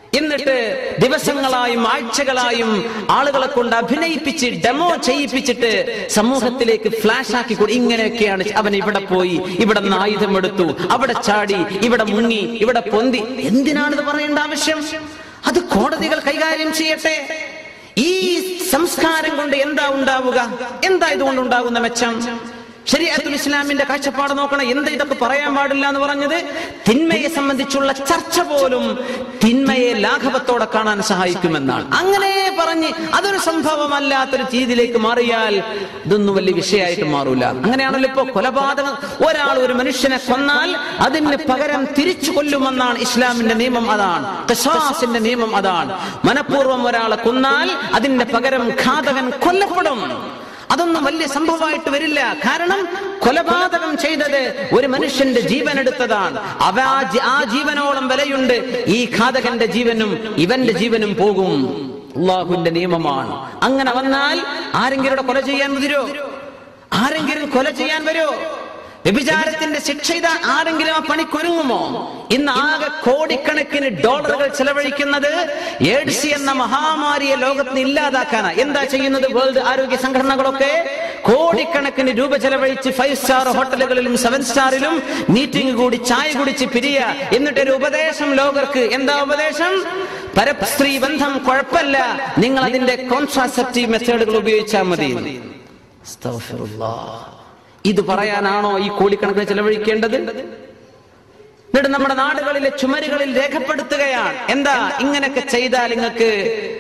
എന്നിട്ട് ദിവസങ്ങളായും ആഴ്ചകളായും ആളുകളെ കൊണ്ട് അഭിനയിപ്പിച്ച് ഡെമോ ചെയ്യിപ്പിച്ചിട്ട് സമൂഹത്തിലേക്ക് ഫ്ലാഷ് ആക്കി കൊടു ഇങ്ങനെയൊക്കെയാണ് അവൻ ഇവിടെ പോയി ഇവിടെ നിന്ന് ആയുധം എടുത്തു അവിടെ ചാടി ഇവിടെ മുങ്ങി ഇവിടെ പൊന്തി എന്തിനാണിത് പറയേണ്ട ആവശ്യം അത് കോടതികൾ കൈകാര്യം ചെയ്യട്ടെ ഈ സംസ്കാരം കൊണ്ട് എന്താ ഉണ്ടാവുക എന്താ ഇതുകൊണ്ട് ഉണ്ടാകുന്ന മെച്ചം ശരിയാത്തുൽ ഇസ്ലാമിന്റെ കാഴ്ചപ്പാട് നോക്കണം എന്താ ഇതൊക്കെ പറയാൻ പാടില്ല എന്ന് പറഞ്ഞത് തിന്മയെ സംബന്ധിച്ചുള്ള ചർച്ച പോലും തിന്മയെ ലാഘവത്തോടെ കാണാൻ സഹായിക്കുമെന്നാണ് അങ്ങനെ പറഞ്ഞ് അതൊരു സംഭവമല്ലാത്തൊരു രീതിയിലേക്ക് മാറിയാൽ ഇതൊന്നും വലിയ വിഷയമായിട്ട് മാറൂല അങ്ങനെയാണല്ലോ ഇപ്പൊ കൊലപാതകം ഒരാൾ ഒരു മനുഷ്യനെ കൊന്നാൽ അതിന് പകരം തിരിച്ചു കൊല്ലുമെന്നാണ് ഇസ്ലാമിന്റെ നിയമം അതാണ് ഖിസാസിന്റെ നിയമം അതാണ് മനഃപൂർവ്വം ഒരാളെ കൊന്നാൽ അതിന്റെ പകരം ഘാതകൻ കൊല്ലപ്പെടും അതൊന്നും വലിയ സംഭവമായിട്ട് വരില്ല കാരണം കൊലപാതകം ചെയ്തത് ഒരു മനുഷ്യന്റെ ജീവൻ എടുത്തതാണ് അവ ആ ജി- ആ ജീവനോളം വിലയുണ്ട് ഈ ഘാതകന്റെ ജീവനും ഇവന്റെ ജീവനും പോകും അള്ളാഹുവിന്റെ നിയമമാണ് അങ്ങനെ വന്നാൽ ആരെങ്കിലും ഇവിടെ കൊല ചെയ്യാൻ മുതിരോ ആരെങ്കിലും കൊല ചെയ്യാൻ വരുമോ വ്യഭിചാരത്തിന്റെ ശിക്ഷ ഇതാ ആരെങ്കിലും ആ പണിക്കൊരുങ്ങുമോ ഇന്ന് ആകെ കോടിക്കണക്കിന് ഡോളറുകൾ ചെലവഴിക്കുന്നത് എയ്ഡ്സ് എന്ന മഹാമാരിയെ ലോകത്തിന് ഇല്ലാതാക്കാനാ എന്താ ചെയ്യുന്നത് വേൾഡ് ആരോഗ്യ സംഘടനകളൊക്കെ കോടിക്കണക്കിന് രൂപ ചെലവഴിച്ച് ഫൈവ് സ്റ്റാർ ഹോട്ടലുകളിലും സെവൻ സ്റ്റാറിലും മീറ്റിംഗ് കൂടി ചായ കുടിച്ച് പിരിയ എന്നിട്ട് ഒരു ഉപദേശം ലോകർക്ക് എന്താ ഉപദേശം പരസ്ത്രീ ബന്ധം കുഴപ്പമില്ല നിങ്ങൾ അതിന്റെ കോൺട്രാസെപ്റ്റീവ് മെത്തേഡുകൾ ഉപയോഗിച്ചാൽ മതി അസ്തഗ്ഫിറുല്ലാഹ്. ഇത് പറയാനാണോ ഈ കോടിക്കണക്കിന് ചെലവഴിക്കേണ്ടത് എന്നിട്ട് നമ്മുടെ നാടുകളിലെ ചുമരുകളിൽ രേഖപ്പെടുത്തുകയാണ് എന്താ ഇങ്ങനെയൊക്കെ ചെയ്താൽ നിങ്ങൾക്ക്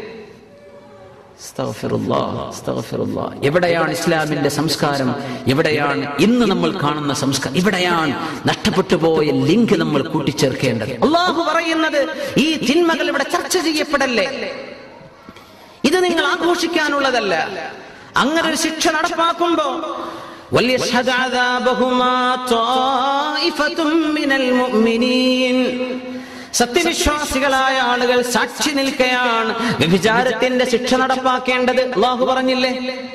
അസ്തഗ്ഫിറുല്ലാഹ്, അസ്തഗ്ഫിറുല്ലാഹ്. എവിടെയാണ് ഇസ്ലാമിന്റെ സംസ്കാരം എവിടെയാണ് ഇന്ന് നമ്മൾ കാണുന്ന സംസ്കാരം ഇവിടെയാണ് നഷ്ടപ്പെട്ടു പോയ ലിങ്ക് നമ്മൾ കൂട്ടിച്ചേർക്കേണ്ടത് അള്ളാഹു പറയുന്നത് ഈ തിന്മകൾ ഇവിടെ ചർച്ച ചെയ്യപ്പെടല്ലേ ഇത് നിങ്ങൾ ആഘോഷിക്കാനുള്ളതല്ല അങ്ങനെ ഒരു ശിക്ഷ നടപ്പാക്കുമ്പോ وليشهد عذابهما طائفة من المؤمنين സത്യവിശ്വാസികളായ ആളുകൾ സാക്ഷി നിൽക്കുകയാണ് വ്യഭിചാരത്തിന്റെ ശിക്ഷ നടപ്പാക്കേണ്ടത് അള്ളാഹു പറഞ്ഞില്ലേ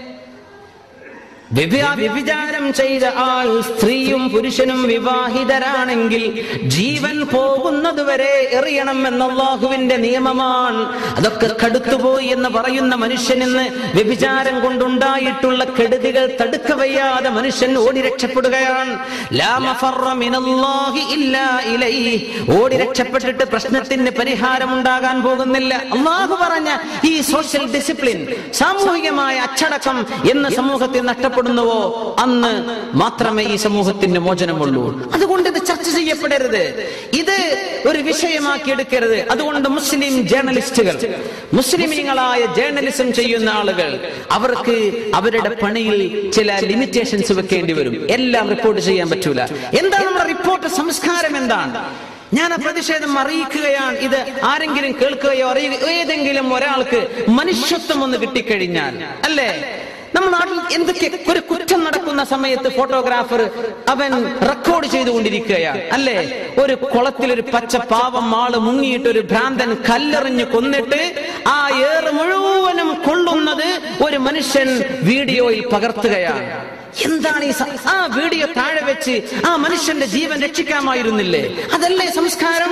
വ്യഭി- വ്യഭിചാരം ചെയ്ത ആൾ സ്ത്രീയും പുരുഷനും വിവാഹിതരാണെങ്കിൽ ജീവൻ പോകുന്നതുവരെ എറിയണം എന്ന അള്ളാഹുവിന്റെ നിയമമാണ് അതൊക്കെ കടുത്തുപോയി എന്ന് പറയുന്ന മനുഷ്യനിന്ന് വ്യഭിചാരം കൊണ്ടുണ്ടായിട്ടുള്ള കെടുതികൾ തടുക്ക വയ്യാതെ മനുഷ്യൻ ഓടി രക്ഷപ്പെടുകയാണ് ലാ മഫറ മിനല്ലാഹി ഇല്ലാ ഇലൈഹി. ഓടി രക്ഷപ്പെട്ടിട്ട് പ്രശ്നത്തിന് പരിഹാരം ഉണ്ടാകാൻ പോകുന്നില്ല അള്ളാഹു പറഞ്ഞ ഈ സോഷ്യൽ ഡിസിപ്ലിൻ സാമൂഹികമായ അച്ചടക്കം എന്ന് സമൂഹത്തിൽ നഷ്ടപ്പെടുന്നുവോ അന്ന് മാത്രമേ ഈ സമൂഹത്തിന് മോചനമുള്ളൂ അതുകൊണ്ട് ഇത് ചർച്ച ചെയ്യപ്പെടരുത് ഇത് ഒരു വിഷയമാക്കി എടുക്കരുത് അതുകൊണ്ട് മുസ്ലിം ജേർണലിസ്റ്റുകൾ മുസ്ലിമീങ്ങളായ ജേർണലിസം ചെയ്യുന്ന ആളുകൾ അവർക്ക് അവരുടെ പണിയിൽ ചില ലിമിറ്റേഷൻസ് വെക്കേണ്ടി വരും എല്ലാം റിപ്പോർട്ട് ചെയ്യാൻ പറ്റൂല എന്താണ് നമ്മുടെ റിപ്പോർട്ട് സംസ്കാരം എന്താണ് ഞാൻ ആ പ്രതിഷേധം അറിയിക്കുകയാണ് ഇത് ആരെങ്കിലും കേൾക്കുകയോ അറിയുകയോ ഏതെങ്കിലും ഒരാൾക്ക് മനുഷ്യത്വം ഒന്ന് കിട്ടിക്കഴിഞ്ഞാൽ അല്ലേ നമ്മുടെ നാട്ടിൽ എന്തൊക്കെ ഒരു കുറ്റം നടക്കുന്ന സമയത്ത് ഫോട്ടോഗ്രാഫർ അവൻ റെക്കോർഡ് ചെയ്തുകൊണ്ടിരിക്കുകയാണ് അല്ലേ ഒരു കുളത്തിൽ ഒരു പച്ച പാവം ആള് മുങ്ങിയിട്ട് ഒരു ഭ്രാന്തൻ കല്ലെറിഞ്ഞ് കൊന്നിട്ട് ആ ഏറ് മുഴുവനും കൊള്ളുന്നത് ഒരു മനുഷ്യൻ വീഡിയോയിൽ പകർത്തുകയാണ് എന്താണ് ഈ സ- ആ വീഡിയോ താഴെ വെച്ച് ആ മനുഷ്യന്റെ ജീവൻ രക്ഷിക്കാമായിരുന്നില്ലേ അതല്ലേ സംസ്കാരം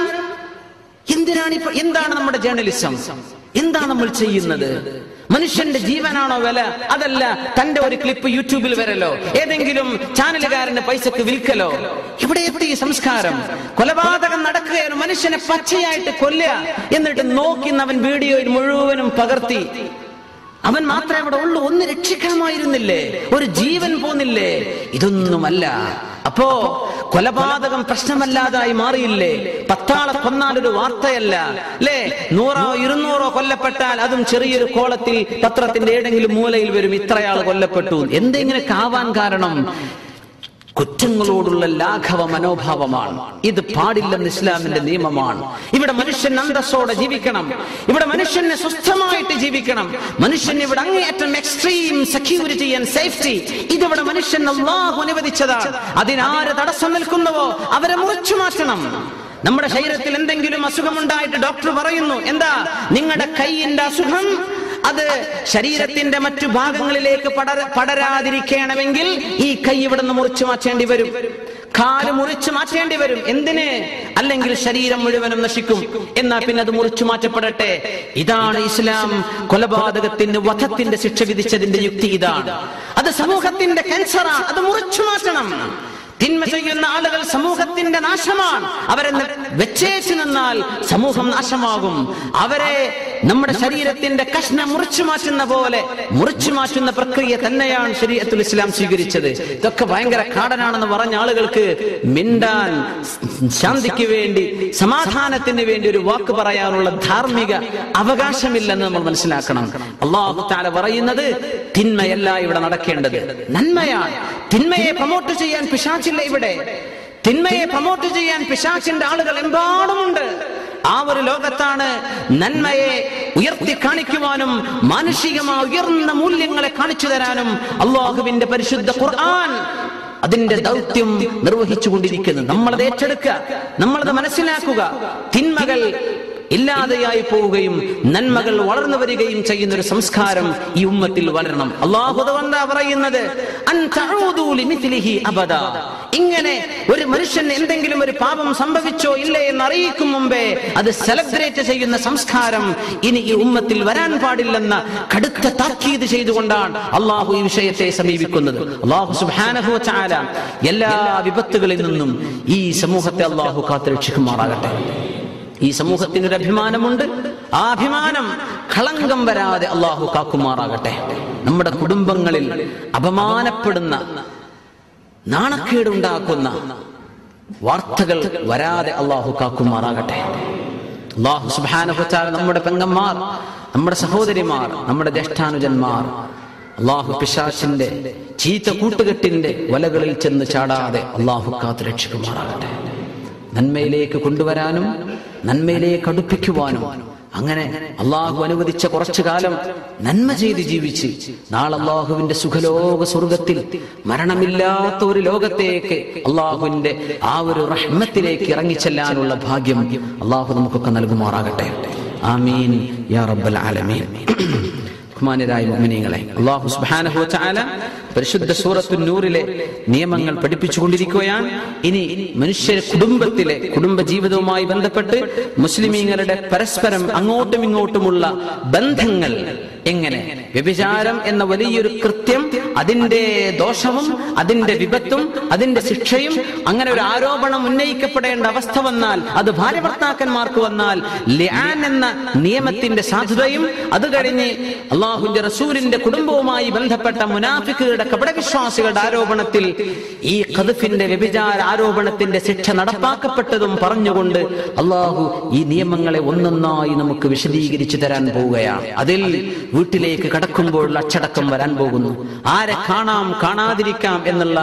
എന്തിനാണ് ഇപ്പൊ എന്താണ് നമ്മുടെ ജേർണലിസം എന്താണ് നമ്മൾ ചെയ്യുന്നത് മനുഷ്യന്റെ ജീവനാണോ വില അതല്ല തന്റെ ഒരു ക്ലിപ്പ് യൂട്യൂബിൽ വരലോ ഏതെങ്കിലും ചാനലുകാരന്റെ പൈസക്ക് വിൽക്കലോ ഇവിടെ എത്തി ഈ സംസ്കാരം കൊലപാതകം നടക്കുകയാണ് മനുഷ്യനെ പച്ചയായിട്ട് കൊല്ലുക എന്നിട്ട് നോക്കി അവൻ വീഡിയോയിൽ മുഴുവനും പകർത്തി അവൻ മാത്രമേ അവിടെ ഉള്ളൂ ഒന്ന് രക്ഷിക്കാമായിരുന്നില്ലേ ഒരു ജീവൻ പോന്നില്ലേ ഇതൊന്നുമല്ല അപ്പോ കൊലപാതകം പ്രശ്നമല്ലാതായി മാറിയില്ലേ പത്താളെ കൊന്നാൽ ഒരു വാർത്തയല്ല അല്ലേ നൂറോ ഇരുന്നൂറോ കൊല്ലപ്പെട്ടാൽ അതും ചെറിയൊരു കോളത്തിൽ പത്രത്തിന്റെ ഏതെങ്കിലും മൂലയിൽ വരും ഇത്രയാൾ കൊല്ലപ്പെട്ടു എന്തെങ്കിലും ആവാൻ കാരണം കുറ്റങ്ങളോടുള്ള ലാഘവ മനോഭാവമാണ് ഇത് പാടില്ലെന്ന് ഇസ്ലാമിന്റെ നിയമമാണ് ഇവിടെ മനുഷ്യൻ അന്തസ്സോടെ ജീവിക്കണം ഇവിടെ മനുഷ്യന് സ്വസ്ഥമായിട്ട് ജീവിക്കണം മനുഷ്യൻ ഇവിടെ അങ്ങേയറ്റം എക്സ്ട്രീം സെക്യൂരിറ്റി ആൻഡ് സേഫ്റ്റി ഇതിവിടെ മനുഷ്യൻ അള്ളാഹു അനുവദിച്ചതാണ് അതിനാര് തടസ്സം നിൽക്കുന്നുവോ അവരെ മുറിച്ചു മാറ്റണം നമ്മുടെ ശരീരത്തിൽ എന്തെങ്കിലും അസുഖമുണ്ടായിട്ട് ഡോക്ടർ പറയുന്നു എന്താ നിങ്ങളുടെ കൈയിന്റെ അസുഖം അത് ശരീരത്തിന്റെ മറ്റു ഭാഗങ്ങളിലേക്ക് പടര പടരാതിരിക്കണമെങ്കിൽ ഈ കൈ ഇവിടെ നിന്ന് മുറിച്ചു മാറ്റേണ്ടി വരും കാല് മുറിച്ചു മാറ്റേണ്ടി വരും എന്തിന് അല്ലെങ്കിൽ ശരീരം മുഴുവനും നശിക്കും എന്നാ പിന്നെ അത് മുറിച്ചു മാറ്റപ്പെടട്ടെ ഇതാണ് ഇസ്ലാം കൊലപാതകത്തിന് വധത്തിന്റെ ശിക്ഷ വിധിച്ചതിന്റെ യുക്തി ഇതാണ് അത് സമൂഹത്തിന്റെ ക്യാൻസറാണ് അത് മുറിച്ചു മാറ്റണം തിന്മ ചെയ്യുന്ന ആളുകൾ സമൂഹത്തിന്റെ നാശമാണ് അവരെ വെച്ചേച്ചു നിന്നാൽ സമൂഹം നാശമാകും അവരെ നമ്മുടെ ശരീരത്തിന്റെ കഷ്ണം മുറിച്ചു മാറ്റുന്ന പോലെ മുറിച്ചു മാറ്റുന്ന പ്രക്രിയ തന്നെയാണ് ശരീരത്തുൽ ഇസ്ലാം സ്വീകരിച്ചത് ഇതൊക്കെ ഭയങ്കര കാടനാണെന്ന് പറഞ്ഞ ആളുകൾക്ക് മിണ്ടാൻ ശാന്തിക്ക് വേണ്ടി സമാധാനത്തിന് വേണ്ടി ഒരു വാക്ക് പറയാനുള്ള ധാർമ്മിക അവകാശമില്ലെന്ന് നമ്മൾ മനസ്സിലാക്കണം അള്ളാഹു താല പറയുന്നത് തിന്മയല്ല ഇവിടെ നടക്കേണ്ടത് നന്മയാണ് തിന്മയെ പ്രൊമോട്ട് ചെയ്യാൻ പിശാച്ചില്ല ഇവിടെ തിന്മയെ പ്രൊമോട്ട് ചെയ്യാൻ പിശാച്ചിന്റെ ആളുകൾ എമ്പാടുമുണ്ട് ആ ഒരു ലോകത്താണ് നന്മയെ ഉയർത്തി കാണിക്കുവാനും മാനുഷികമായ ഉയർന്ന മൂല്യങ്ങളെ കാണിച്ചു തരാനും അള്ളാഹുവിന്റെ പരിശുദ്ധ ഖുർആൻ അതിന്റെ ദൗത്യം നിർവഹിച്ചു കൊണ്ടിരിക്കുന്നു നമ്മളത് ഏറ്റെടുക്കുക നമ്മളത് മനസ്സിലാക്കുക തിന്മകൾ ഇല്ലാതെയായി പോവുകയും നന്മകൾ വളർന്നു വരികയും ചെയ്യുന്ന ഒരു സംസ്കാരം ഈ ഉമ്മത്തിൽ വളരണം അള്ളാഹു എന്താ പറയുന്നത് അൻ തഊദൂ ലിമിത്ലിഹി അബദ ഇങ്ങനെ ഒരു മനുഷ്യൻ എന്തെങ്കിലും ഒരു പാപം സംഭവിച്ചോ ഇല്ലേ എന്ന് അറിയിക്കും മുമ്പേ അത് സെലിബ്രേറ്റ് ചെയ്യുന്ന സംസ്കാരം ഇനി ഈ ഉമ്മത്തിൽ വരാൻ പാടില്ലെന്ന കടുത്ത താക്കീത് ചെയ്തുകൊണ്ടാണ് അള്ളാഹു ഈ വിഷയത്തെ സമീപിക്കുന്നത് അള്ളാഹു സുബ്ഹാനഹു വതആല എല്ലാ വിപത്തുകളിൽ നിന്നും ഈ സമൂഹത്തെ അള്ളാഹു കാത്തുരക്ഷിക്കുമാറാകട്ടെ ഈ സമൂഹത്തിന് ഒരു അഭിമാനമുണ്ട് ആ അഭിമാനം കളങ്കം വരാതെ അള്ളാഹു കാക്കുമാറാകട്ടെ നമ്മുടെ കുടുംബങ്ങളിൽ അപമാനപ്പെടുന്ന നാണക്കേടുണ്ടാക്കുന്ന വാർത്തകൾ വരാതെ അള്ളാഹു കാക്കുമാറാകട്ടെ അള്ളാഹു സുബാനുഭച്ചാൽ നമ്മുടെ പെങ്ങന്മാർ നമ്മുടെ സഹോദരിമാർ നമ്മുടെ ജ്യേഷ്ഠാനുജന്മാർ അള്ളാഹു പിശാച്ചിന്റെ ചീത്ത കൂട്ടുകെട്ടിന്റെ വലകളിൽ ചെന്ന് ചാടാതെ അള്ളാഹു കാത്ത് രക്ഷിക്കുമാറാകട്ടെ നന്മയിലേക്ക് കൊണ്ടുവരാനും നന്മയിലേക്ക് അടുപ്പിക്കുവാനും അങ്ങനെ അള്ളാഹു അനുവദിച്ച കുറച്ചു കാലം നന്മ ചെയ്ത് ജീവിച്ച് നാളെ അള്ളാഹുവിന്റെ സുഖലോക സ്വർഗത്തിൽ മരണമില്ലാത്ത ഒരു ലോകത്തേക്ക് അള്ളാഹുവിന്റെ ആ ഒരു റഹ്മത്തിലേക്ക് ഇറങ്ങിച്ചെല്ലാനുള്ള ഭാഗ്യം അള്ളാഹു നമുക്കൊക്കെ നൽകുമാറാകട്ടെ ആമീൻ യാ റബ്ബൽ ആലമീൻ ബഹുമാന്യരായ മുഅ്മിനീങ്ങളെ അല്ലാഹു സുബ്ഹാനഹു വതആല പരിശുദ്ധ സൂറത്തു നൂറിലെ നിയമങ്ങൾ പഠിപ്പിച്ചുകൊണ്ടിരിക്കുകയാണ് ഇനി മനുഷ്യ കുടുംബത്തിലെ കുടുംബ ജീവിതവുമായി ബന്ധപ്പെട്ട് മുസ്ലിമീങ്ങളുടെ പരസ്പരം അങ്ങോട്ടും ഇങ്ങോട്ടുമുള്ള ബന്ധങ്ങൾ എങ്ങനെ വ്യഭിചാരം എന്ന വലിയൊരു കൃത്യം അതിന്റെ ദോഷവും അതിന്റെ വിപത്തും അതിന്റെ ശിക്ഷയും അങ്ങനെ ഒരു ആരോപണം ഉന്നയിക്കപ്പെടേണ്ട അവസ്ഥ വന്നാൽ അത് ഭാര്യ ഭർത്താക്കന്മാർക്ക് വന്നാൽ ലിആൻ എന്ന നിയമത്തിന്റെ സാധുതയും അത് കഴിഞ്ഞ് അള്ളാഹുന്റെ റസൂലിന്റെ കുടുംബവുമായി ബന്ധപ്പെട്ട മുനാഫിക്കുകളുടെ കപടവിശ്വാസികളുടെ ആരോപണത്തിൽ ഈ ഖദഫിന്റെ വ്യഭിചാര ആരോപണത്തിന്റെ ശിക്ഷ നടപ്പാക്കപ്പെട്ടതും പറഞ്ഞുകൊണ്ട് അള്ളാഹു ഈ നിയമങ്ങളെ ഒന്നൊന്നായി നമുക്ക് വിശദീകരിച്ചു തരാൻ പോവുകയാണ് അതിൽ വീട്ടിലേക്ക് കടക്കുമ്പോൾ അച്ചടക്കം വരാൻ പോകുന്നു ആരെ കാണാം കാണാതിരിക്കാം എന്നുള്ള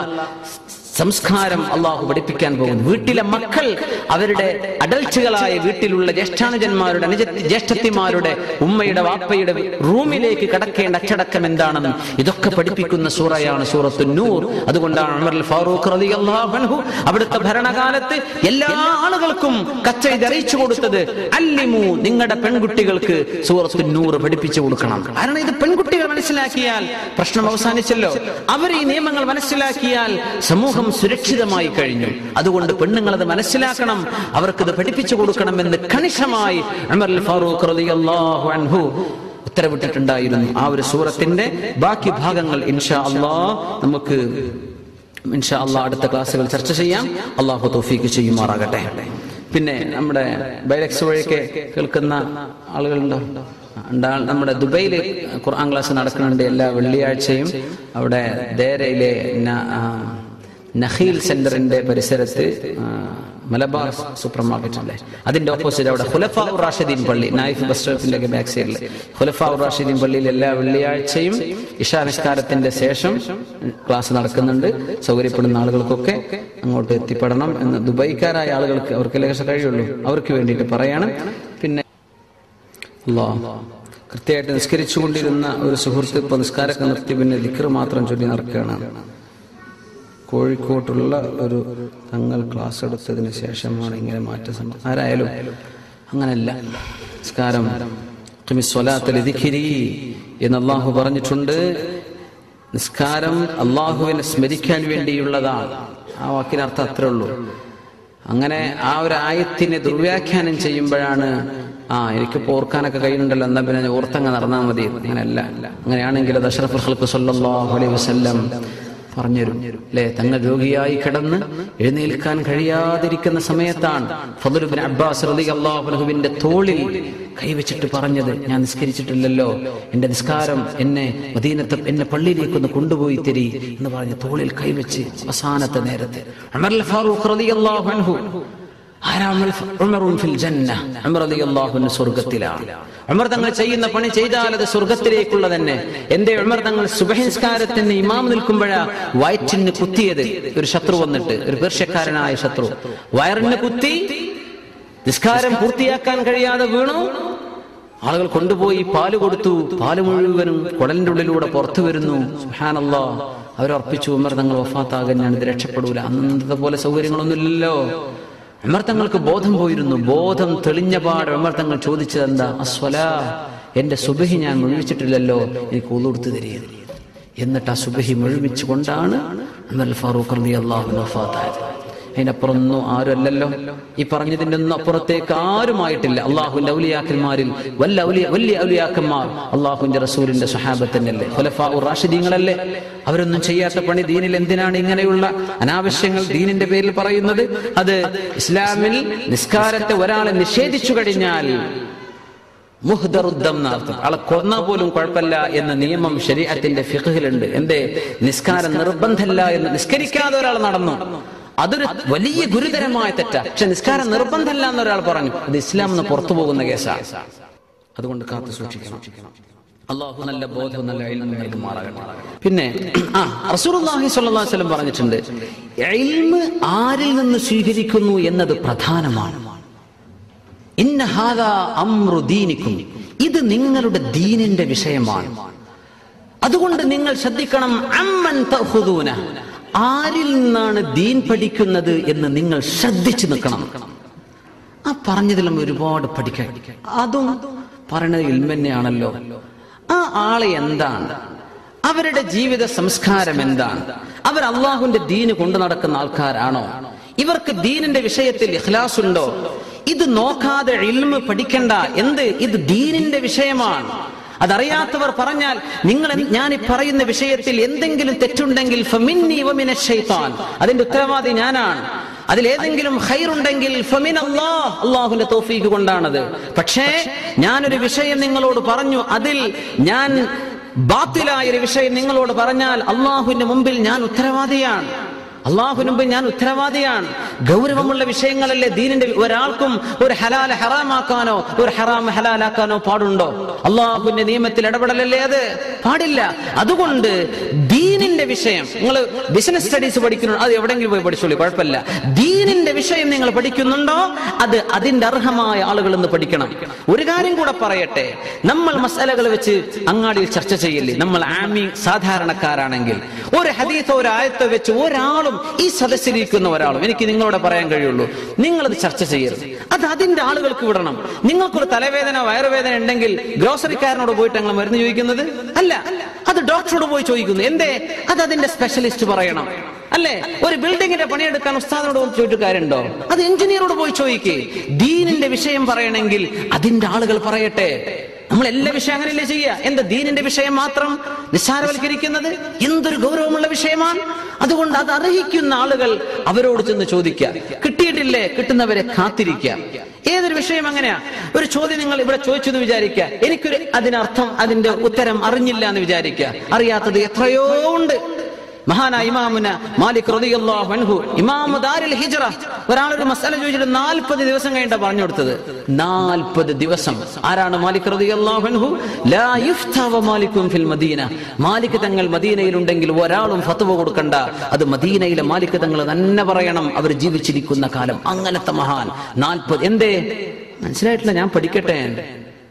സംസ്കാരം അള്ളാഹു പഠിപ്പിക്കാൻ പോകുന്നു വീട്ടിലെ മക്കൾ അവരുടെ അഡൽച്ചുകളായ വീട്ടിലുള്ള ജ്യേഷ്ഠാനുജന്മാരുടെ അനുജ ജ്യേഷ്ഠത്തിമാരുടെ ഉമ്മയുടെ വാപ്പയുടെ റൂമിലേക്ക് കടക്കേണ്ട അച്ചടക്കം എന്താണെന്ന് ഇതൊക്കെ പഠിപ്പിക്കുന്ന സൂറയാണ് സൂറത്തു നൂർ അതുകൊണ്ടാണ് ഉമർ അൽ ഫാറൂഖ് റളിയല്ലാഹു അൻഹു അവിടുത്തെ ഭരണകാലത്ത് എല്ലാ ആളുകൾക്കും കച്ചെയ്ത് അറിയിച്ചു കൊടുത്തത് അല്ലിമു നിങ്ങളുടെ പെൺകുട്ടികൾക്ക് സൂറത്തു നൂർ പഠിപ്പിച്ചു കൊടുക്കണം കാരണം ഇത് പെൺകുട്ടികൾ മനസ്സിലാക്കിയാൽ പ്രശ്നം അവസാനിച്ചല്ലോ അവർ ഈ നിയമങ്ങൾ മനസ്സിലാക്കിയാൽ സമൂഹം സുരക്ഷിതമായി കഴിഞ്ഞു അതുകൊണ്ട് പെണ്ണുങ്ങൾ അത് മനസ്സിലാക്കണം അവർക്കത് പഠിപ്പിച്ചു കൊടുക്കണമെന്ന് കണിശമായി ഉമർ അൽ ഫാറൂഖ് റളിയല്ലാഹു അൻഹു ഉത്തരവിട്ടിട്ടുണ്ടായിരുന്നു ആ ഒരു സൂറത്തിന്റെ ബാക്കി ഭാഗങ്ങൾ ഇൻഷാ അള്ളാ നമുക്ക് ഇൻഷാ അള്ളാ അടുത്ത ക്ലാസ്സുകൾ ചർച്ച ചെയ്യാം അള്ളാഹു തൗഫീക്ക് ചെയ്യുമാറാകട്ടെ പിന്നെ നമ്മുടെ ബൈലക്സ് വഴിയൊക്കെ കേൾക്കുന്ന ആളുകളുണ്ടോ ഉണ്ടാ നമ്മുടെ ദുബൈയിൽ ഖുർആൻ ക്ലാസ് നടക്കുന്നുണ്ട് എല്ലാ വെള്ളിയാഴ്ചയും അവിടെ ദേരയിലെ ന- ആ, നഖീൽ സെന്ററിന്റെ പരിസരത്ത് ആ, മലബാർ സൂപ്പർ മാർക്കറ്റ് അല്ലേ അതിന്റെ ഓപ്പോസിറ്റ് അവിടെ ഖുലഫാ ഉർ റാഷിദീൻ പള്ളി നായിഫ് ബസ് സ്റ്റോപ്പിന്റെ ഒക്കെ ബാക്ക് സൈഡിൽ ഖുലഫാ ഉർ റാഷിദീൻ പള്ളിയിൽ എല്ലാ വെള്ളിയാഴ്ചയും ഇഷാ നിസ്കാരത്തിന്റെ ശേഷം ക്ലാസ് നടക്കുന്നുണ്ട് സൗകര്യപ്പെടുന്ന ആളുകൾക്കൊക്കെ അങ്ങോട്ട് എത്തിപ്പെടണം എന്ന് ദുബൈക്കാരായ ആളുകൾക്ക് അവർക്ക് ലേശം കഴിയുള്ളൂ അവർക്ക് വേണ്ടിയിട്ട് പറയാണ് പിന്നെ അല്ലാ കൃത്യമായിട്ട് നിസ്കരിച്ചുകൊണ്ടിരുന്ന ഒരു സുഹൃത്ത് ഇപ്പൊ നിസ്കാരമൊക്കെ നിർത്തി പിന്നെ ദിക്കർ മാത്രം ചൊല്ലി നടക്കുകയാണ് കോഴിക്കോട്ടുള്ള ഒരു തങ്ങൾ ക്ലാസ് എടുത്തതിന് ശേഷമാണ് ഇങ്ങനെ മാറ്റം സംഭവം ആരായാലും അങ്ങനല്ല നിസ്കാരം ഖിമിസ്വലാത്തൽ ദിഖിരി എന്ന് അള്ളാഹു പറഞ്ഞിട്ടുണ്ട് നിസ്കാരം അള്ളാഹുവിനെ സ്മരിക്കാൻ വേണ്ടിയുള്ളതാണ് ആ വാക്കിനർത്ഥം അത്രേ ഉള്ളൂ അങ്ങനെ ആ ഒരു ആയത്തിനെ ദുർവ്യാഖ്യാനം ചെയ്യുമ്പോഴാണ് ആ എനിക്ക് ഓർക്കാനൊക്കെ കഴിയുന്നുണ്ടല്ലോ എന്നാ പിന്നെ ഞാൻ ഓർത്തങ്ങ് നടന്നാൽ മതി അങ്ങനെയല്ല അങ്ങനെയാണെങ്കിൽ അത് അഷ്റഫുൽ ഖൽഖ് സല്ലല്ലാഹു അലൈഹി വസല്ലം പറഞ്ഞുതരും അല്ലെ തങ്ങൾ രോഗിയായി കിടന്ന് എഴുന്നേൽക്കാൻ കഴിയാതിരിക്കുന്ന സമയത്താണ് ഫضലുബിൻ അബ്ബാസ് റളിയല്ലാഹു അൻഹുവിന്റെ തോളിൽ കൈവച്ചിട്ട് പറഞ്ഞത് ഞാൻ നിസ്കരിച്ചിട്ടില്ലല്ലോ എന്റെ നിസ്കാരം എന്നെ മദീനത്ത് എന്നെ പള്ളിയിലേക്ക് ഒന്ന് കൊണ്ടുപോയി തരി എന്ന് പറഞ്ഞ് തോളിൽ കൈവച്ച് അവസാനത്തെ നേരത്തെ ഉമർ അൽ ഫാറൂഖ് റളിയല്ലാഹു അൻഹു ആരാ ഉമർ ഫ- ഉമറുൻ ഫിൽ ജന്ന ഉമർ റളിയല്ലാഹു അൻഹു സ്വർഗ്ഗത്തിലാണ് ഉമർ തങ്ങൾ ചെയ്യുന്ന പണി ചെയ്താൽ അത് സ്വർഗത്തിലേക്കുള്ള തന്നെ എന്റെ ഉമർ തങ്ങൾ സുബഹിൻസ്കാരത്തിന് ഇമാം നിൽക്കുമ്പോഴാ വയറ്റിന് കുത്തിയത് ഒരു ശത്രു വന്നിട്ട് ഒരു പേർഷ്യക്കാരനായ ശത്രു വയറിന് കുത്തി നിസ്കാരം പൂർത്തിയാക്കാൻ കഴിയാതെ വീണു ആളുകൾ കൊണ്ടുപോയി പാല് കൊടുത്തു പാല് മുഴുവനും കുടലിന്റെ ഉള്ളിലൂടെ പുറത്തു വരുന്നു സുഹാനല്ലോ അവരർപ്പിച്ചു ഉമർ തങ്ങൾ വഫാത്താകാൻ ഞാനിത് രക്ഷപ്പെടൂല അന്നത്തെ പോലെ സൗകര്യങ്ങളൊന്നുമില്ലല്ലോ ഉമർ തങ്ങൾക്ക് ബോധം പോയിരുന്നു ബോധം തെളിഞ്ഞ പാട് ഉമർ തങ്ങൾ ചോദിച്ചത് എന്താ അസ്വല എന്റെ സുബഹി ഞാൻ മുഴുവിച്ചിട്ടില്ലല്ലോ എനിക്ക് ഉള്ളൊടുത്തു തരിക എന്നിട്ട് ആ സുബഹി മുഴുമിച്ചുകൊണ്ടാണ് ഉമർ ഫാറൂഖ് റളി അള്ളാഹു വഫാത്തായത് അതിനപ്പുറമൊന്നും ആരുമല്ലല്ലോ ഈ പറഞ്ഞതിന്റെ ഒന്നും അപ്പുറത്തേക്ക് ആരുമായിട്ടില്ല അള്ളാഹുവിന്റെ ഔലിയാക്കന്മാരിൽ വല്ല ഔലിയ വലിയ ഔലിയാക്കന്മാർ അള്ളാഹുവിന്റെ റസൂലിന്റെ സഹാബത്തന്നല്ലേ ഖുലഫാ ഉർ റാഷിദീങ്ങളല്ലേ അവരൊന്നും ചെയ്യാത്ത പണി ദീനിൽ എന്തിനാണ് ഇങ്ങനെയുള്ള അനാവശ്യങ്ങൾ ദീനിന്റെ പേരിൽ പറയുന്നത് അത് ഇസ്ലാമിൽ നിസ്കാരത്തെ ഒരാളെ നിഷേധിച്ചു കഴിഞ്ഞാൽ മുഹ്ദറുദ്ധം എന്നർത്ഥം ആളെ കൊന്നാ പോലും കുഴപ്പമില്ല എന്ന നിയമം ശരീരത്തിന്റെ ഫിഖിലുണ്ട് എന്തേ നിസ്കാരം നിർബന്ധമല്ല എന്ന് നിസ്കരിക്കാതെ ഒരാൾ നടന്നു അതൊരു വലിയ ഗുരുതരമായ തെറ്റാ പക്ഷെ നിസ്കാരം നിർബന്ധമല്ല എന്ന് ഒരാൾ പറഞ്ഞു അത് ഇസ്ലാം എന്ന് പുറത്തു പോകുന്ന കേസാണ് അതുകൊണ്ട് കാത്തു സൂക്ഷിക്കണം അള്ളാഹു നല്ല ബോധവും നല്ല ഇൽമും നൽകുമാറാകട്ടെ പിന്നെ ആ റസൂലുള്ളാഹി സ്വല്ലല്ലാഹു അലൈഹി വസല്ലം പറഞ്ഞിട്ടുണ്ട് ഇൽമ് ആരിൽ നിന്ന് സ്വീകരിക്കുന്നു എന്നത് പ്രധാനമാണ് ഇന്ന ഹാദാ അമ്രു ദീനിക്കും ഇത് നിങ്ങളുടെ ദീനിന്റെ വിഷയമാണ് അതുകൊണ്ട് നിങ്ങൾ ശ്രദ്ധിക്കണം അമ്മൻ തഹുദൂന ആരിൽ നിന്നാണ് ദീൻ പഠിക്കുന്നത് എന്ന് നിങ്ങൾ ശ്രദ്ധിച്ചു നിൽക്കണം ആ പറഞ്ഞതിൽ നമ്മൾ ഒരുപാട് പഠിക്കാൻ അതും പറയുന്നത് ഇൽമന്നെയാണല്ലോ ആ ആളെ എന്താണ് അവരുടെ ജീവിത സംസ്കാരം എന്താണ് അവർ അള്ളാഹുവിന്റെ ദീന് കൊണ്ടു നടക്കുന്ന ആൾക്കാരാണോ ഇവർക്ക് ദീനിന്റെ വിഷയത്തിൽ ഇഖ്ലാസ് ഉണ്ടോ ഇത് നോക്കാതെ ഇൽമ് പഠിക്കണ്ട എന്ത് ഇത് ദീനിന്റെ വിഷയമാണ് അതറിയാത്തവർ പറഞ്ഞാൽ നിങ്ങൾ എന്ത്- ഞാൻ ഈ പറയുന്ന വിഷയത്തിൽ എന്തെങ്കിലും തെറ്റുണ്ടെങ്കിൽ ഫമിന്നി വമിന ശൈത്താൻ അതിന്റെ ഉത്തരവാദി ഞാനാണ് അതിലേതെങ്കിലും ഹൈറുണ്ടെങ്കിൽ ഫമിൻ അല്ലാഹ് അള്ളാഹുവിന്റെ തോഫീക്ക് കൊണ്ടാണത് പക്ഷേ ഞാനൊരു വിഷയം നിങ്ങളോട് പറഞ്ഞു അതിൽ ഞാൻ ബാത്തിലായ ഒരു വിഷയം നിങ്ങളോട് പറഞ്ഞാൽ അള്ളാഹുവിന്റെ മുമ്പിൽ ഞാൻ ഉത്തരവാദിയാണ് അള്ളാഹുവിന് മുമ്പിൽ ഞാൻ ഉത്തരവാദിയാണ് ഗൗരവമുള്ള വിഷയങ്ങളല്ലേ ദീനിന്റെ ഒരാൾക്കും ഒരു ഹലാൽ ഹറാമാക്കാനോ ഒരു ഹറാം ഹലാലാക്കാനോ പാടുണ്ടോ അള്ളാഹുവിന്റെ നിയമത്തിൽ ഇടപെടലല്ലേ അത് പാടില്ല അതുകൊണ്ട് ദീനിന്റെ വിഷയം നിങ്ങൾ ബിസിനസ് സ്റ്റഡീസ് പഠിക്കുന്നു അത് എവിടെയെങ്കിലും പോയി പഠിച്ചോളൂ കുഴപ്പമില്ല ദീനിന്റെ വിഷയം നിങ്ങൾ പഠിക്കുന്നുണ്ടോ അത് അതിന്റെ അർഹമായ ആളുകൾ എന്ന് പഠിക്കണം ഒരു കാര്യം കൂടെ പറയട്ടെ നമ്മൾ മസാലകൾ വെച്ച് അങ്ങാടിയിൽ ചർച്ച ചെയ്യില്ലേ നമ്മൾ ആമി സാധാരണക്കാരാണെങ്കിൽ ഒരു ഹദീസോ ഒരു ആയത്തോ വെച്ച് ഒരാളും ഈ സദസ്സിലിരിക്കുന്ന ഒരാളും എനിക്ക് നിങ്ങളോട് പറയാൻ കഴിയുള്ളൂ നിങ്ങളത് ചർച്ച ചെയ്യരുത് അത് അതിന്റെ ആളുകൾക്ക് വിടണം നിങ്ങൾക്കൊരു തലവേദന വയറുവേദന ഉണ്ടെങ്കിൽ ഗ്രോസറിക്കാരനോട് പോയിട്ട് ഞങ്ങൾ മരുന്ന് ചോദിക്കുന്നത് അല്ല അത് ഡോക്ടറോട് പോയി ചോദിക്കുന്നു എന്തേ അത് അതിന്റെ സ്പെഷ്യലിസ്റ്റ് പറയണം അല്ലേ ഒരു ബിൽഡിങ്ങിന്റെ പണിയെടുക്കാൻ ഉസ്താദിനോട് പോയി ചോദിച്ചിട്ട് കാര്യമുണ്ടോ അത് എഞ്ചിനീയറോട് പോയി ചോദിക്കേ ദീനിന്റെ വിഷയം പറയണമെങ്കിൽ അതിന്റെ ആളുകൾ പറയട്ടെ നമ്മൾ എല്ലാ വിഷയം അങ്ങനെയല്ലേ ചെയ്യുക എന്താ ദീനിന്റെ വിഷയം മാത്രം നിസ്സാരവൽക്കരിക്കുന്നത് എന്തൊരു ഗൗരവമുള്ള വിഷയമാണ് അതുകൊണ്ട് അത് അർഹിക്കുന്ന ആളുകൾ അവരോട് ചെന്ന് ചോദിക്കുക കിട്ടിയിട്ടില്ലേ കിട്ടുന്നവരെ കാത്തിരിക്കുക ഏതൊരു വിഷയം അങ്ങനെയാ ഒരു ചോദ്യം നിങ്ങൾ ഇവിടെ ചോദിച്ചു എന്ന് വിചാരിക്കുക എനിക്കൊരു അതിനർത്ഥം അതിന്റെ ഉത്തരം അറിഞ്ഞില്ല എന്ന് വിചാരിക്കുക അറിയാത്തത് എത്രയോ ഉണ്ട് മഹാനായ ഇമാമുന മാലിക് റളിയല്ലാഹു അൻഹു ഇമാമു ദാരിൽ ഹിജ്റ ഒരാളൊരു മസാല ചോദിച്ചിട്ട് നാൽപ്പത് ദിവസം കഴിഞ്ഞിട്ടാ പറഞ്ഞു കൊടുത്തത് നാൽപ്പത് ദിവസം ആരാണ് മാലിക് റളിയല്ലാഹു അൻഹു ലാ യുഫ്ത വ മാലിക്കും ഫിൽ മദീന മാലിക് തങ്ങൾ മദീനയിലുണ്ടെങ്കിൽ ഒരാളും ഫത്വ കൊടുക്കണ്ട അത് മദീനയിലെ മാലിക് തങ്ങൾ തന്നെ പറയണം അവർ ജീവിച്ചിരിക്കുന്ന കാലം അങ്ങനത്തെ മഹാൻ നാൽപ്പത് എന്തേ മനസ്സിലായിട്ടില്ല ഞാൻ പഠിക്കട്ടെ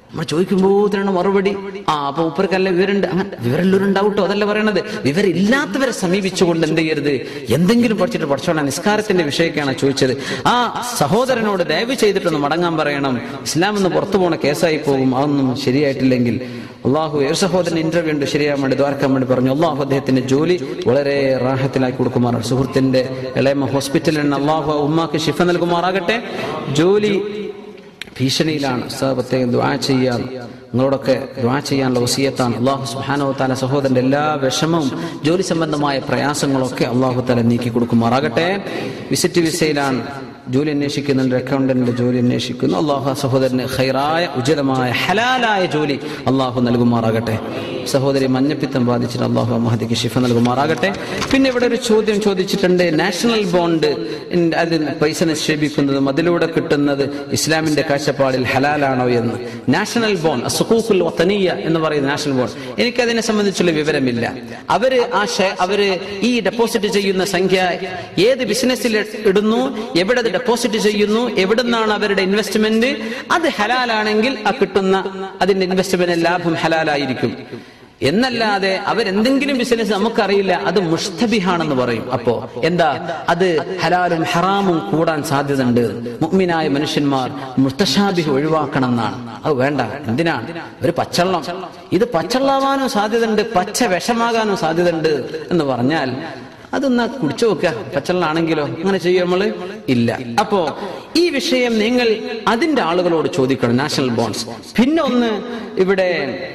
നമ്മൾ ചോദിക്കുമ്പോഴത്തേനാണ് മറുപടി ആ അപ്പൊ ഉപ്പർക്കല്ല വിവരമുണ്ട് അങ്ങനെ വിവരമുള്ളവരുണ്ടാവട്ടോ അതല്ല പറയണത് വിവരമില്ലാത്തവരെ സമീപിച്ചുകൊണ്ട് എന്ത് ചെയ്യരുത് എന്തെങ്കിലും പഠിച്ചിട്ട് പഠിച്ചോളാം നിസ്കാരത്തിന്റെ വിഷയമൊക്കെയാണ് ചോദിച്ചത് ആ സഹോദരനോട് ദയവ് ചെയ്തിട്ടൊന്ന് മടങ്ങാൻ പറയണം ഇസ്ലാം എന്ന് പുറത്തു പോണ കേസായി പോകും അതൊന്നും ശരിയായിട്ടില്ലെങ്കിൽ അള്ളാഹു ഒരു സഹോദരൻ ഇന്റർവ്യൂ ഉണ്ട് ശരിയാൻ വേണ്ടി ദ്വാരക്കാൻ വേണ്ടി പറഞ്ഞു അള്ളാഹു അദ്ദേഹത്തിന്റെ ജോലി വളരെ റാഹത്തിലാക്കി കൊടുക്കുമാറാണ് സുഹൃത്തിന്റെ ഇളയമ ഹോസ്പിറ്റലിൽ അള്ളാഹു ആ ഉമ്മാക്ക് ശിഫ നൽകുമാറാകട്ടെ ജോലി ഭീഷണിയിലാണ് സാർ പ്രത്യേകം ദ്വാ ചെയ്യാൻ നിങ്ങളോടൊക്കെ ദ്വാ ചെയ്യാനുള്ള വസീയത്താണ് അള്ളാഹു സുഹാനോ താല സഹോദരന്റെ എല്ലാ വിഷമവും ജോലി സംബന്ധമായ പ്രയാസങ്ങളൊക്കെ അള്ളാഹു താല നീക്കി കൊടുക്കുമാറാകട്ടെ വിസിറ്റ് വിസയിലാണ് ജോലി അന്വേഷിക്കുന്നുണ്ട് അക്കൗണ്ടന്റിന്റെ ജോലി അന്വേഷിക്കുന്നു അള്ളാഹു ആ സഹോദരന് ഹൈറായ ഉചിതമായ ഹലാലായ ജോലി അള്ളാഹു നൽകുമാറാകട്ടെ സഹോദരി മഞ്ഞപ്പിത്തം ബാധിച്ചിട്ട് അള്ളാഹു മഹദിക്ക് ശിഫ നൽകുമാറാകട്ടെ പിന്നെ ഇവിടെ ഒരു ചോദ്യം ചോദിച്ചിട്ടുണ്ട് നാഷണൽ ബോണ്ട് അതിൽ പൈസ നിക്ഷേപിക്കുന്നതും അതിലൂടെ കിട്ടുന്നത് ഇസ്ലാമിന്റെ കാഴ്ചപ്പാടിൽ ഹലാലാണോ എന്ന് നാഷണൽ ബോണ്ട് സുഖൂഖുൽ വത്തനീയ എന്ന് പറയുന്ന നാഷണൽ ബോണ്ട് എനിക്കതിനെ സംബന്ധിച്ചുള്ള വിവരമില്ല അവര് ആ ഷെ- അവര് ഈ ഡെപ്പോസിറ്റ് ചെയ്യുന്ന സംഖ്യ ഏത് ബിസിനസ്സിൽ ഇടുന്നു എവിടെ അത് ഡെപ്പോസിറ്റ് ചെയ്യുന്നു എവിടുന്നാണ് അവരുടെ ഇൻവെസ്റ്റ്മെന്റ് അത് ഹലാലാണെങ്കിൽ ആ കിട്ടുന്ന അതിന്റെ ഇൻവെസ്റ്റ്മെന്റ് ലാഭം ഹലാലായിരിക്കും എന്നല്ലാതെ അവരെന്തെങ്കിലും ബിസിനസ് നമുക്കറിയില്ല അത് മുഷ്തബിഹാണെന്ന് പറയും അപ്പോ എന്താ അത് ഹലാലും ഹറാമും കൂടാൻ സാധ്യതയുണ്ട് മുഗ്മിനായ മനുഷ്യന്മാർ മുസ്തഷാബിഹ് ഒഴിവാക്കണം എന്നാണ് അത് വേണ്ട എന്തിനാണ് ഒരു പച്ചള്ളം ഇത് പച്ചള്ളാവാനും സാധ്യതയുണ്ട് പച്ച വിഷമാകാനും സാധ്യതയുണ്ട് എന്ന് പറഞ്ഞാൽ അതൊന്നാ കുടിച്ചു നോക്കുക പച്ചള്ളാണെങ്കിലോ അങ്ങനെ ചെയ്യും നമ്മള് ഇല്ല അപ്പോ ഈ വിഷയം നിങ്ങൾ അതിന്റെ ആളുകളോട് ചോദിക്കണം നാഷണൽ ബോണ്ട്സ് പിന്നെ ഒന്ന് ഇവിടെ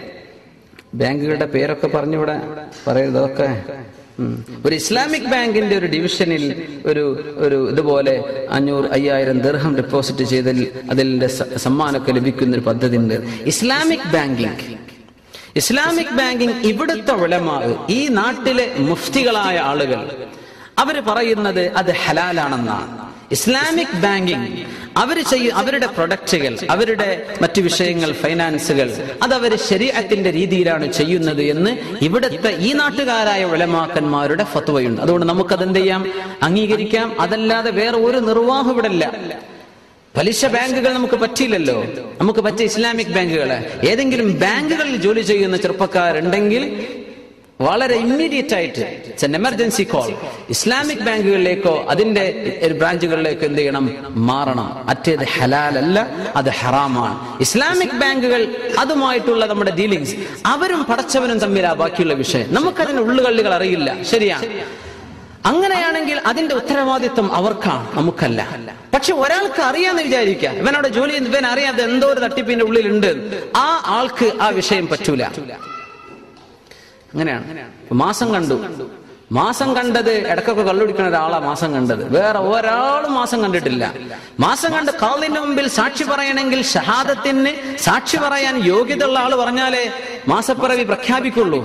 ബാങ്കുകളുടെ പേരൊക്കെ പറഞ്ഞിവിടെ പറയരുത് അതൊക്കെ ഉം. ഒരു ഇസ്ലാമിക് ബാങ്കിന്റെ ഒരു ഡിവിഷനിൽ ഒരു ഒരു ഇതുപോലെ അഞ്ഞൂറ് അയ്യായിരം ദീർഘം ഡെപ്പോസിറ്റ് ചെയ്തതിൽ അതിന്റെ സ- സമ്മാനമൊക്കെ ലഭിക്കുന്ന ഒരു പദ്ധതി ഉണ്ട് ഇസ്ലാമിക് ബാങ്കിങ് ഇസ്ലാമിക് ബാങ്കിങ് ഇവിടുത്തെ ഉലമാ ഈ നാട്ടിലെ മുഫ്തികളായ ആളുകൾ അവര് പറയുന്നത് അത് ഹലാലാണെന്നാണ് ഇസ്ലാമിക് ബാങ്കിങ് അവർ ചെയ്യും അവരുടെ പ്രൊഡക്റ്റുകൾ അവരുടെ മറ്റു വിഷയങ്ങൾ ഫൈനാൻസുകൾ അത് അവർ ശരീരത്തിന്റെ രീതിയിലാണ് ചെയ്യുന്നത് എന്ന് ഇവിടുത്തെ ഈ നാട്ടുകാരായ ഉലമാക്കന്മാരുടെ ഫത്വയുണ്ട് അതുകൊണ്ട് നമുക്കത് എന്ത് ചെയ്യാം അംഗീകരിക്കാം അതല്ലാതെ വേറെ ഒരു നിർവാഹം ഇവിടെ ഇല്ല പലിശ ബാങ്കുകൾ നമുക്ക് പറ്റിയില്ലല്ലോ നമുക്ക് പറ്റിയ ഇസ്ലാമിക് ബാങ്കുകൾ ഏതെങ്കിലും ബാങ്കുകളിൽ ജോലി ചെയ്യുന്ന ചെറുപ്പക്കാരുണ്ടെങ്കിൽ വളരെ ഇമ്മീഡിയറ്റ് ആയിട്ട് it's an emergency call Islamic ബാങ്കുകളിലേക്കോ അതിന്റെ ഒരു ബ്രാഞ്ചുകളിലേക്കോ എന്ത് ചെയ്യണം മാറണം മറ്റേത് ഹലാലല്ല അത് ഹറാമാണ് ഇസ്ലാമിക് ബാങ്കുകൾ അതുമായിട്ടുള്ള നമ്മുടെ ഡീലിങ്സ് അവരും പടച്ചവനും തമ്മിലാ ബാക്കിയുള്ള വിഷയം നമുക്കതിന് ഉള്ളുകള്ളികൾ അറിയില്ല ശരിയാണ് അങ്ങനെയാണെങ്കിൽ അതിന്റെ ഉത്തരവാദിത്വം അവർക്കാണ് നമുക്കല്ല പക്ഷെ ഒരാൾക്ക് അറിയാന്ന് വിചാരിക്കുക ഇവനോട് ജോലി ചെയ്യുന്ന ഇവൻ അറിയാതെ എന്തോ ഒരു തട്ടിപ്പിന്റെ ഉള്ളിലുണ്ട് ആ ആൾക്ക് ആ വിഷയം പറ്റൂല അങ്ങനെയാണ് ഇപ്പൊ മാസം കണ്ടു മാസം കണ്ടത് ഇടക്കൊക്കെ കള്ളുടിക്കുന്ന ഒരാളാ മാസം കണ്ടത് വേറെ ഒരാളും മാസം കണ്ടിട്ടില്ല മാസം കണ്ട് കാളിന്റെ മുമ്പിൽ സാക്ഷി പറയണമെങ്കിൽ ഷഹാദത്തിന് സാക്ഷി പറയാൻ യോഗ്യതയുള്ള ആള് പറഞ്ഞാലേ മാസപ്പിറവി പ്രഖ്യാപിക്കുള്ളൂ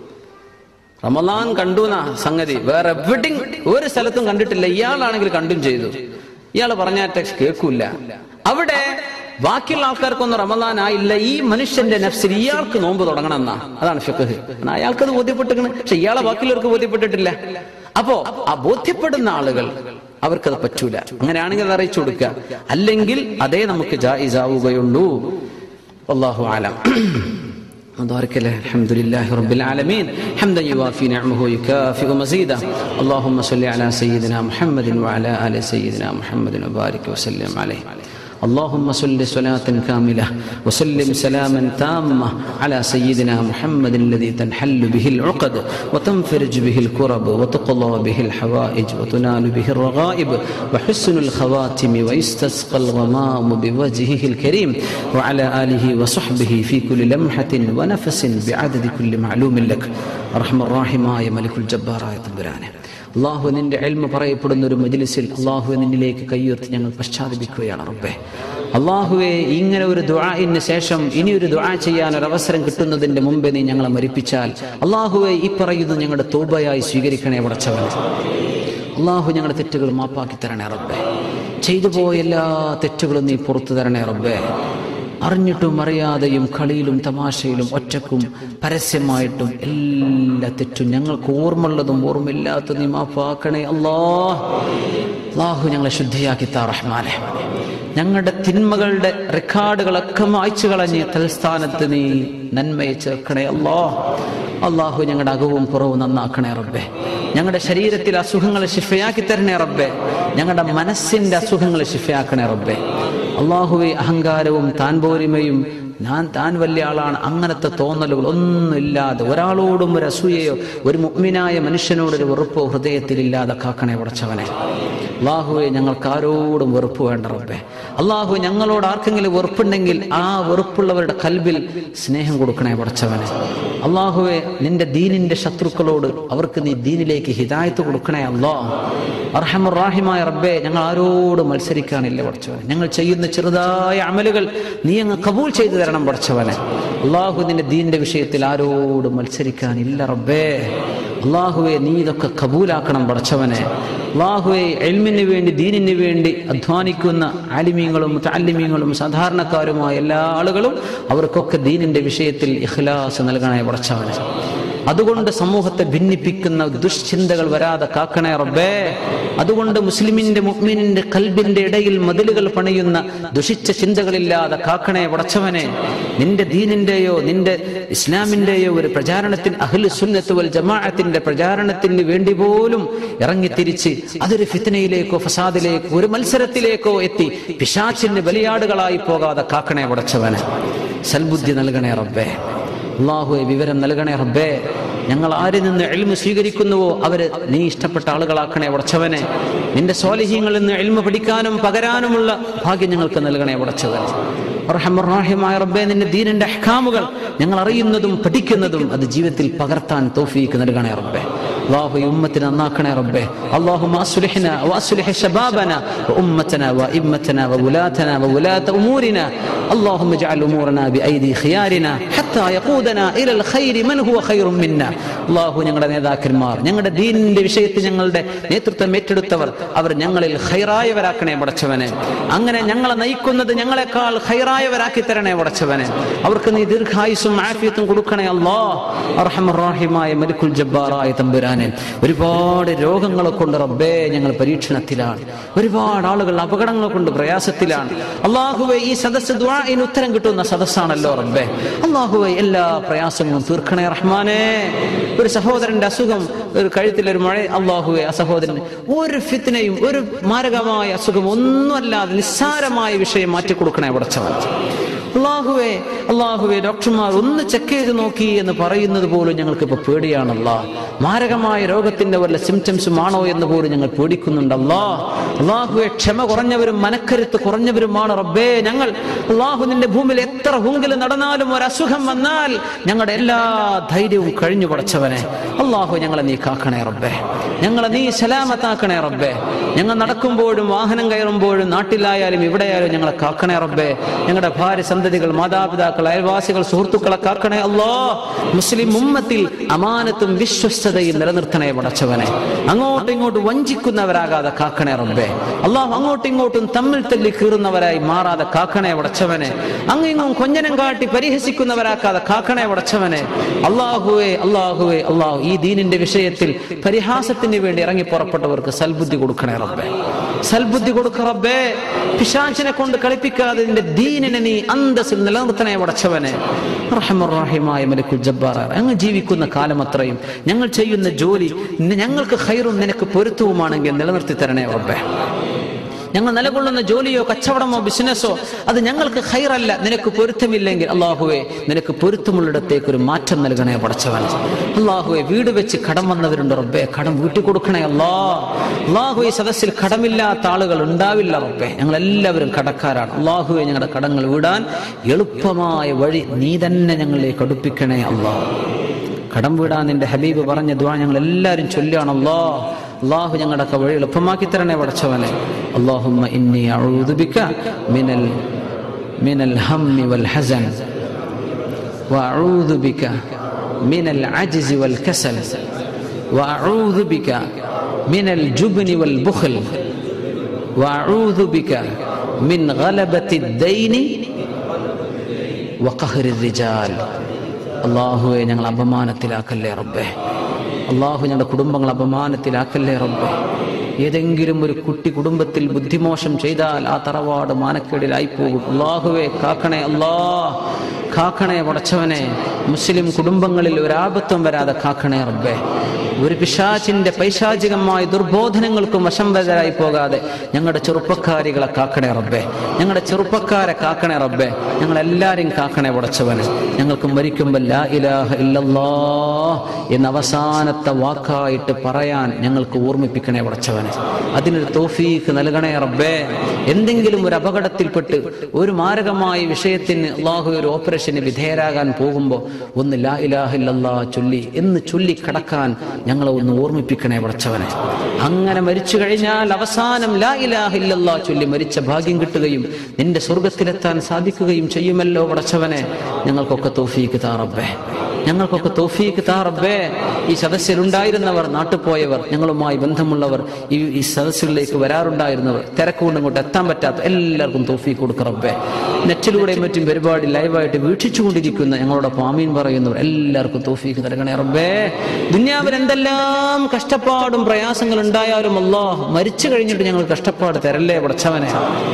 റമലാൻ കണ്ടു എന്നാ സംഗതി വേറെ എവിടെയും ഒരു സ്ഥലത്തും കണ്ടിട്ടില്ല ഇയാളാണെങ്കിൽ കണ്ടും ചെയ്തു ഇയാൾ പറഞ്ഞാറ്റ കേൾക്കൂല അവിടെ ബാക്കിയുള്ള ആൾക്കാർക്കൊന്നും റമലാൻ ആയില്ല ഈ മനുഷ്യന്റെ നഫ്സിൽ ഇയാൾക്ക് നോമ്പ് തുടങ്ങണം എന്നാ അതാണ് ഫിഖ് അയാൾക്കത് ബോധ്യപ്പെട്ടിരിക്കണം പക്ഷെ ഇയാളെ ബാക്കിയുള്ളവർക്ക് ബോധ്യപ്പെട്ടിട്ടില്ല അപ്പോ ആ ബോധ്യപ്പെടുന്ന ആളുകൾ അവർക്കത് പറ്റൂല അങ്ങനെയാണെങ്കിൽ അത് അറിയിച്ചു കൊടുക്കുക അല്ലെങ്കിൽ അതേ നമുക്ക് ജായിസാവുകയുള്ളൂ അള്ളാഹു ആലം بارك الله الحمد لله رب العالمين حمدا يوافي نعمه ويكافئ مزيدا اللهم صل على سيدنا محمد وعلى ال سيدنا محمد وبارك وسلم عليه اللهم صل صلاة كاملة وسلم سلاما تاما على سيدنا محمد الذي تنحل به العقد وتنفرج به الكرب وتقضى به الحوائج وتنال به الرغائب وحسن الخواتم ويستسقى الغمام بوجهه الكريم وعلى آله وصحبه في كل لمحة ونفس بعدد كل معلوم لك أرحم الراحماയ മലിക്കുൽ ജബ്ബാറായ തമ്പുരാനെ അള്ളാഹു നിന്റെ എൽമ പറയപ്പെടുന്ന ഒരു മജ്ലിസിൽ അള്ളാഹു നിന്നിലേക്ക് കയ്യുയർത്തി ഞങ്ങൾ പശ്ചാത്തപിക്കുകയാണ് റബ്ബേ അള്ളാഹുവെ ഇങ്ങനെ ഒരു ദുആഇന് ശേഷം ഇനി ഒരു ദുആ ചെയ്യാൻ ഒരു അവസരം കിട്ടുന്നതിന്റെ മുമ്പേ നീ ഞങ്ങളെ മരിപ്പിച്ചാൽ അള്ളാഹുവെ ഈ പറയുന്നത് ഞങ്ങളുടെ തോബയായി സ്വീകരിക്കണേ പടച്ചവൻ അള്ളാഹു ഞങ്ങളുടെ തെറ്റുകൾ മാപ്പാക്കി തരണേ റബ്ബേ ചെയ്തു പോയ എല്ലാ തെറ്റുകളും നീ പുറത്തു തരണേ റബ്ബേ അറിഞ്ഞിട്ടും അറിയാതെയും കളിയിലും തമാശയിലും ഒറ്റക്കും പരസ്യമായിട്ടും എല്ലാ തെറ്റും ഞങ്ങൾക്ക് ഓർമ്മയുള്ളതും ഓർമ്മയില്ലാത്തതും നീ മാപ്പാക്കണേ അല്ലാ അള്ളാഹു ഞങ്ങളെ ശുദ്ധിയാക്കി താ റഹ്മാനെ ഞങ്ങളുടെ തിന്മകളുടെ റെക്കോർഡുകളൊക്കെ മായ്ച്ചു കളഞ്ഞ് തൽസ്ഥാനത്ത് നീ നന്മയെ ചേർക്കണേ അല്ലോ അള്ളാഹു ഞങ്ങളുടെ അകവും പുറവും നന്നാക്കണേ റബ്ബേ ഞങ്ങളുടെ ശരീരത്തിൽ അസുഖങ്ങൾ ശിഫയാക്കി തരണേ റബ്ബേ ഞങ്ങളുടെ മനസ്സിന്റെ അസുഖങ്ങൾ ശിഫയാക്കണേ റബ്ബേ അള്ളാഹുവെ അഹങ്കാരവും താൻ പോരിമയും ഞാൻ താൻ വലിയ ആളാണ് അങ്ങനത്തെ തോന്നലുകൾ ഒന്നുമില്ലാതെ ഒരാളോടും ഒരു അസൂയയോ ഒരു മുഗ്മിനായ മനുഷ്യനോടൊരു വെറുപ്പോ ഹൃദയത്തിലില്ലാതെ കാക്കണേ ഉടച്ചവനെ അള്ളാഹുവെ ഞങ്ങൾക്ക് ആരോടും വെറുപ്പ് വേണ്ട റബ്ബേ അള്ളാഹു ഞങ്ങളോട് ആർക്കെങ്കിലും വെറുപ്പുണ്ടെങ്കിൽ ആ വെറുപ്പുള്ളവരുടെ കൽബിൽ സ്നേഹം കൊടുക്കണേ പടച്ചവനെ അള്ളാഹുവെ നിന്റെ ദീനിന്റെ ശത്രുക്കളോട് അവർക്ക് നീ ദീനിലേക്ക് ഹിദായത്ത് കൊടുക്കണേ അല്ലോ അർഹമുറാഹിമായ റബ്ബേ ഞങ്ങൾ ആരോടും മത്സരിക്കാനില്ല പടച്ചവനെ ഞങ്ങൾ ചെയ്യുന്ന ചെറുതായ അമലുകൾ നീ അങ്ങ് കബൂൽ ചെയ്തു തരണം പടച്ചവനെ അള്ളാഹു നിന്റെ ദീനിന്റെ വിഷയത്തിൽ ആരോടും മത്സരിക്കാനില്ല റബ്ബേ അള്ളാഹുവെ നീ ഇതൊക്കെ കബൂലാക്കണം പടച്ചവനെ അള്ളാഹുവെ എൽമിന് വേണ്ടി ദീനിന് വേണ്ടി അധ്വാനിക്കുന്ന ആലിമീങ്ങളും താലിമീങ്ങളും സാധാരണക്കാരുമായ എല്ലാ ആളുകളും അവർക്കൊക്കെ ദീനിന്റെ വിഷയത്തിൽ ഇഖ്ലാസ് നൽകണേ പടച്ചവനെ അതുകൊണ്ട് സമൂഹത്തെ ഭിന്നിപ്പിക്കുന്ന ദുഷ്ചിന്തകൾ വരാതെ കാക്കണേ റബ്ബേ അതുകൊണ്ട് മുസ്ലിമിന്റെ മുഅ്മിനിന്റെ കൽബിന്റെ ഇടയിൽ മതിലുകൾ പണിയുന്ന ദുഷിച്ച ചിന്തകളില്ലാതെ കാക്കണേ പടച്ചവനെ നിന്റെ ദീനിന്റെയോ നിന്റെ ഇസ്ലാമിന്റെയോ ഒരു പ്രചാരണത്തിന് അഹ്ലു സുന്നത്ത് വൽ ജമാഅത്തിന്റെ പ്രചാരണത്തിന് വേണ്ടി പോലും ഇറങ്ങിത്തിരിച്ച് അതൊരു ഫിത്തനയിലേക്കോ ഫസാദിലേക്കോ ഒരു മത്സരത്തിലേക്കോ എത്തി പിശാച്ചിന് ബലിയാടുകളായി പോകാതെ കാക്കണേ പടച്ചവനെ സൽബുദ്ധി നൽകണേ റബ്ബേ അള്ളാഹുവെ വിവരം നൽകണേ റബ്ബേ ഞങ്ങൾ ആരിൽ നിന്ന് എൽമ സ്വീകരിക്കുന്നുവോ അവര് നീ ഇഷ്ടപ്പെട്ട ആളുകളാക്കണേ ഉടച്ചവനെ നിന്റെ സ്വാലിഹ്യങ്ങളിൽ നിന്ന് എൽമ പഠിക്കാനും പകരാനുമുള്ള ഭാഗ്യം ഞങ്ങൾക്ക് നൽകണേ ഉടച്ചവൻ റഹ്മായ റബ്ബേ നിന്റെ ദീനന്റെ അഹ്കാമുകൾ ഞങ്ങൾ അറിയുന്നതും പഠിക്കുന്നതും അത് ജീവിതത്തിൽ പകർത്താൻ തോഫീക്ക് നൽകണേ റബ്ബേ അള്ളാഹു ഈ ഉമ്മത്തിനെ നന്നാക്കണേ റബ്ബേ اللهم أصلحنا وأصلح شبابنا وأمتنا وإمتنا وولاتنا وولاة أمورنا اللهم اجعل أمورنا بأيدي خيارنا حتى يقودنا إلى الخير من هو خير منا അള്ളാഹു ഞങ്ങളുടെ നേതാക്കന്മാർ ഞങ്ങളുടെ ദീനിന്റെ വിഷയത്തിൽ ഞങ്ങളുടെ നേതൃത്വം ഏറ്റെടുത്തവർ അവർ ഞങ്ങളിൽ ഹൈറായവരാക്കണേ പടച്ചവനെ അങ്ങനെ ഞങ്ങളെ നയിക്കുന്നത് ഞങ്ങളെക്കാൾ ഹൈറായവരാക്കി തരണേ പടച്ചവനെ അവർക്ക് നീ ദീർഘായുസും ആഫിയത്തും കൊടുക്കണേ അല്ലാ അർഹമറാഹിമായ മലിക്കുൽ ജബ്ബാറായ തമ്പുരാനെ ഒരുപാട് രോഗങ്ങളെ കൊണ്ട് റബ്ബേ ഞങ്ങൾ പരീക്ഷണത്തിലാണ് ഒരുപാട് ആളുകൾ അപകടങ്ങൾ കൊണ്ട് പ്രയാസത്തിലാണ് അള്ളാഹുവെ ഈ സദസ്സ് ദ്വാഇന് ഉത്തരം കിട്ടുന്ന സദസ്സാണല്ലോ റബ്ബേ അള്ളാഹുവെ എല്ലാ പ്രയാസങ്ങളും തീർക്കണേ റഹ്മാനേ ഒരു സഹോദരന്റെ അസുഖം ഒരു കഴുത്തിൽ ഒരു മഴ അള്ളാഹുവെ ആ സഹോദരന് ഒരു ഫിത്തിനെയും ഒരു മാരകമായ അസുഖം ഒന്നുമല്ലാതെ നിസ്സാരമായ വിഷയം മാറ്റി കൊടുക്കണേ പടച്ചവൻ അള്ളാഹുവെ അള്ളാഹുവെ ഡോക്ടർമാർ ഒന്ന് ചെക്ക് ചെയ്ത് നോക്കി എന്ന് പറയുന്നത് പോലും ഞങ്ങൾക്ക് ഇപ്പൊ പേടിയാണല്ല മാരകമായ രോഗത്തിന്റെ വല്ല സിംറ്റംസും ആണോ എന്ന് പോലും ഞങ്ങൾ പേടിക്കുന്നുണ്ടല്ലാ അള്ളാഹുവെ ക്ഷമ കുറഞ്ഞവരും മനക്കരുത്ത് കുറഞ്ഞവരുമാണ് റബ്ബേ ഞങ്ങൾ അള്ളാഹു നിന്റെ ഭൂമിയിൽ എത്ര ഹുങ്കിൽ നടന്നാലും ഒരു അസുഖം വന്നാൽ ഞങ്ങളുടെ എല്ലാ ധൈര്യവും കഴിഞ്ഞു പടച്ചവനെ അള്ളാഹു ഞങ്ങളെ നീ കാക്കണേ റബ്ബേ ഞങ്ങളെ നീ സലാമത്താക്കണേ റബ്ബേ ഞങ്ങൾ നടക്കുമ്പോഴും വാഹനം കയറുമ്പോഴും നാട്ടിലായാലും ഇവിടെയായാലും ഞങ്ങളെ കാക്കണേ റബ്ബേ ഞങ്ങളുടെ ഭാര്യ സന്തതികൾ മാതാപിതാക്കൾ അയൽവാസികൾ സുഹൃത്തുക്കളെ കാക്കണേ അല്ലോ മുസ്ലിം ഉമ്മത്തിൽ അമാനത്തും വിശ്വസ്തതയും നിലനിർത്തണേ പടച്ചവനെ അങ്ങോട്ടും ഇങ്ങോട്ടും വഞ്ചിക്കുന്നവരാകാതെ കാക്കണേ റബ്ബേ അള്ളാഹു അങ്ങോട്ടും ഇങ്ങോട്ടും തമ്മിൽ തല്ലി കീറുന്നവരായി മാറാതെ കാക്കണേ പടച്ചവനെ അങ്ങിങ്ങും കൊഞ്ഞനം കാട്ടി പരിഹസിക്കുന്നവരാക്കാതെ കാക്കണേ പടച്ചവനെ അള്ളാഹുവേ അള്ളാഹുവേ അള്ളാഹു ഈ ദീനിന്റെ വിഷയത്തിൽ പരിഹാസത്തിന് വേണ്ടി ഇറങ്ങി പുറപ്പെട്ടവർക്ക് സൽബുദ്ധി കൊടുക്കണേ റബ്ബേ സൽബുദ്ധി കൊടുക്ക റബ്ബേ പിശാചിനെ കൊണ്ട് കളിപ്പിക്കാതെ നിന്റെ ദീനിനെ നീ അന്തസ്സിൽ നിലനിർത്തണേ പടച്ചവനെ റഹമുറാഹിമായ മലിക്കുൽ ജബ്ബാർ അങ്ങ് ജീവിക്കുന്ന കാലം അത്രയും ഞങ്ങൾ ചെയ്യുന്ന ജോലി ഞങ്ങൾക്ക് ഹൈറും നിനക്ക് പൊരുത്തവുമാണെങ്കിൽ നിലനിർത്തി തരണേ റബ്ബേ ഞങ്ങൾ നിലകൊള്ളുന്ന ജോലിയോ കച്ചവടമോ ബിസിനസ്സോ അത് ഞങ്ങൾക്ക് ഹൈറല്ല നിനക്ക് പൊരുത്തമില്ലെങ്കിൽ അള്ളാഹുവെ നിനക്ക് പൊരുത്തമുള്ളിടത്തേക്ക് ഒരു മാറ്റം നൽകണേ പടച്ചവൻ അള്ളാഹുവെ വീട് വെച്ച് കടം വന്നവരുണ്ട് റബ്ബേ കടം വീട്ടിൽ കൊടുക്കണേ അല്ലാ അള്ളാഹു ഈ സദസ്സിൽ കടമില്ലാത്ത ആളുകൾ ഉണ്ടാവില്ല റബ്ബേ ഞങ്ങൾ എല്ലാവരും കടക്കാരാണ് അള്ളാഹുവെ ഞങ്ങളുടെ കടങ്ങൾ വീടാൻ എളുപ്പമായ വഴി നീ തന്നെ ഞങ്ങളിലേക്ക് അടുപ്പിക്കണേ അള്ളാഹ് കടം വീടാൻ നിന്റെ ഹബീബ് പറഞ്ഞ ദ്വാ ഞങ്ങൾ എല്ലാവരും ചൊല്ലുകയാണല്ലോ അള്ളാഹു ഞങ്ങളുടെ വഴി എളുപ്പമാക്കി തരണേ പടച്ചവനെ അള്ളാഹുമ്മ ഇന്നി അഊദു ബിക മിനൽ മിനൽ ഹമ്മി വൽ ഹസൻ وأعوذ بك من العجز والكسل وأعوذ بك من الجبن والبخل وأعوذ بك من غلبة الدين وقهر الرجال അള്ളാഹുവെ ഞങ്ങൾ അപമാനത്തിലാക്കല്ലേ റബ്ബേ അള്ളാഹു ഞങ്ങളുടെ കുടുംബങ്ങൾ അപമാനത്തിലാക്കല്ലേ റബ്ബേ ഏതെങ്കിലും ഒരു കുട്ടി കുടുംബത്തിൽ ബുദ്ധിമോശം ചെയ്താൽ ആ തറവാട് മാനക്കേടിലായി പോകും അള്ളാഹുവെ കാക്കണേ അല്ലാ കാക്കണേ പടച്ചവനെ മുസ്ലിം കുടുംബങ്ങളിൽ ഒരാപത്വം വരാതെ കാക്കണേ റബ്ബേ ഒരു പിശാചിന്റെ പൈശാചികമായ ദുർബോധനങ്ങൾക്കും വശംവരായി പോകാതെ ഞങ്ങളുടെ ചെറുപ്പക്കാരികളെ കാക്കണേ റബ്ബേ ഞങ്ങളുടെ ചെറുപ്പക്കാരെ കാക്കണേ റബ്ബേ ഞങ്ങളെല്ലാരെയും കാക്കണേ പടച്ചവന് ഞങ്ങൾക്ക് മരിക്കുമ്പോൾ ലാ ഇലാഹ ഇല്ലല്ലാ എന്ന അവസാനത്തെ വാക്കായിട്ട് പറയാൻ ഞങ്ങൾക്ക് ഓർമ്മിപ്പിക്കണേ പടച്ചവന് അതിനൊരു തോഫീക്ക് നൽകണേ റബ്ബേ എന്തെങ്കിലും ഒരു അപകടത്തിൽപ്പെട്ട് ഒരു മാരകമായ വിഷയത്തിന് അള്ളാഹു ഒരു ഓപ്പറേഷന് വിധേയരാകാൻ പോകുമ്പോൾ ഒന്ന് ലാ ഇലാഹ ഇല്ലല്ലാ ചൊല്ലി എന്ന് ചൊല്ലി കടക്കാൻ ഞങ്ങളെ ഒന്ന് ഓർമ്മിപ്പിക്കണേ പടച്ചവനെ അങ്ങനെ മരിച്ചു കഴിഞ്ഞാൽ അവസാനം ലാ ഇലാഹ ഇല്ലല്ലാ ചൊല്ലി മരിച്ച ഭാഗ്യം കിട്ടുകയും നിന്റെ സ്വർഗത്തിലെത്താൻ സാധിക്കുകയും ചെയ്യുമല്ലോ പടച്ചവനെ ഞങ്ങൾക്കൊക്കെ തോഫീക്ക് താറബ്ബേ ഞങ്ങൾക്കൊക്കെ തോഫീക്ക് താറബ്ബേ ഈ സദസ്സിലുണ്ടായിരുന്നവർ നാട്ടുപോയവർ ഞങ്ങളുമായി ബന്ധമുള്ളവർ ഈ ഈ സദസ്സിലേക്ക് വരാറുണ്ടായിരുന്നവർ തിരക്കുകൊണ്ട് ഇങ്ങോട്ട് എത്താൻ പറ്റാത്ത എല്ലാവർക്കും തോഫീക്ക് കൊടുക്ക റബ്ബേ നെറ്റിലൂടെയും മറ്റും പരിപാടി ലൈവായിട്ട് വീക്ഷിച്ചുകൊണ്ടിരിക്കുന്ന ഞങ്ങളോടൊപ്പം ആമീൻ പറയുന്നവർ എല്ലാവർക്കും തോഫീക്ക് നൽകണേ റബ്ബേ ദുന്യാവിൽ എന്തെല്ലാം കഷ്ടപ്പാടും പ്രയാസങ്ങൾ ഉണ്ടായാലും അല്ലാഹ് മരിച്ചു കഴിഞ്ഞിട്ട് ഞങ്ങൾ കഷ്ടപ്പാട് തരല്ലേ പടച്ചവനെ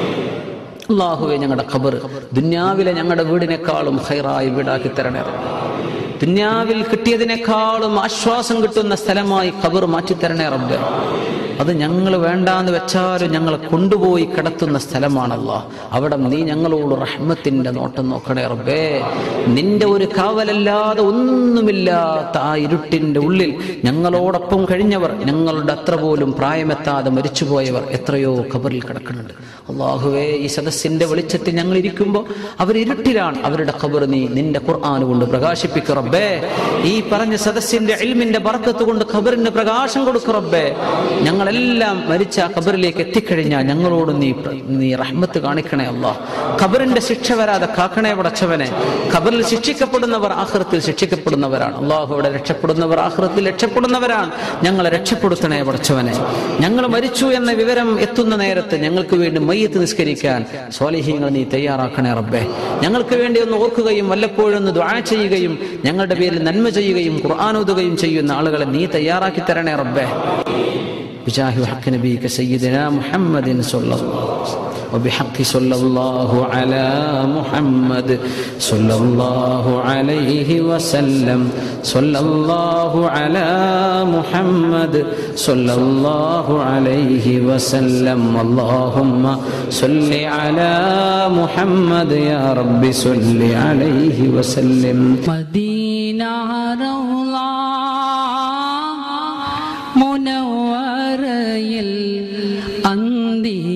അള്ളാഹുവെ ഞങ്ങളുടെ ഖബർ ദുന്യാവിലെ ഞങ്ങളുടെ വീടിനേക്കാളും ഹൈറായി വീടാക്കി തരണേ റബ്ബേ. ദുന്യാവിൽ കിട്ടിയതിനേക്കാളും ആശ്വാസം കിട്ടുന്ന സ്ഥലമായി ഖബർ മാറ്റിത്തരണേ റബ്ബേ അത് ഞങ്ങൾ വേണ്ടാന്ന് വെച്ചാലും ഞങ്ങളെ കൊണ്ടുപോയി കിടത്തുന്ന സ്ഥലമാണല്ലോ അവിടെ നീ ഞങ്ങളോട് റഹ്മത്തിന്റെ നോട്ടം നോക്കണേ റബ്ബേ നിന്റെ ഒരു കാവലല്ലാതെ ഒന്നുമില്ലാത്ത ആ ഇരുട്ടിന്റെ ഉള്ളിൽ ഞങ്ങളോടൊപ്പം കഴിഞ്ഞവർ ഞങ്ങളുടെ അത്ര പോലും പ്രായമെത്താതെ മരിച്ചുപോയവർ എത്രയോ ഖബറിൽ കിടക്കുന്നുണ്ട് അള്ളാഹുവേ ഈ സദസ്സിന്റെ വെളിച്ചത്തിൽ ഞങ്ങൾ ഇരിക്കുമ്പോൾ അവർ ഇരുട്ടിലാണ് അവരുടെ ഖബർ നീ നിന്റെ ഖുർആൻ കൊണ്ട് പ്രകാശിപ്പിക്കും റബ്ബേ ഈ പറഞ്ഞ സദസ്സിന്റെ ഇൽമിന്റെ ബർക്കത്ത് കൊണ്ട് ഖബറിന് പ്രകാശം കൊടുക്കും റബ്ബേ ഞങ്ങളെല്ലാം മരിച്ച ആ ഖബറിലേക്ക് എത്തിക്കഴിഞ്ഞാൽ ഞങ്ങളോട് നീ പ്ര- നീ റഹ്മത്ത് കാണിക്കണേ അല്ലാ ഖബറിന്റെ ശിക്ഷ വരാതെ കാക്കണേ പടച്ചവനെ ഖബറിൽ ശിക്ഷിക്കപ്പെടുന്നവർ ആഹ്റത്തിൽ ശിക്ഷിക്കപ്പെടുന്നവരാണ് അള്ളാഹു അവിടെ രക്ഷപ്പെടുന്നവർ ആഹ്റത്തിൽ രക്ഷപ്പെടുന്നവരാണ് ഞങ്ങളെ രക്ഷപ്പെടുത്തണേ പടച്ചവനെ ഞങ്ങൾ മരിച്ചു എന്ന വിവരം എത്തുന്ന നേരത്ത് ഞങ്ങൾക്ക് വേണ്ടി മയ്യത്ത് നിസ്കരിക്കാൻ സ്വാലിഹീങ്ങൾ നീ തയ്യാറാക്കണേ റബ്ബേ ഞങ്ങൾക്ക് വേണ്ടി ഒന്ന് ഓർക്കുകയും വല്ലപ്പോഴും ഒന്ന് ദ്വാ ചെയ്യുകയും ഞങ്ങളുടെ പേരിൽ നന്മ ചെയ്യുകയും ഖുർആാനോതുകയും ചെയ്യുന്ന ആളുകളെ നീ തയ്യാറാക്കി തരണേ റബ്ബേ بجاه وحق نبيك سيدنا محمد صلى الله عليه وسلم وبحق صلى الله على محمد صلى الله عليه وسلم صلى الله على محمد صلى الله عليه وسلم اللهم صل على محمد يا رب صل عليه وسلم മദീന റൗള മുനവ്വറയിൽ അന്തിയ